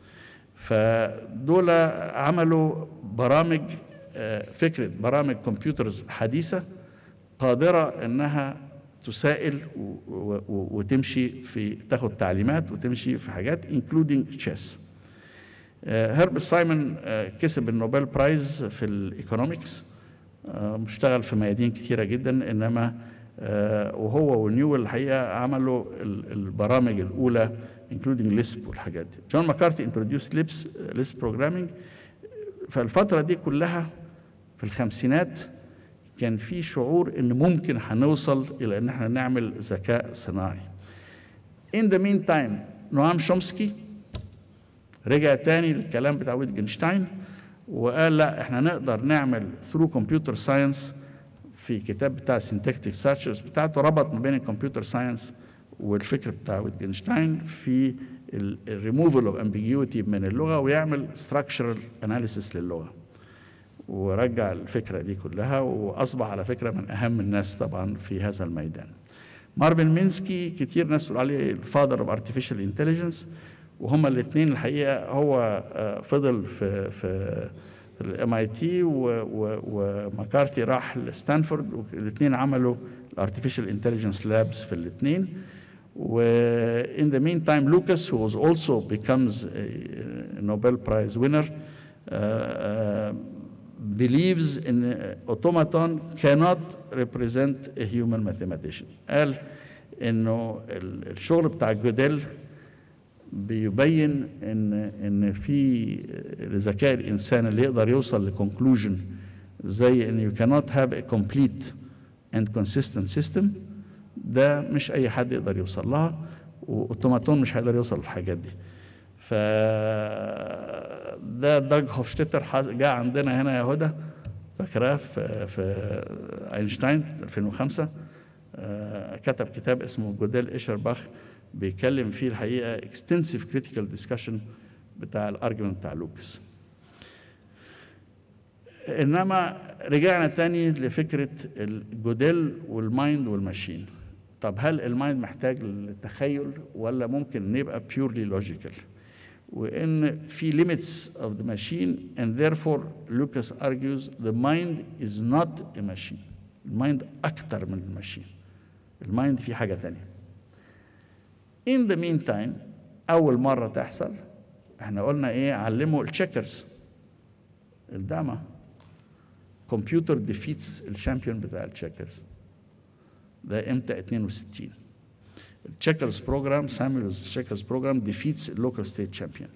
فدول عملوا برامج فكره برامج كمبيوترز حديثه قادره انها تسائل وتمشي في تاخد تعليمات وتمشي في حاجات including chess هرب سايمون كسب النوبل برايز في الايكونومكس مشتغل في ميادين كتيرة جدا انما وهو ونيول الحقيقة عملوا البرامج الأولى including ليسب والحاجات دي جون ماكارتي introduced ليبس ليسب بروجرامينج فالفترة دي كلها في الخمسينات كان في شعور ان ممكن هنوصل الى ان احنا نعمل ذكاء صناعي. In the meantime نوام شومسكي رجع تاني للكلام بتاع ويتجنشتاين وقال لا احنا نقدر نعمل ثرو كمبيوتر ساينس في كتاب بتاع سينتكتيك سيرشرز بتاعته ربط ما بين الكمبيوتر ساينس والفكر بتاع ويتجنشتاين في الريموفال اوف امبيجيوتي من اللغه ويعمل ستراكشرال اناليسيس للغه. ورجع الفكره دي كلها واصبح على فكره من اهم الناس طبعا في هذا الميدان. مارفن مينسكي كتير ناس تقول عليه الفادر اوف ارتفيشال انتليجنس وهما الاثنين الحقيقه هو فضل في في الام اي تي ومكارتي راح لستانفورد والاثنين عملوا الارتفيشال انتليجنس لابس في الاثنين و in the meantime Lucas who was also becomes a Nobel Prize winner uh, uh, believes in automaton cannot represent a human mathematician قال انه الشغل بتاع جوديل بيبين ان ان في الذكاء الانسان اللي يقدر يوصل لكونكلوجن زي ان you cannot have a complete and consistent system ده مش اي حد يقدر يوصل لها واوتوماتون مش هيقدر يوصل للحاجات دي ف ده داج هوفشتيتر جاء عندنا هنا يا هدى فاكراه في في اينشتاين 2005 كتب كتاب اسمه جوديل ايشرباخ بيتكلم فيه الحقيقه اكستنسيف كريتيكال ديسكشن بتاع الارجيومنت بتاع لوكس انما رجعنا تاني لفكره الجوديل والمايند والماشين طب هل المايند محتاج للتخيل ولا ممكن نبقى بيورلي لوجيكال وان في limits of the machine and therefore Lucas argues the mind is not a machine المايند اكتر من الماشين المايند في حاجه تانية in the meantime اول مره تحصل احنا قلنا ايه علموا التشيكرز الدعمه كمبيوتر ديفيتس الشامبيون بتاع التشيكرز ده امتى 62 التشيكرز بروجرام سامويلز تشيكرز بروجرام ديفيتس اللوكال ستيت شامبيون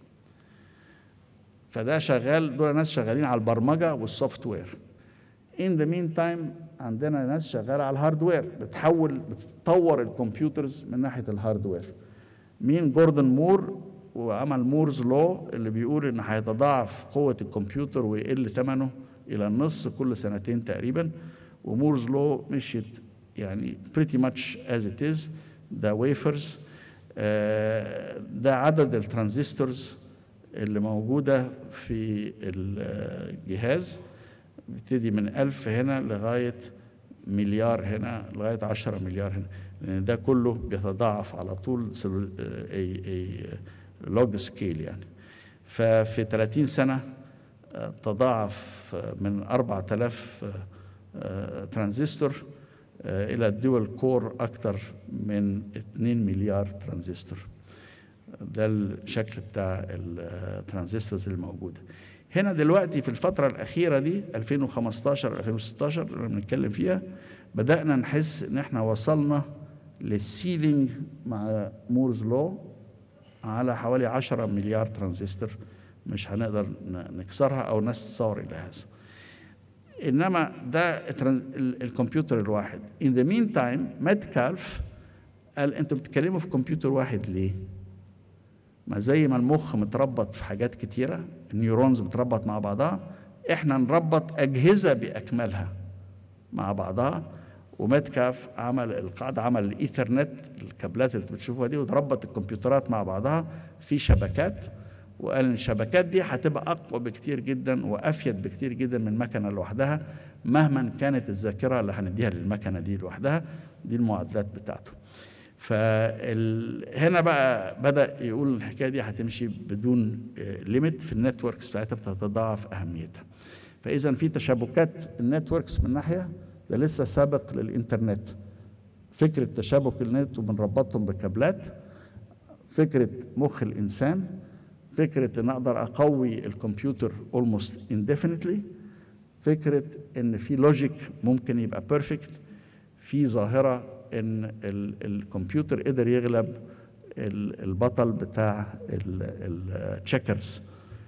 فده شغال دول ناس شغالين على البرمجه والسوفت وير ان ذا مين تايم عندنا ناس شغاله على الهاردوير بتحول بتطور الكمبيوترز من ناحيه الهاردوير مين جوردن مور وعمل مورز لو اللي بيقول ان هيتضاعف قوه الكمبيوتر ويقل ثمنه الى النص كل سنتين تقريبا ومورز لو مشيت يعني pretty much as it is ده ويفرز ده عدد الترانزستورز اللي موجودة في الجهاز بتبتدي من ألف هنا لغاية مليار هنا لغاية عشرة مليار هنا لأن ده كله بيتضاعف على طول أي أي لوج سكيل يعني ففي 30 سنة تضاعف من 4000 ترانزستور الى الدول كور اكثر من 2 مليار ترانزستور ده الشكل بتاع الترانزستورز الموجوده هنا دلوقتي في الفترة الأخيرة دي 2015 2016 اللي بنتكلم فيها بدأنا نحس إن إحنا وصلنا للسيلينج مع مورز لو على حوالي 10 مليار ترانزستور مش هنقدر نكسرها أو الناس تتصور إلى هذا. انما ده الكمبيوتر الواحد in the meantime ميتكالف قال انتوا بتتكلموا في كمبيوتر واحد ليه ما زي ما المخ متربط في حاجات كتيره النيورونز بتربط مع بعضها احنا نربط اجهزه باكملها مع بعضها وميتكاف عمل القاعده عمل الايثرنت الكابلات اللي بتشوفوها دي وتربط الكمبيوترات مع بعضها في شبكات وقال ان الشبكات دي هتبقى اقوى بكتير جدا وافيد بكتير جدا من مكنه لوحدها مهما كانت الذاكره اللي هنديها للمكنه دي لوحدها دي المعادلات بتاعته فهنا بقى بدا يقول الحكايه دي هتمشي بدون ليميت في النتوركس بتاعتها بتتضاعف اهميتها فاذا في تشابكات النتوركس من ناحيه ده لسه سابق للانترنت فكره تشابك النت وبنربطهم بكابلات فكره مخ الانسان فكره ان اقدر اقوي الكمبيوتر almost indefinitely فكره ان في لوجيك ممكن يبقى بيرفكت في ظاهره ان الكمبيوتر قدر يغلب البطل بتاع التشيكرز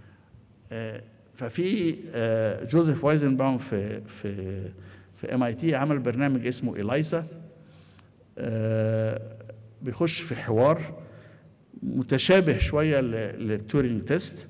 ففي جوزيف وايزنباوم في في في ام اي تي عمل برنامج اسمه إلايزا بيخش في حوار متشابه شويه للتورينج تيست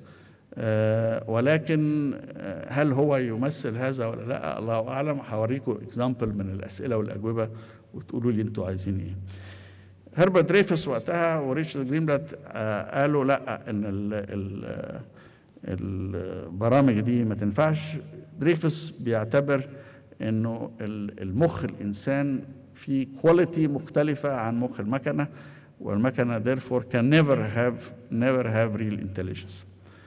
ولكن هل هو يمثل هذا ولا لا الله اعلم هوريكم اكزامبل من الاسئله والاجوبه وتقولوا لي انتوا عايزين ايه هربرت دريفس وقتها وريتشارد جرينبلات قالوا لا ان ال ال البرامج دي ما تنفعش دريفس بيعتبر انه المخ الانسان في كواليتي مختلفه عن مخ المكنه والمكنه therefore can never have never have real intelligence.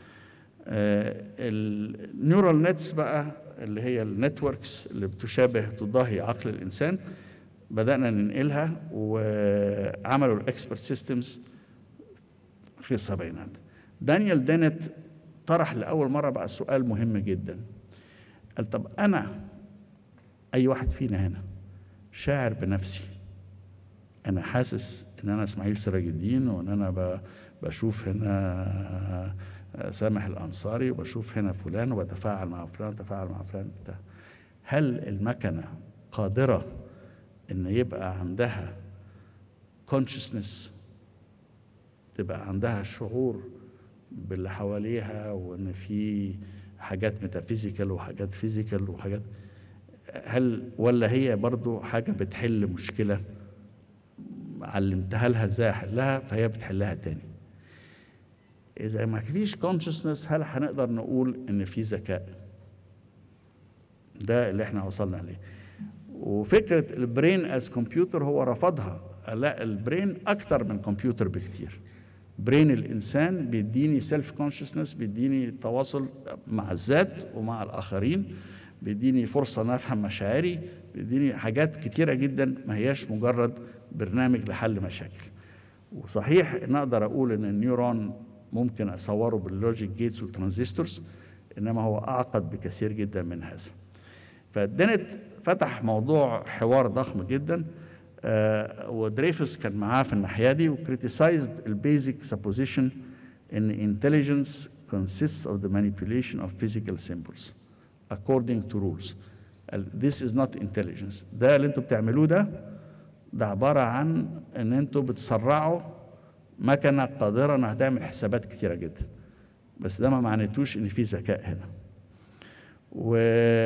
النيورال نتس بقى اللي هي النتوركس اللي بتشابه تضاهي عقل الانسان بدانا ننقلها وعملوا الاكسبرت سيستمز في السبعينات. دانيال دينت طرح لاول مره بقى سؤال مهم جدا. قال طب انا اي واحد فينا هنا شاعر بنفسي انا حاسس ان انا اسماعيل سراج الدين وان انا بشوف هنا سامح الانصاري وبشوف هنا فلان وبتفاعل مع فلان وبتفاعل مع فلان بتاع هل المكنه قادره ان يبقى عندها consciousness تبقى عندها شعور باللي حواليها وان في حاجات ميتافيزيكال وحاجات فيزيكال وحاجات هل ولا هي برضو حاجه بتحل مشكله علمتها لها ازاي احلها فهي بتحلها تاني اذا ما فيش consciousness هل هنقدر نقول ان في ذكاء ده اللي احنا وصلنا عليه وفكره البرين از كمبيوتر هو رفضها لا البرين اكتر من كمبيوتر بكتير برين الانسان بيديني سيلف كونشسنس بيديني تواصل مع الذات ومع الاخرين بيديني فرصه ان افهم مشاعري بيديني حاجات كتيره جدا ما هياش مجرد برنامج لحل مشاكل وصحيح ان اقدر اقول ان النيورون ممكن اصوره باللوجيك جيتس والترانزستورز انما هو اعقد بكثير جدا من هذا فدنت فتح موضوع حوار ضخم جدا آه ودريفس كان معاه في الناحيه دي وكريتيسايزد البيزك سبوزيشن ان intelligence consists of the manipulation of physical symbols according to rules this is not intelligence ده اللي انتوا بتعملوه ده ده عبارة عن ان انتوا بتسرعوا مكنة قادرة انها تعمل حسابات كتيرة جدا بس ده ما معنيتوش ان في ذكاء هنا و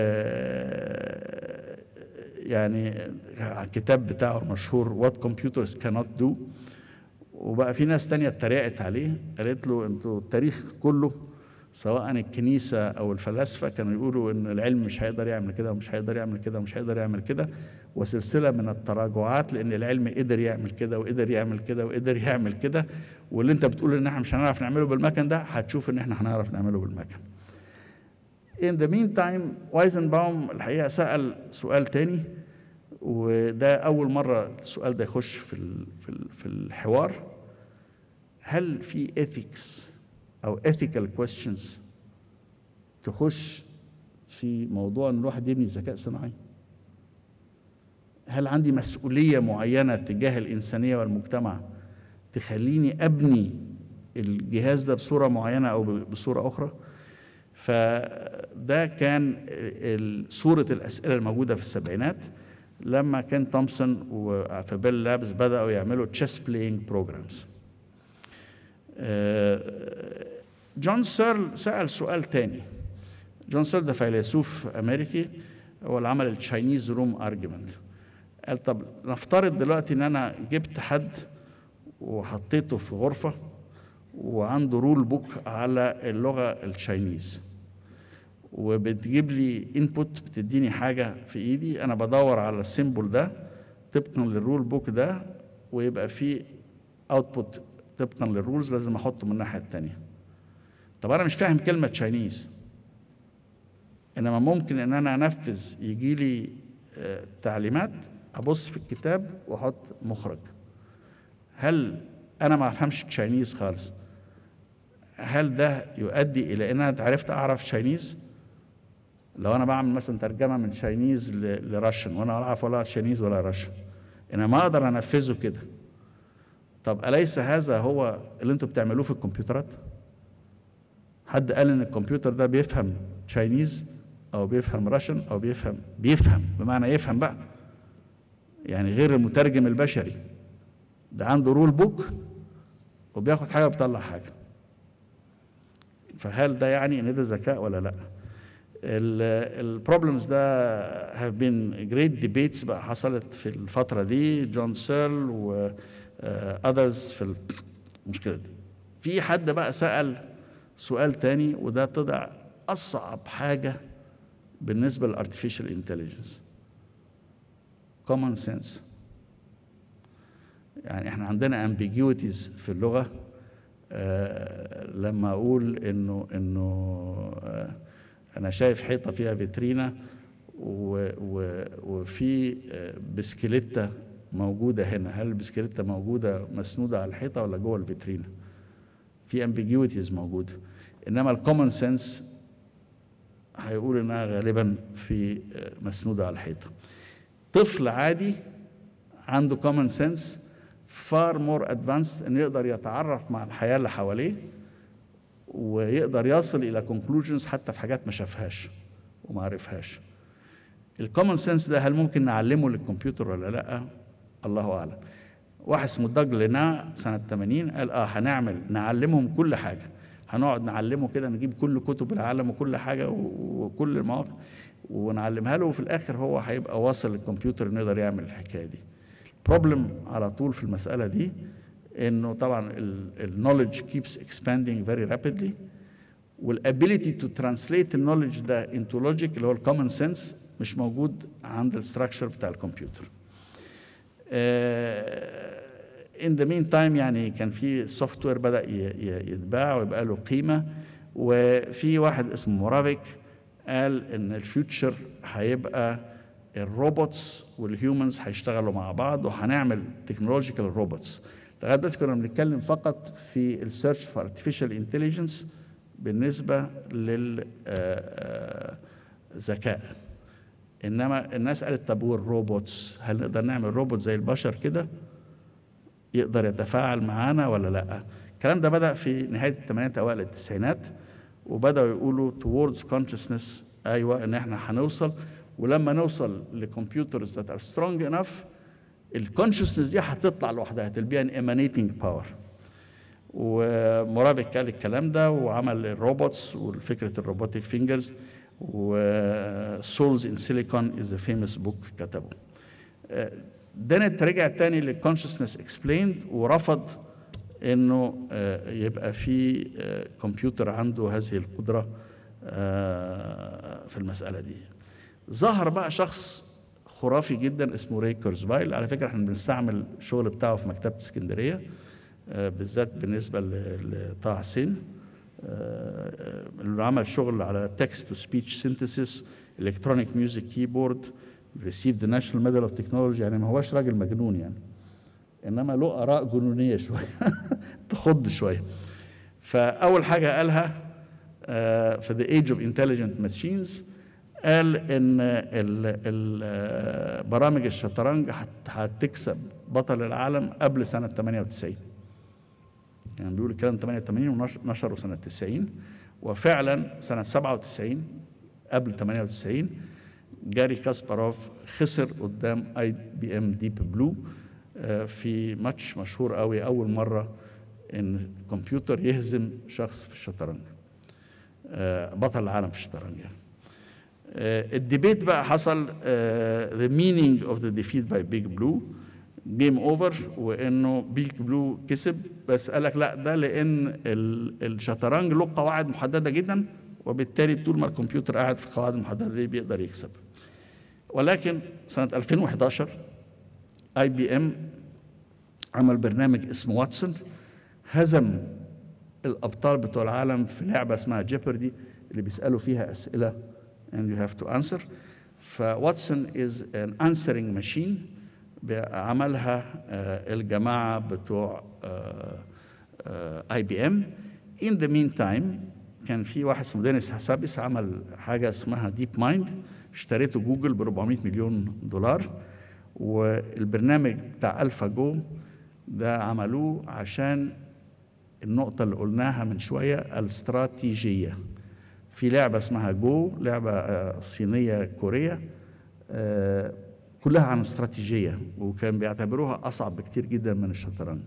يعني الكتاب بتاعه المشهور What Computers Cannot Do وبقى في ناس تانية اتريقت عليه قالت له انتوا التاريخ كله سواء الكنيسة أو الفلاسفة كانوا يقولوا إن العلم مش هيقدر يعمل كده ومش هيقدر يعمل كده ومش هيقدر يعمل كده وسلسلة من التراجعات لأن العلم قدر يعمل كده وقدر يعمل كده وقدر يعمل كده واللي أنت بتقول إن إحنا مش هنعرف نعمله بالمكن ده هتشوف إن إحنا هنعرف نعمله بالمكن. In the meantime وايزنباوم الحقيقة سأل سؤال تاني وده أول مرة السؤال ده يخش في في في الحوار هل في ethics او ethical questions تخش في موضوع ان الواحد يبني ذكاء صناعي هل عندي مسؤوليه معينه تجاه الانسانيه والمجتمع تخليني ابني الجهاز ده بصوره معينه او بصوره اخرى فده كان صوره الاسئله الموجوده في السبعينات لما كان تومسون وفي بيل لابس بداوا يعملوا تشيس بلاينج بروجرامز جون سيرل سأل سؤال تاني جون سيل ده فيلسوف امريكي هو اللي عمل التشاينيز روم ارجيومنت قال طب نفترض دلوقتي ان انا جبت حد وحطيته في غرفه وعنده رول بوك على اللغه التشاينيز وبتجيب لي انبوت بتديني حاجه في ايدي انا بدور على السيمبل ده طبقا للرول بوك ده ويبقى في اوتبوت طبقا للرولز لازم احطه من الناحيه الثانيه طب انا مش فاهم كلمه تشاينيز انما ممكن ان انا انفذ يجي لي آه، تعليمات ابص في الكتاب واحط مخرج هل انا ما افهمش تشاينيز خالص هل ده يؤدي الى ان انا عرفت اعرف تشاينيز لو انا بعمل مثلا ترجمه من تشاينيز ل- لراشن وانا لا اعرف ولا تشاينيز ولا راشن انا ما اقدر انفذه كده طب اليس هذا هو اللي انتوا بتعملوه في الكمبيوترات حد قال ان الكمبيوتر ده بيفهم تشاينيز او بيفهم راشن او بيفهم بيفهم بمعنى يفهم بقى يعني غير المترجم البشري ده عنده رول بوك وبياخد حاجه وبيطلع حاجه فهل ده يعني ان ده ذكاء ولا لا البروبلمز ده have been great debates بقى حصلت في الفتره دي جون سيرل و others في المشكله دي في حد بقى سال سؤال تاني وده طلع اصعب حاجه بالنسبه للارتفيشال انتليجنس common sense يعني احنا عندنا ambiguities في اللغه آه لما اقول انه انه آه انا شايف حيطه فيها فيترينا و و وفي آه بسكليته موجوده هنا هل البسكليته موجوده مسنوده على الحيطه ولا جوه الفيترينا في ambiguities موجوده انما الكومن سنس هيقول انها غالبا في آه مسنوده على الحيطه طفل عادي عنده كومن سنس فار مور ادفانسد انه يقدر يتعرف مع الحياه اللي حواليه ويقدر يصل الى كونكلوجنز حتى في حاجات ما شافهاش وما عرفهاش الكومن سنس ده هل ممكن نعلمه للكمبيوتر ولا لا الله اعلم واحد اسمه داج لينا سنه 80 قال اه هنعمل نعلمهم كل حاجه هنقعد نعلمه كده نجيب كل كتب العالم وكل حاجه وكل المواقع ونعلمها له وفي الاخر هو هيبقى واصل للكمبيوتر انه يقدر يعمل الحكايه دي بروبلم على طول في المساله دي انه طبعا النولج كيبس اكسباندينج فيري رابيدلي والابيليتي تو ترانسليت النولج ده انتو لوجيك اللي هو الكومن سنس مش موجود عند الستراكشر بتاع الكمبيوتر ان ذا مين تايم يعني كان في سوفت وير بدا يتباع ويبقى له قيمه وفي واحد اسمه مورافيك قال ان الفيوتشر هيبقى الروبوتس والهيومنز هيشتغلوا مع بعض وهنعمل تكنولوجيكال روبوتس لغايه دلوقتي كنا بنتكلم فقط في السيرش فور ارتفيشال انتليجنس بالنسبه للذكاء انما الناس قالت طب والروبوتس هل نقدر نعمل روبوت زي البشر كده يقدر يتفاعل معانا ولا لا الكلام ده بدا في نهايه الثمانينات اوائل التسعينات وبداوا يقولوا towards consciousness ايوه ان احنا هنوصل ولما نوصل لكمبيوترز that are strong enough الكونشسنس دي هتطلع لوحدها هتبقى ان emanating باور ومورافيك قال الكلام ده وعمل الروبوتس وفكره الروبوتيك فينجرز وسولز ان سيليكون از فيموس بوك كتبه دينت رجع تاني للكونشسنس اكسبليند ورفض انه يبقى في كمبيوتر عنده هذه القدره في المساله دي ظهر بقى شخص خرافي جدا اسمه ري كورزفايل على فكره احنا بنستعمل الشغل بتاعه في مكتبه اسكندريه بالذات بالنسبه لطه حسين اللي عمل شغل على تكست تو سبيتش سينثيسيس الكترونيك ميوزك كيبورد ريسيفد ناشونال ميدال اوف تكنولوجي يعني ما هوش راجل مجنون يعني انما له اراء جنونيه شويه تخض شويه فاول حاجه قالها في ذا ايج اوف انتليجنت ماشينز قال ان برامج الشطرنج هتكسب بطل العالم قبل سنه 98 يعني بيقول الكلام 88 ونشره سنه 90 وفعلا سنه 97 قبل 98 جاري كاسباروف خسر قدام اي بي ام ديب بلو في ماتش مشهور قوي اول مره ان الكمبيوتر يهزم شخص في الشطرنج آه، بطل العالم في الشطرنج يعني. آه، الديبيت بقى حصل ذا مينينج اوف ذا ديفيت باي بيج بلو جيم اوفر وانه بيج بلو كسب بس قال لك لا ده لان ال- الشطرنج له قواعد محدده جدا وبالتالي طول ما الكمبيوتر قاعد في القواعد المحدده دي بيقدر يكسب ولكن سنه 2011 اي بي ام عمل برنامج اسمه واتسون هزم الابطال بتوع العالم في لعبه اسمها جيبردي اللي بيسالوا فيها اسئله and you have to answer فواتسون is an answering machine عملها آه، الجماعه بتوع اي بي ام in the meantime كان في واحد اسمه دينيس حسابس عمل حاجه اسمها ديب مايند اشتريته جوجل ب 400 مليون دولار والبرنامج بتاع الفا جو ده عملوه عشان النقطة اللي قلناها من شوية الاستراتيجية في لعبة اسمها جو لعبة آه، صينية كورية آه، كلها عن استراتيجية وكان بيعتبروها أصعب بكتير جدا من الشطرنج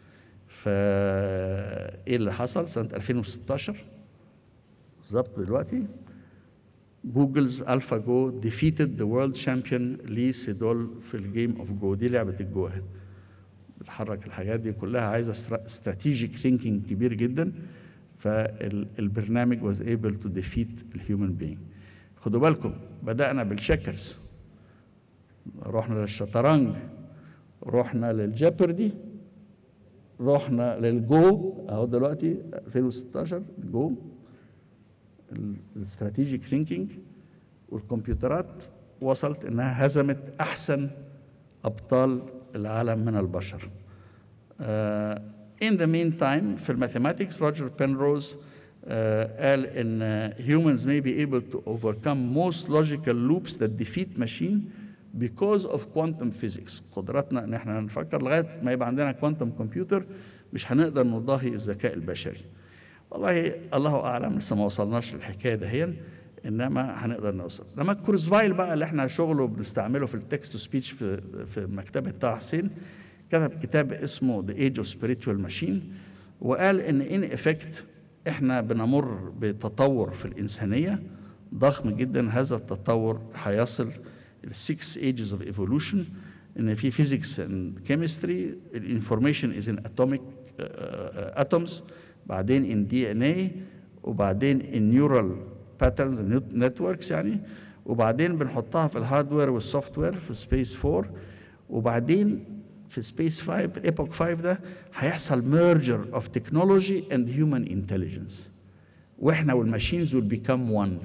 فإيه اللي حصل سنة 2016 بالظبط دلوقتي جوجلز الفا جو ديفيتد ذا وورلد شامبيون لي سيدول في الجيم اوف جو دي لعبه الجو اهي بتحرك الحاجات دي كلها عايزه استراتيجيك ثينكينج كبير جدا فالبرنامج was able to defeat الهيومن بينج خدوا بالكم بدأنا بالشكرز رحنا للشطرنج رحنا للجيبردي رحنا للجو اهو دلوقتي 2016 جو الاستراتيجيك ثينكينج والكمبيوترات وصلت انها هزمت احسن ابطال العالم من البشر. Uh, in the meantime في الماثيماتكس روجر بنروز uh, قال ان humans may be able to overcome most logical loops that defeat machine because of quantum physics قدرتنا ان احنا نفكر لغايه ما يبقى عندنا كوانتم كمبيوتر مش هنقدر نضاهي الذكاء البشري. والله الله اعلم لسه ما وصلناش للحكايه دهيا انما هنقدر نوصل لما كورزفايل بقى اللي احنا شغله بنستعمله في التكست تو سبيتش في في مكتبه طه حسين كتب كتاب اسمه ذا ايج اوف سبيريتوال ماشين وقال ان ان افكت احنا بنمر بتطور في الانسانيه ضخم جدا هذا التطور هيصل السكس ايجز اوف ايفولوشن ان في فيزيكس اند كيمستري الانفورميشن از ان اتوميك اتومز بعدين ان دي ان اي وبعدين ان نيورال باترنز نتوركس يعني وبعدين بنحطها في الهاردوير والسوفت وير في سبيس 4 وبعدين في سبيس 5 ايبوك 5 ده هيحصل ميرجر اوف تكنولوجي اند هيومن انتليجنس واحنا والماشينز will become one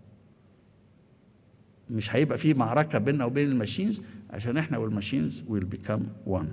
مش هيبقى في معركه بيننا وبين الماشينز عشان احنا والماشينز will become one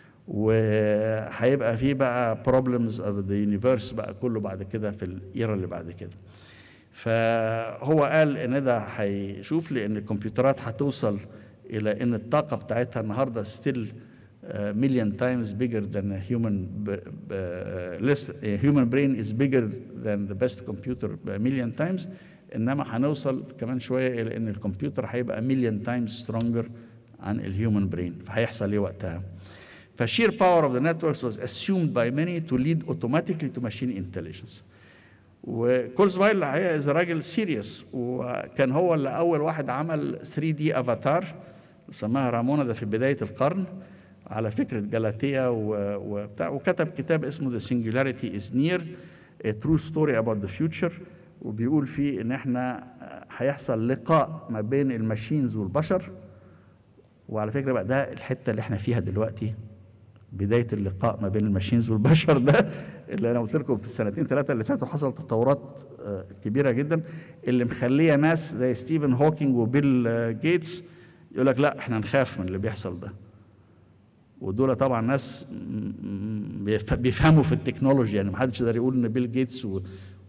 وهيبقى في بقى problems of the universe بقى كله بعد كده في الايرا اللي بعد كده فهو قال ان ده هيشوف لان الكمبيوترات هتوصل الى ان الطاقه بتاعتها النهارده ستيل مليون تايمز بيجر than a human less a human brain is bigger than the best computer مليون تايمز انما هنوصل كمان شويه الى ان الكمبيوتر هيبقى مليون تايمز سترونجر عن الهيومن برين فهيحصل ايه وقتها فشير power of the networks was assumed by many to lead automatically to machine intelligence وكورزفايل الحقيقه از راجل سيريس وكان هو اللي اول واحد عمل 3 دي افاتار سماها رامونا ده في بدايه القرن على فكره جلاتيا وبتاع وكتب كتاب اسمه The Singularity is Near A True Story About the Future وبيقول فيه ان احنا هيحصل لقاء ما بين الماشينز والبشر وعلى فكره بقى ده الحته اللي احنا فيها دلوقتي بدايه اللقاء ما بين الماشينز والبشر ده اللي انا قلت لكم في السنتين ثلاثه اللي فاتوا حصل تطورات كبيره جدا اللي مخليه ناس زي ستيفن هوكينج وبيل جيتس يقول لك لا احنا نخاف من اللي بيحصل ده ودول طبعا ناس بيفهموا في التكنولوجيا يعني ما حدش يقدر يقول ان بيل جيتس و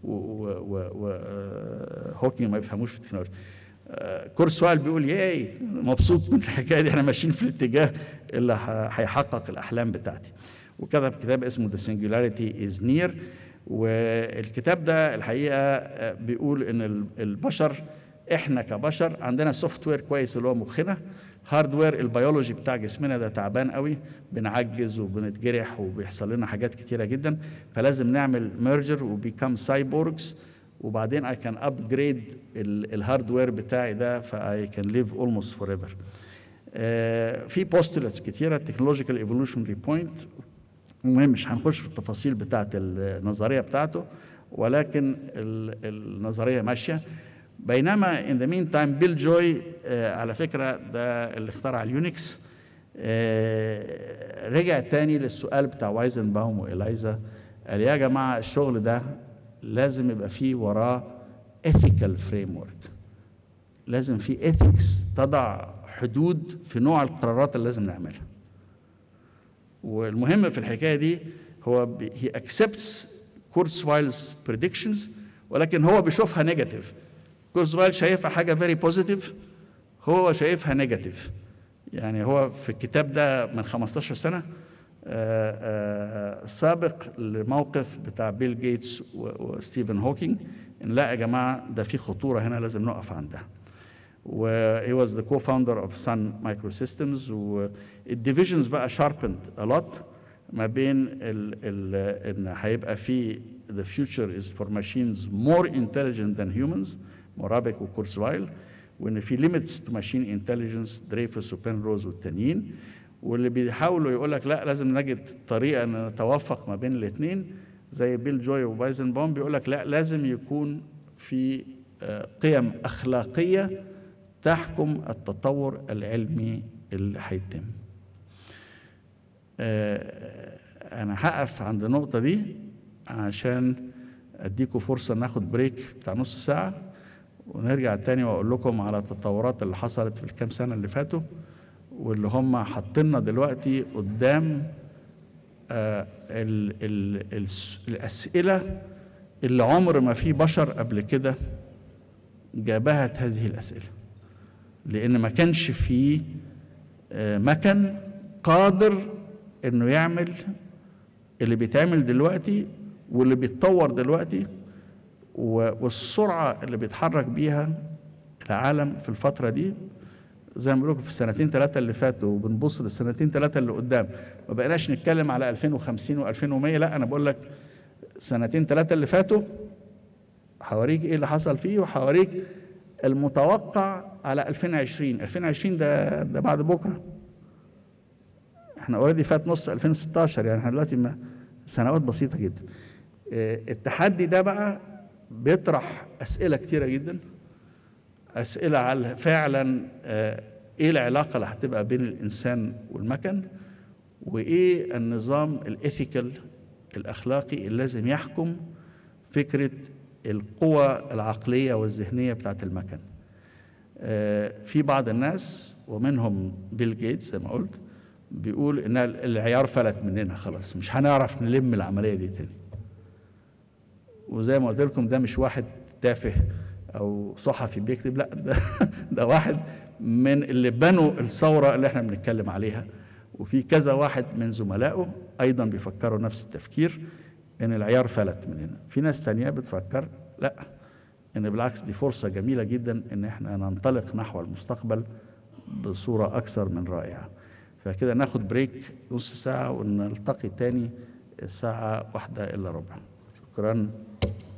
وهوكينج ما يفهموش في التكنولوجيا كورسوال بيقول ياي مبسوط من الحكايه دي احنا ماشيين في الاتجاه اللي هيحقق الاحلام بتاعتي وكتب كتاب اسمه The Singularity is Near والكتاب ده الحقيقه بيقول ان البشر احنا كبشر عندنا سوفت وير كويس اللي هو مخنا هاردوير البيولوجي بتاع جسمنا ده تعبان قوي بنعجز وبنتجرح وبيحصل لنا حاجات كتيره جدا فلازم نعمل ميرجر وبيكام سايبورجز وبعدين I can upgrade الهاردوير بتاعي ده ف I can live almost forever. آه، في postulates كتيرة technological evolutionary point المهم مش هنخش في التفاصيل بتاعت النظرية بتاعته ولكن ال- النظرية ماشية بينما in the meantime بيل جوي آه، على فكرة ده اللي اخترع اليونكس آه، رجع تاني للسؤال بتاع وايزنباوم وإلايزا قال يا جماعة الشغل ده لازم يبقى فيه وراه ethical framework لازم في ethics تضع حدود في نوع القرارات اللي لازم نعملها والمهم في الحكايه دي هو بي- he accepts كورسوايلز predictions ولكن هو بيشوفها نيجاتيف كورسوايل شايفها حاجه فيري بوزيتيف هو شايفها نيجاتيف يعني هو في الكتاب ده من 15 سنه آه، آه، سابق لموقف بتاع بيل جيتس و- وستيفن هوكينج ان لا يا جماعه ده في خطوره هنا لازم نقف عندها و he was the co-founder of Sun Microsystems والديفيجنز بقى sharpened a lot ما بين ال ال ان هيبقى في the future is for machines more intelligent than humans مورابيك وكورسوايل وان في limits to machine intelligence دريفس وبنروز والتانيين واللي بيحاولوا يقول لك لا لازم نجد طريقه ان نتوافق ما بين الاثنين زي بيل جوي وبايزنبوم بيقول لك لا لازم يكون في آه، قيم اخلاقيه تحكم التطور العلمي اللي هيتم آه، انا هقف عند النقطه دي عشان اديكم فرصه ناخد بريك بتاع نص ساعه ونرجع تاني واقول لكم على التطورات اللي حصلت في الكام سنه اللي فاتوا واللي هم حاطيننا دلوقتي قدام آه، ال ال الس- الاسئله اللي عمر ما في بشر قبل كده جابهت هذه الاسئله لان ما كانش فيه آه، مكن قادر انه يعمل اللي بيتعمل دلوقتي واللي بيتطور دلوقتي و- والسرعه اللي بيتحرك بيها العالم في الفتره دي زي ما بقول لكم في السنتين ثلاثه اللي فاتوا وبنبص للسنتين ثلاثه اللي قدام ما بقيناش نتكلم على 2050 و2100 لا انا بقول لك سنتين ثلاثه اللي فاتوا هوريك ايه اللي حصل فيه وهوريك المتوقع على 2020 2020 ده ده بعد بكره احنا اوريدي فات نص 2016 يعني احنا دلوقتي ما سنوات بسيطه جدا اه، التحدي ده بقى بيطرح اسئله كتيره جدا اسئله على فعلا اه، ايه العلاقه اللي هتبقى بين الانسان والمكن وايه النظام الايثيكال الاخلاقي اللي لازم يحكم فكره القوى العقليه والذهنيه بتاعت المكن آه، في بعض الناس ومنهم بيل جيتس زي ما قلت بيقول ان العيار فلت مننا خلاص مش هنعرف نلم العمليه دي تاني وزي ما قلت لكم ده مش واحد تافه او صحفي بيكتب لا ده ده واحد من اللي بنوا الثوره اللي احنا بنتكلم عليها وفي كذا واحد من زملائه ايضا بيفكروا نفس التفكير ان العيار فلت مننا في ناس تانية بتفكر لا ان بالعكس دي فرصه جميله جدا ان احنا ننطلق نحو المستقبل بصوره اكثر من رائعه فكده ناخد بريك نص ساعه ونلتقي تاني الساعه واحدة الا ربع شكرا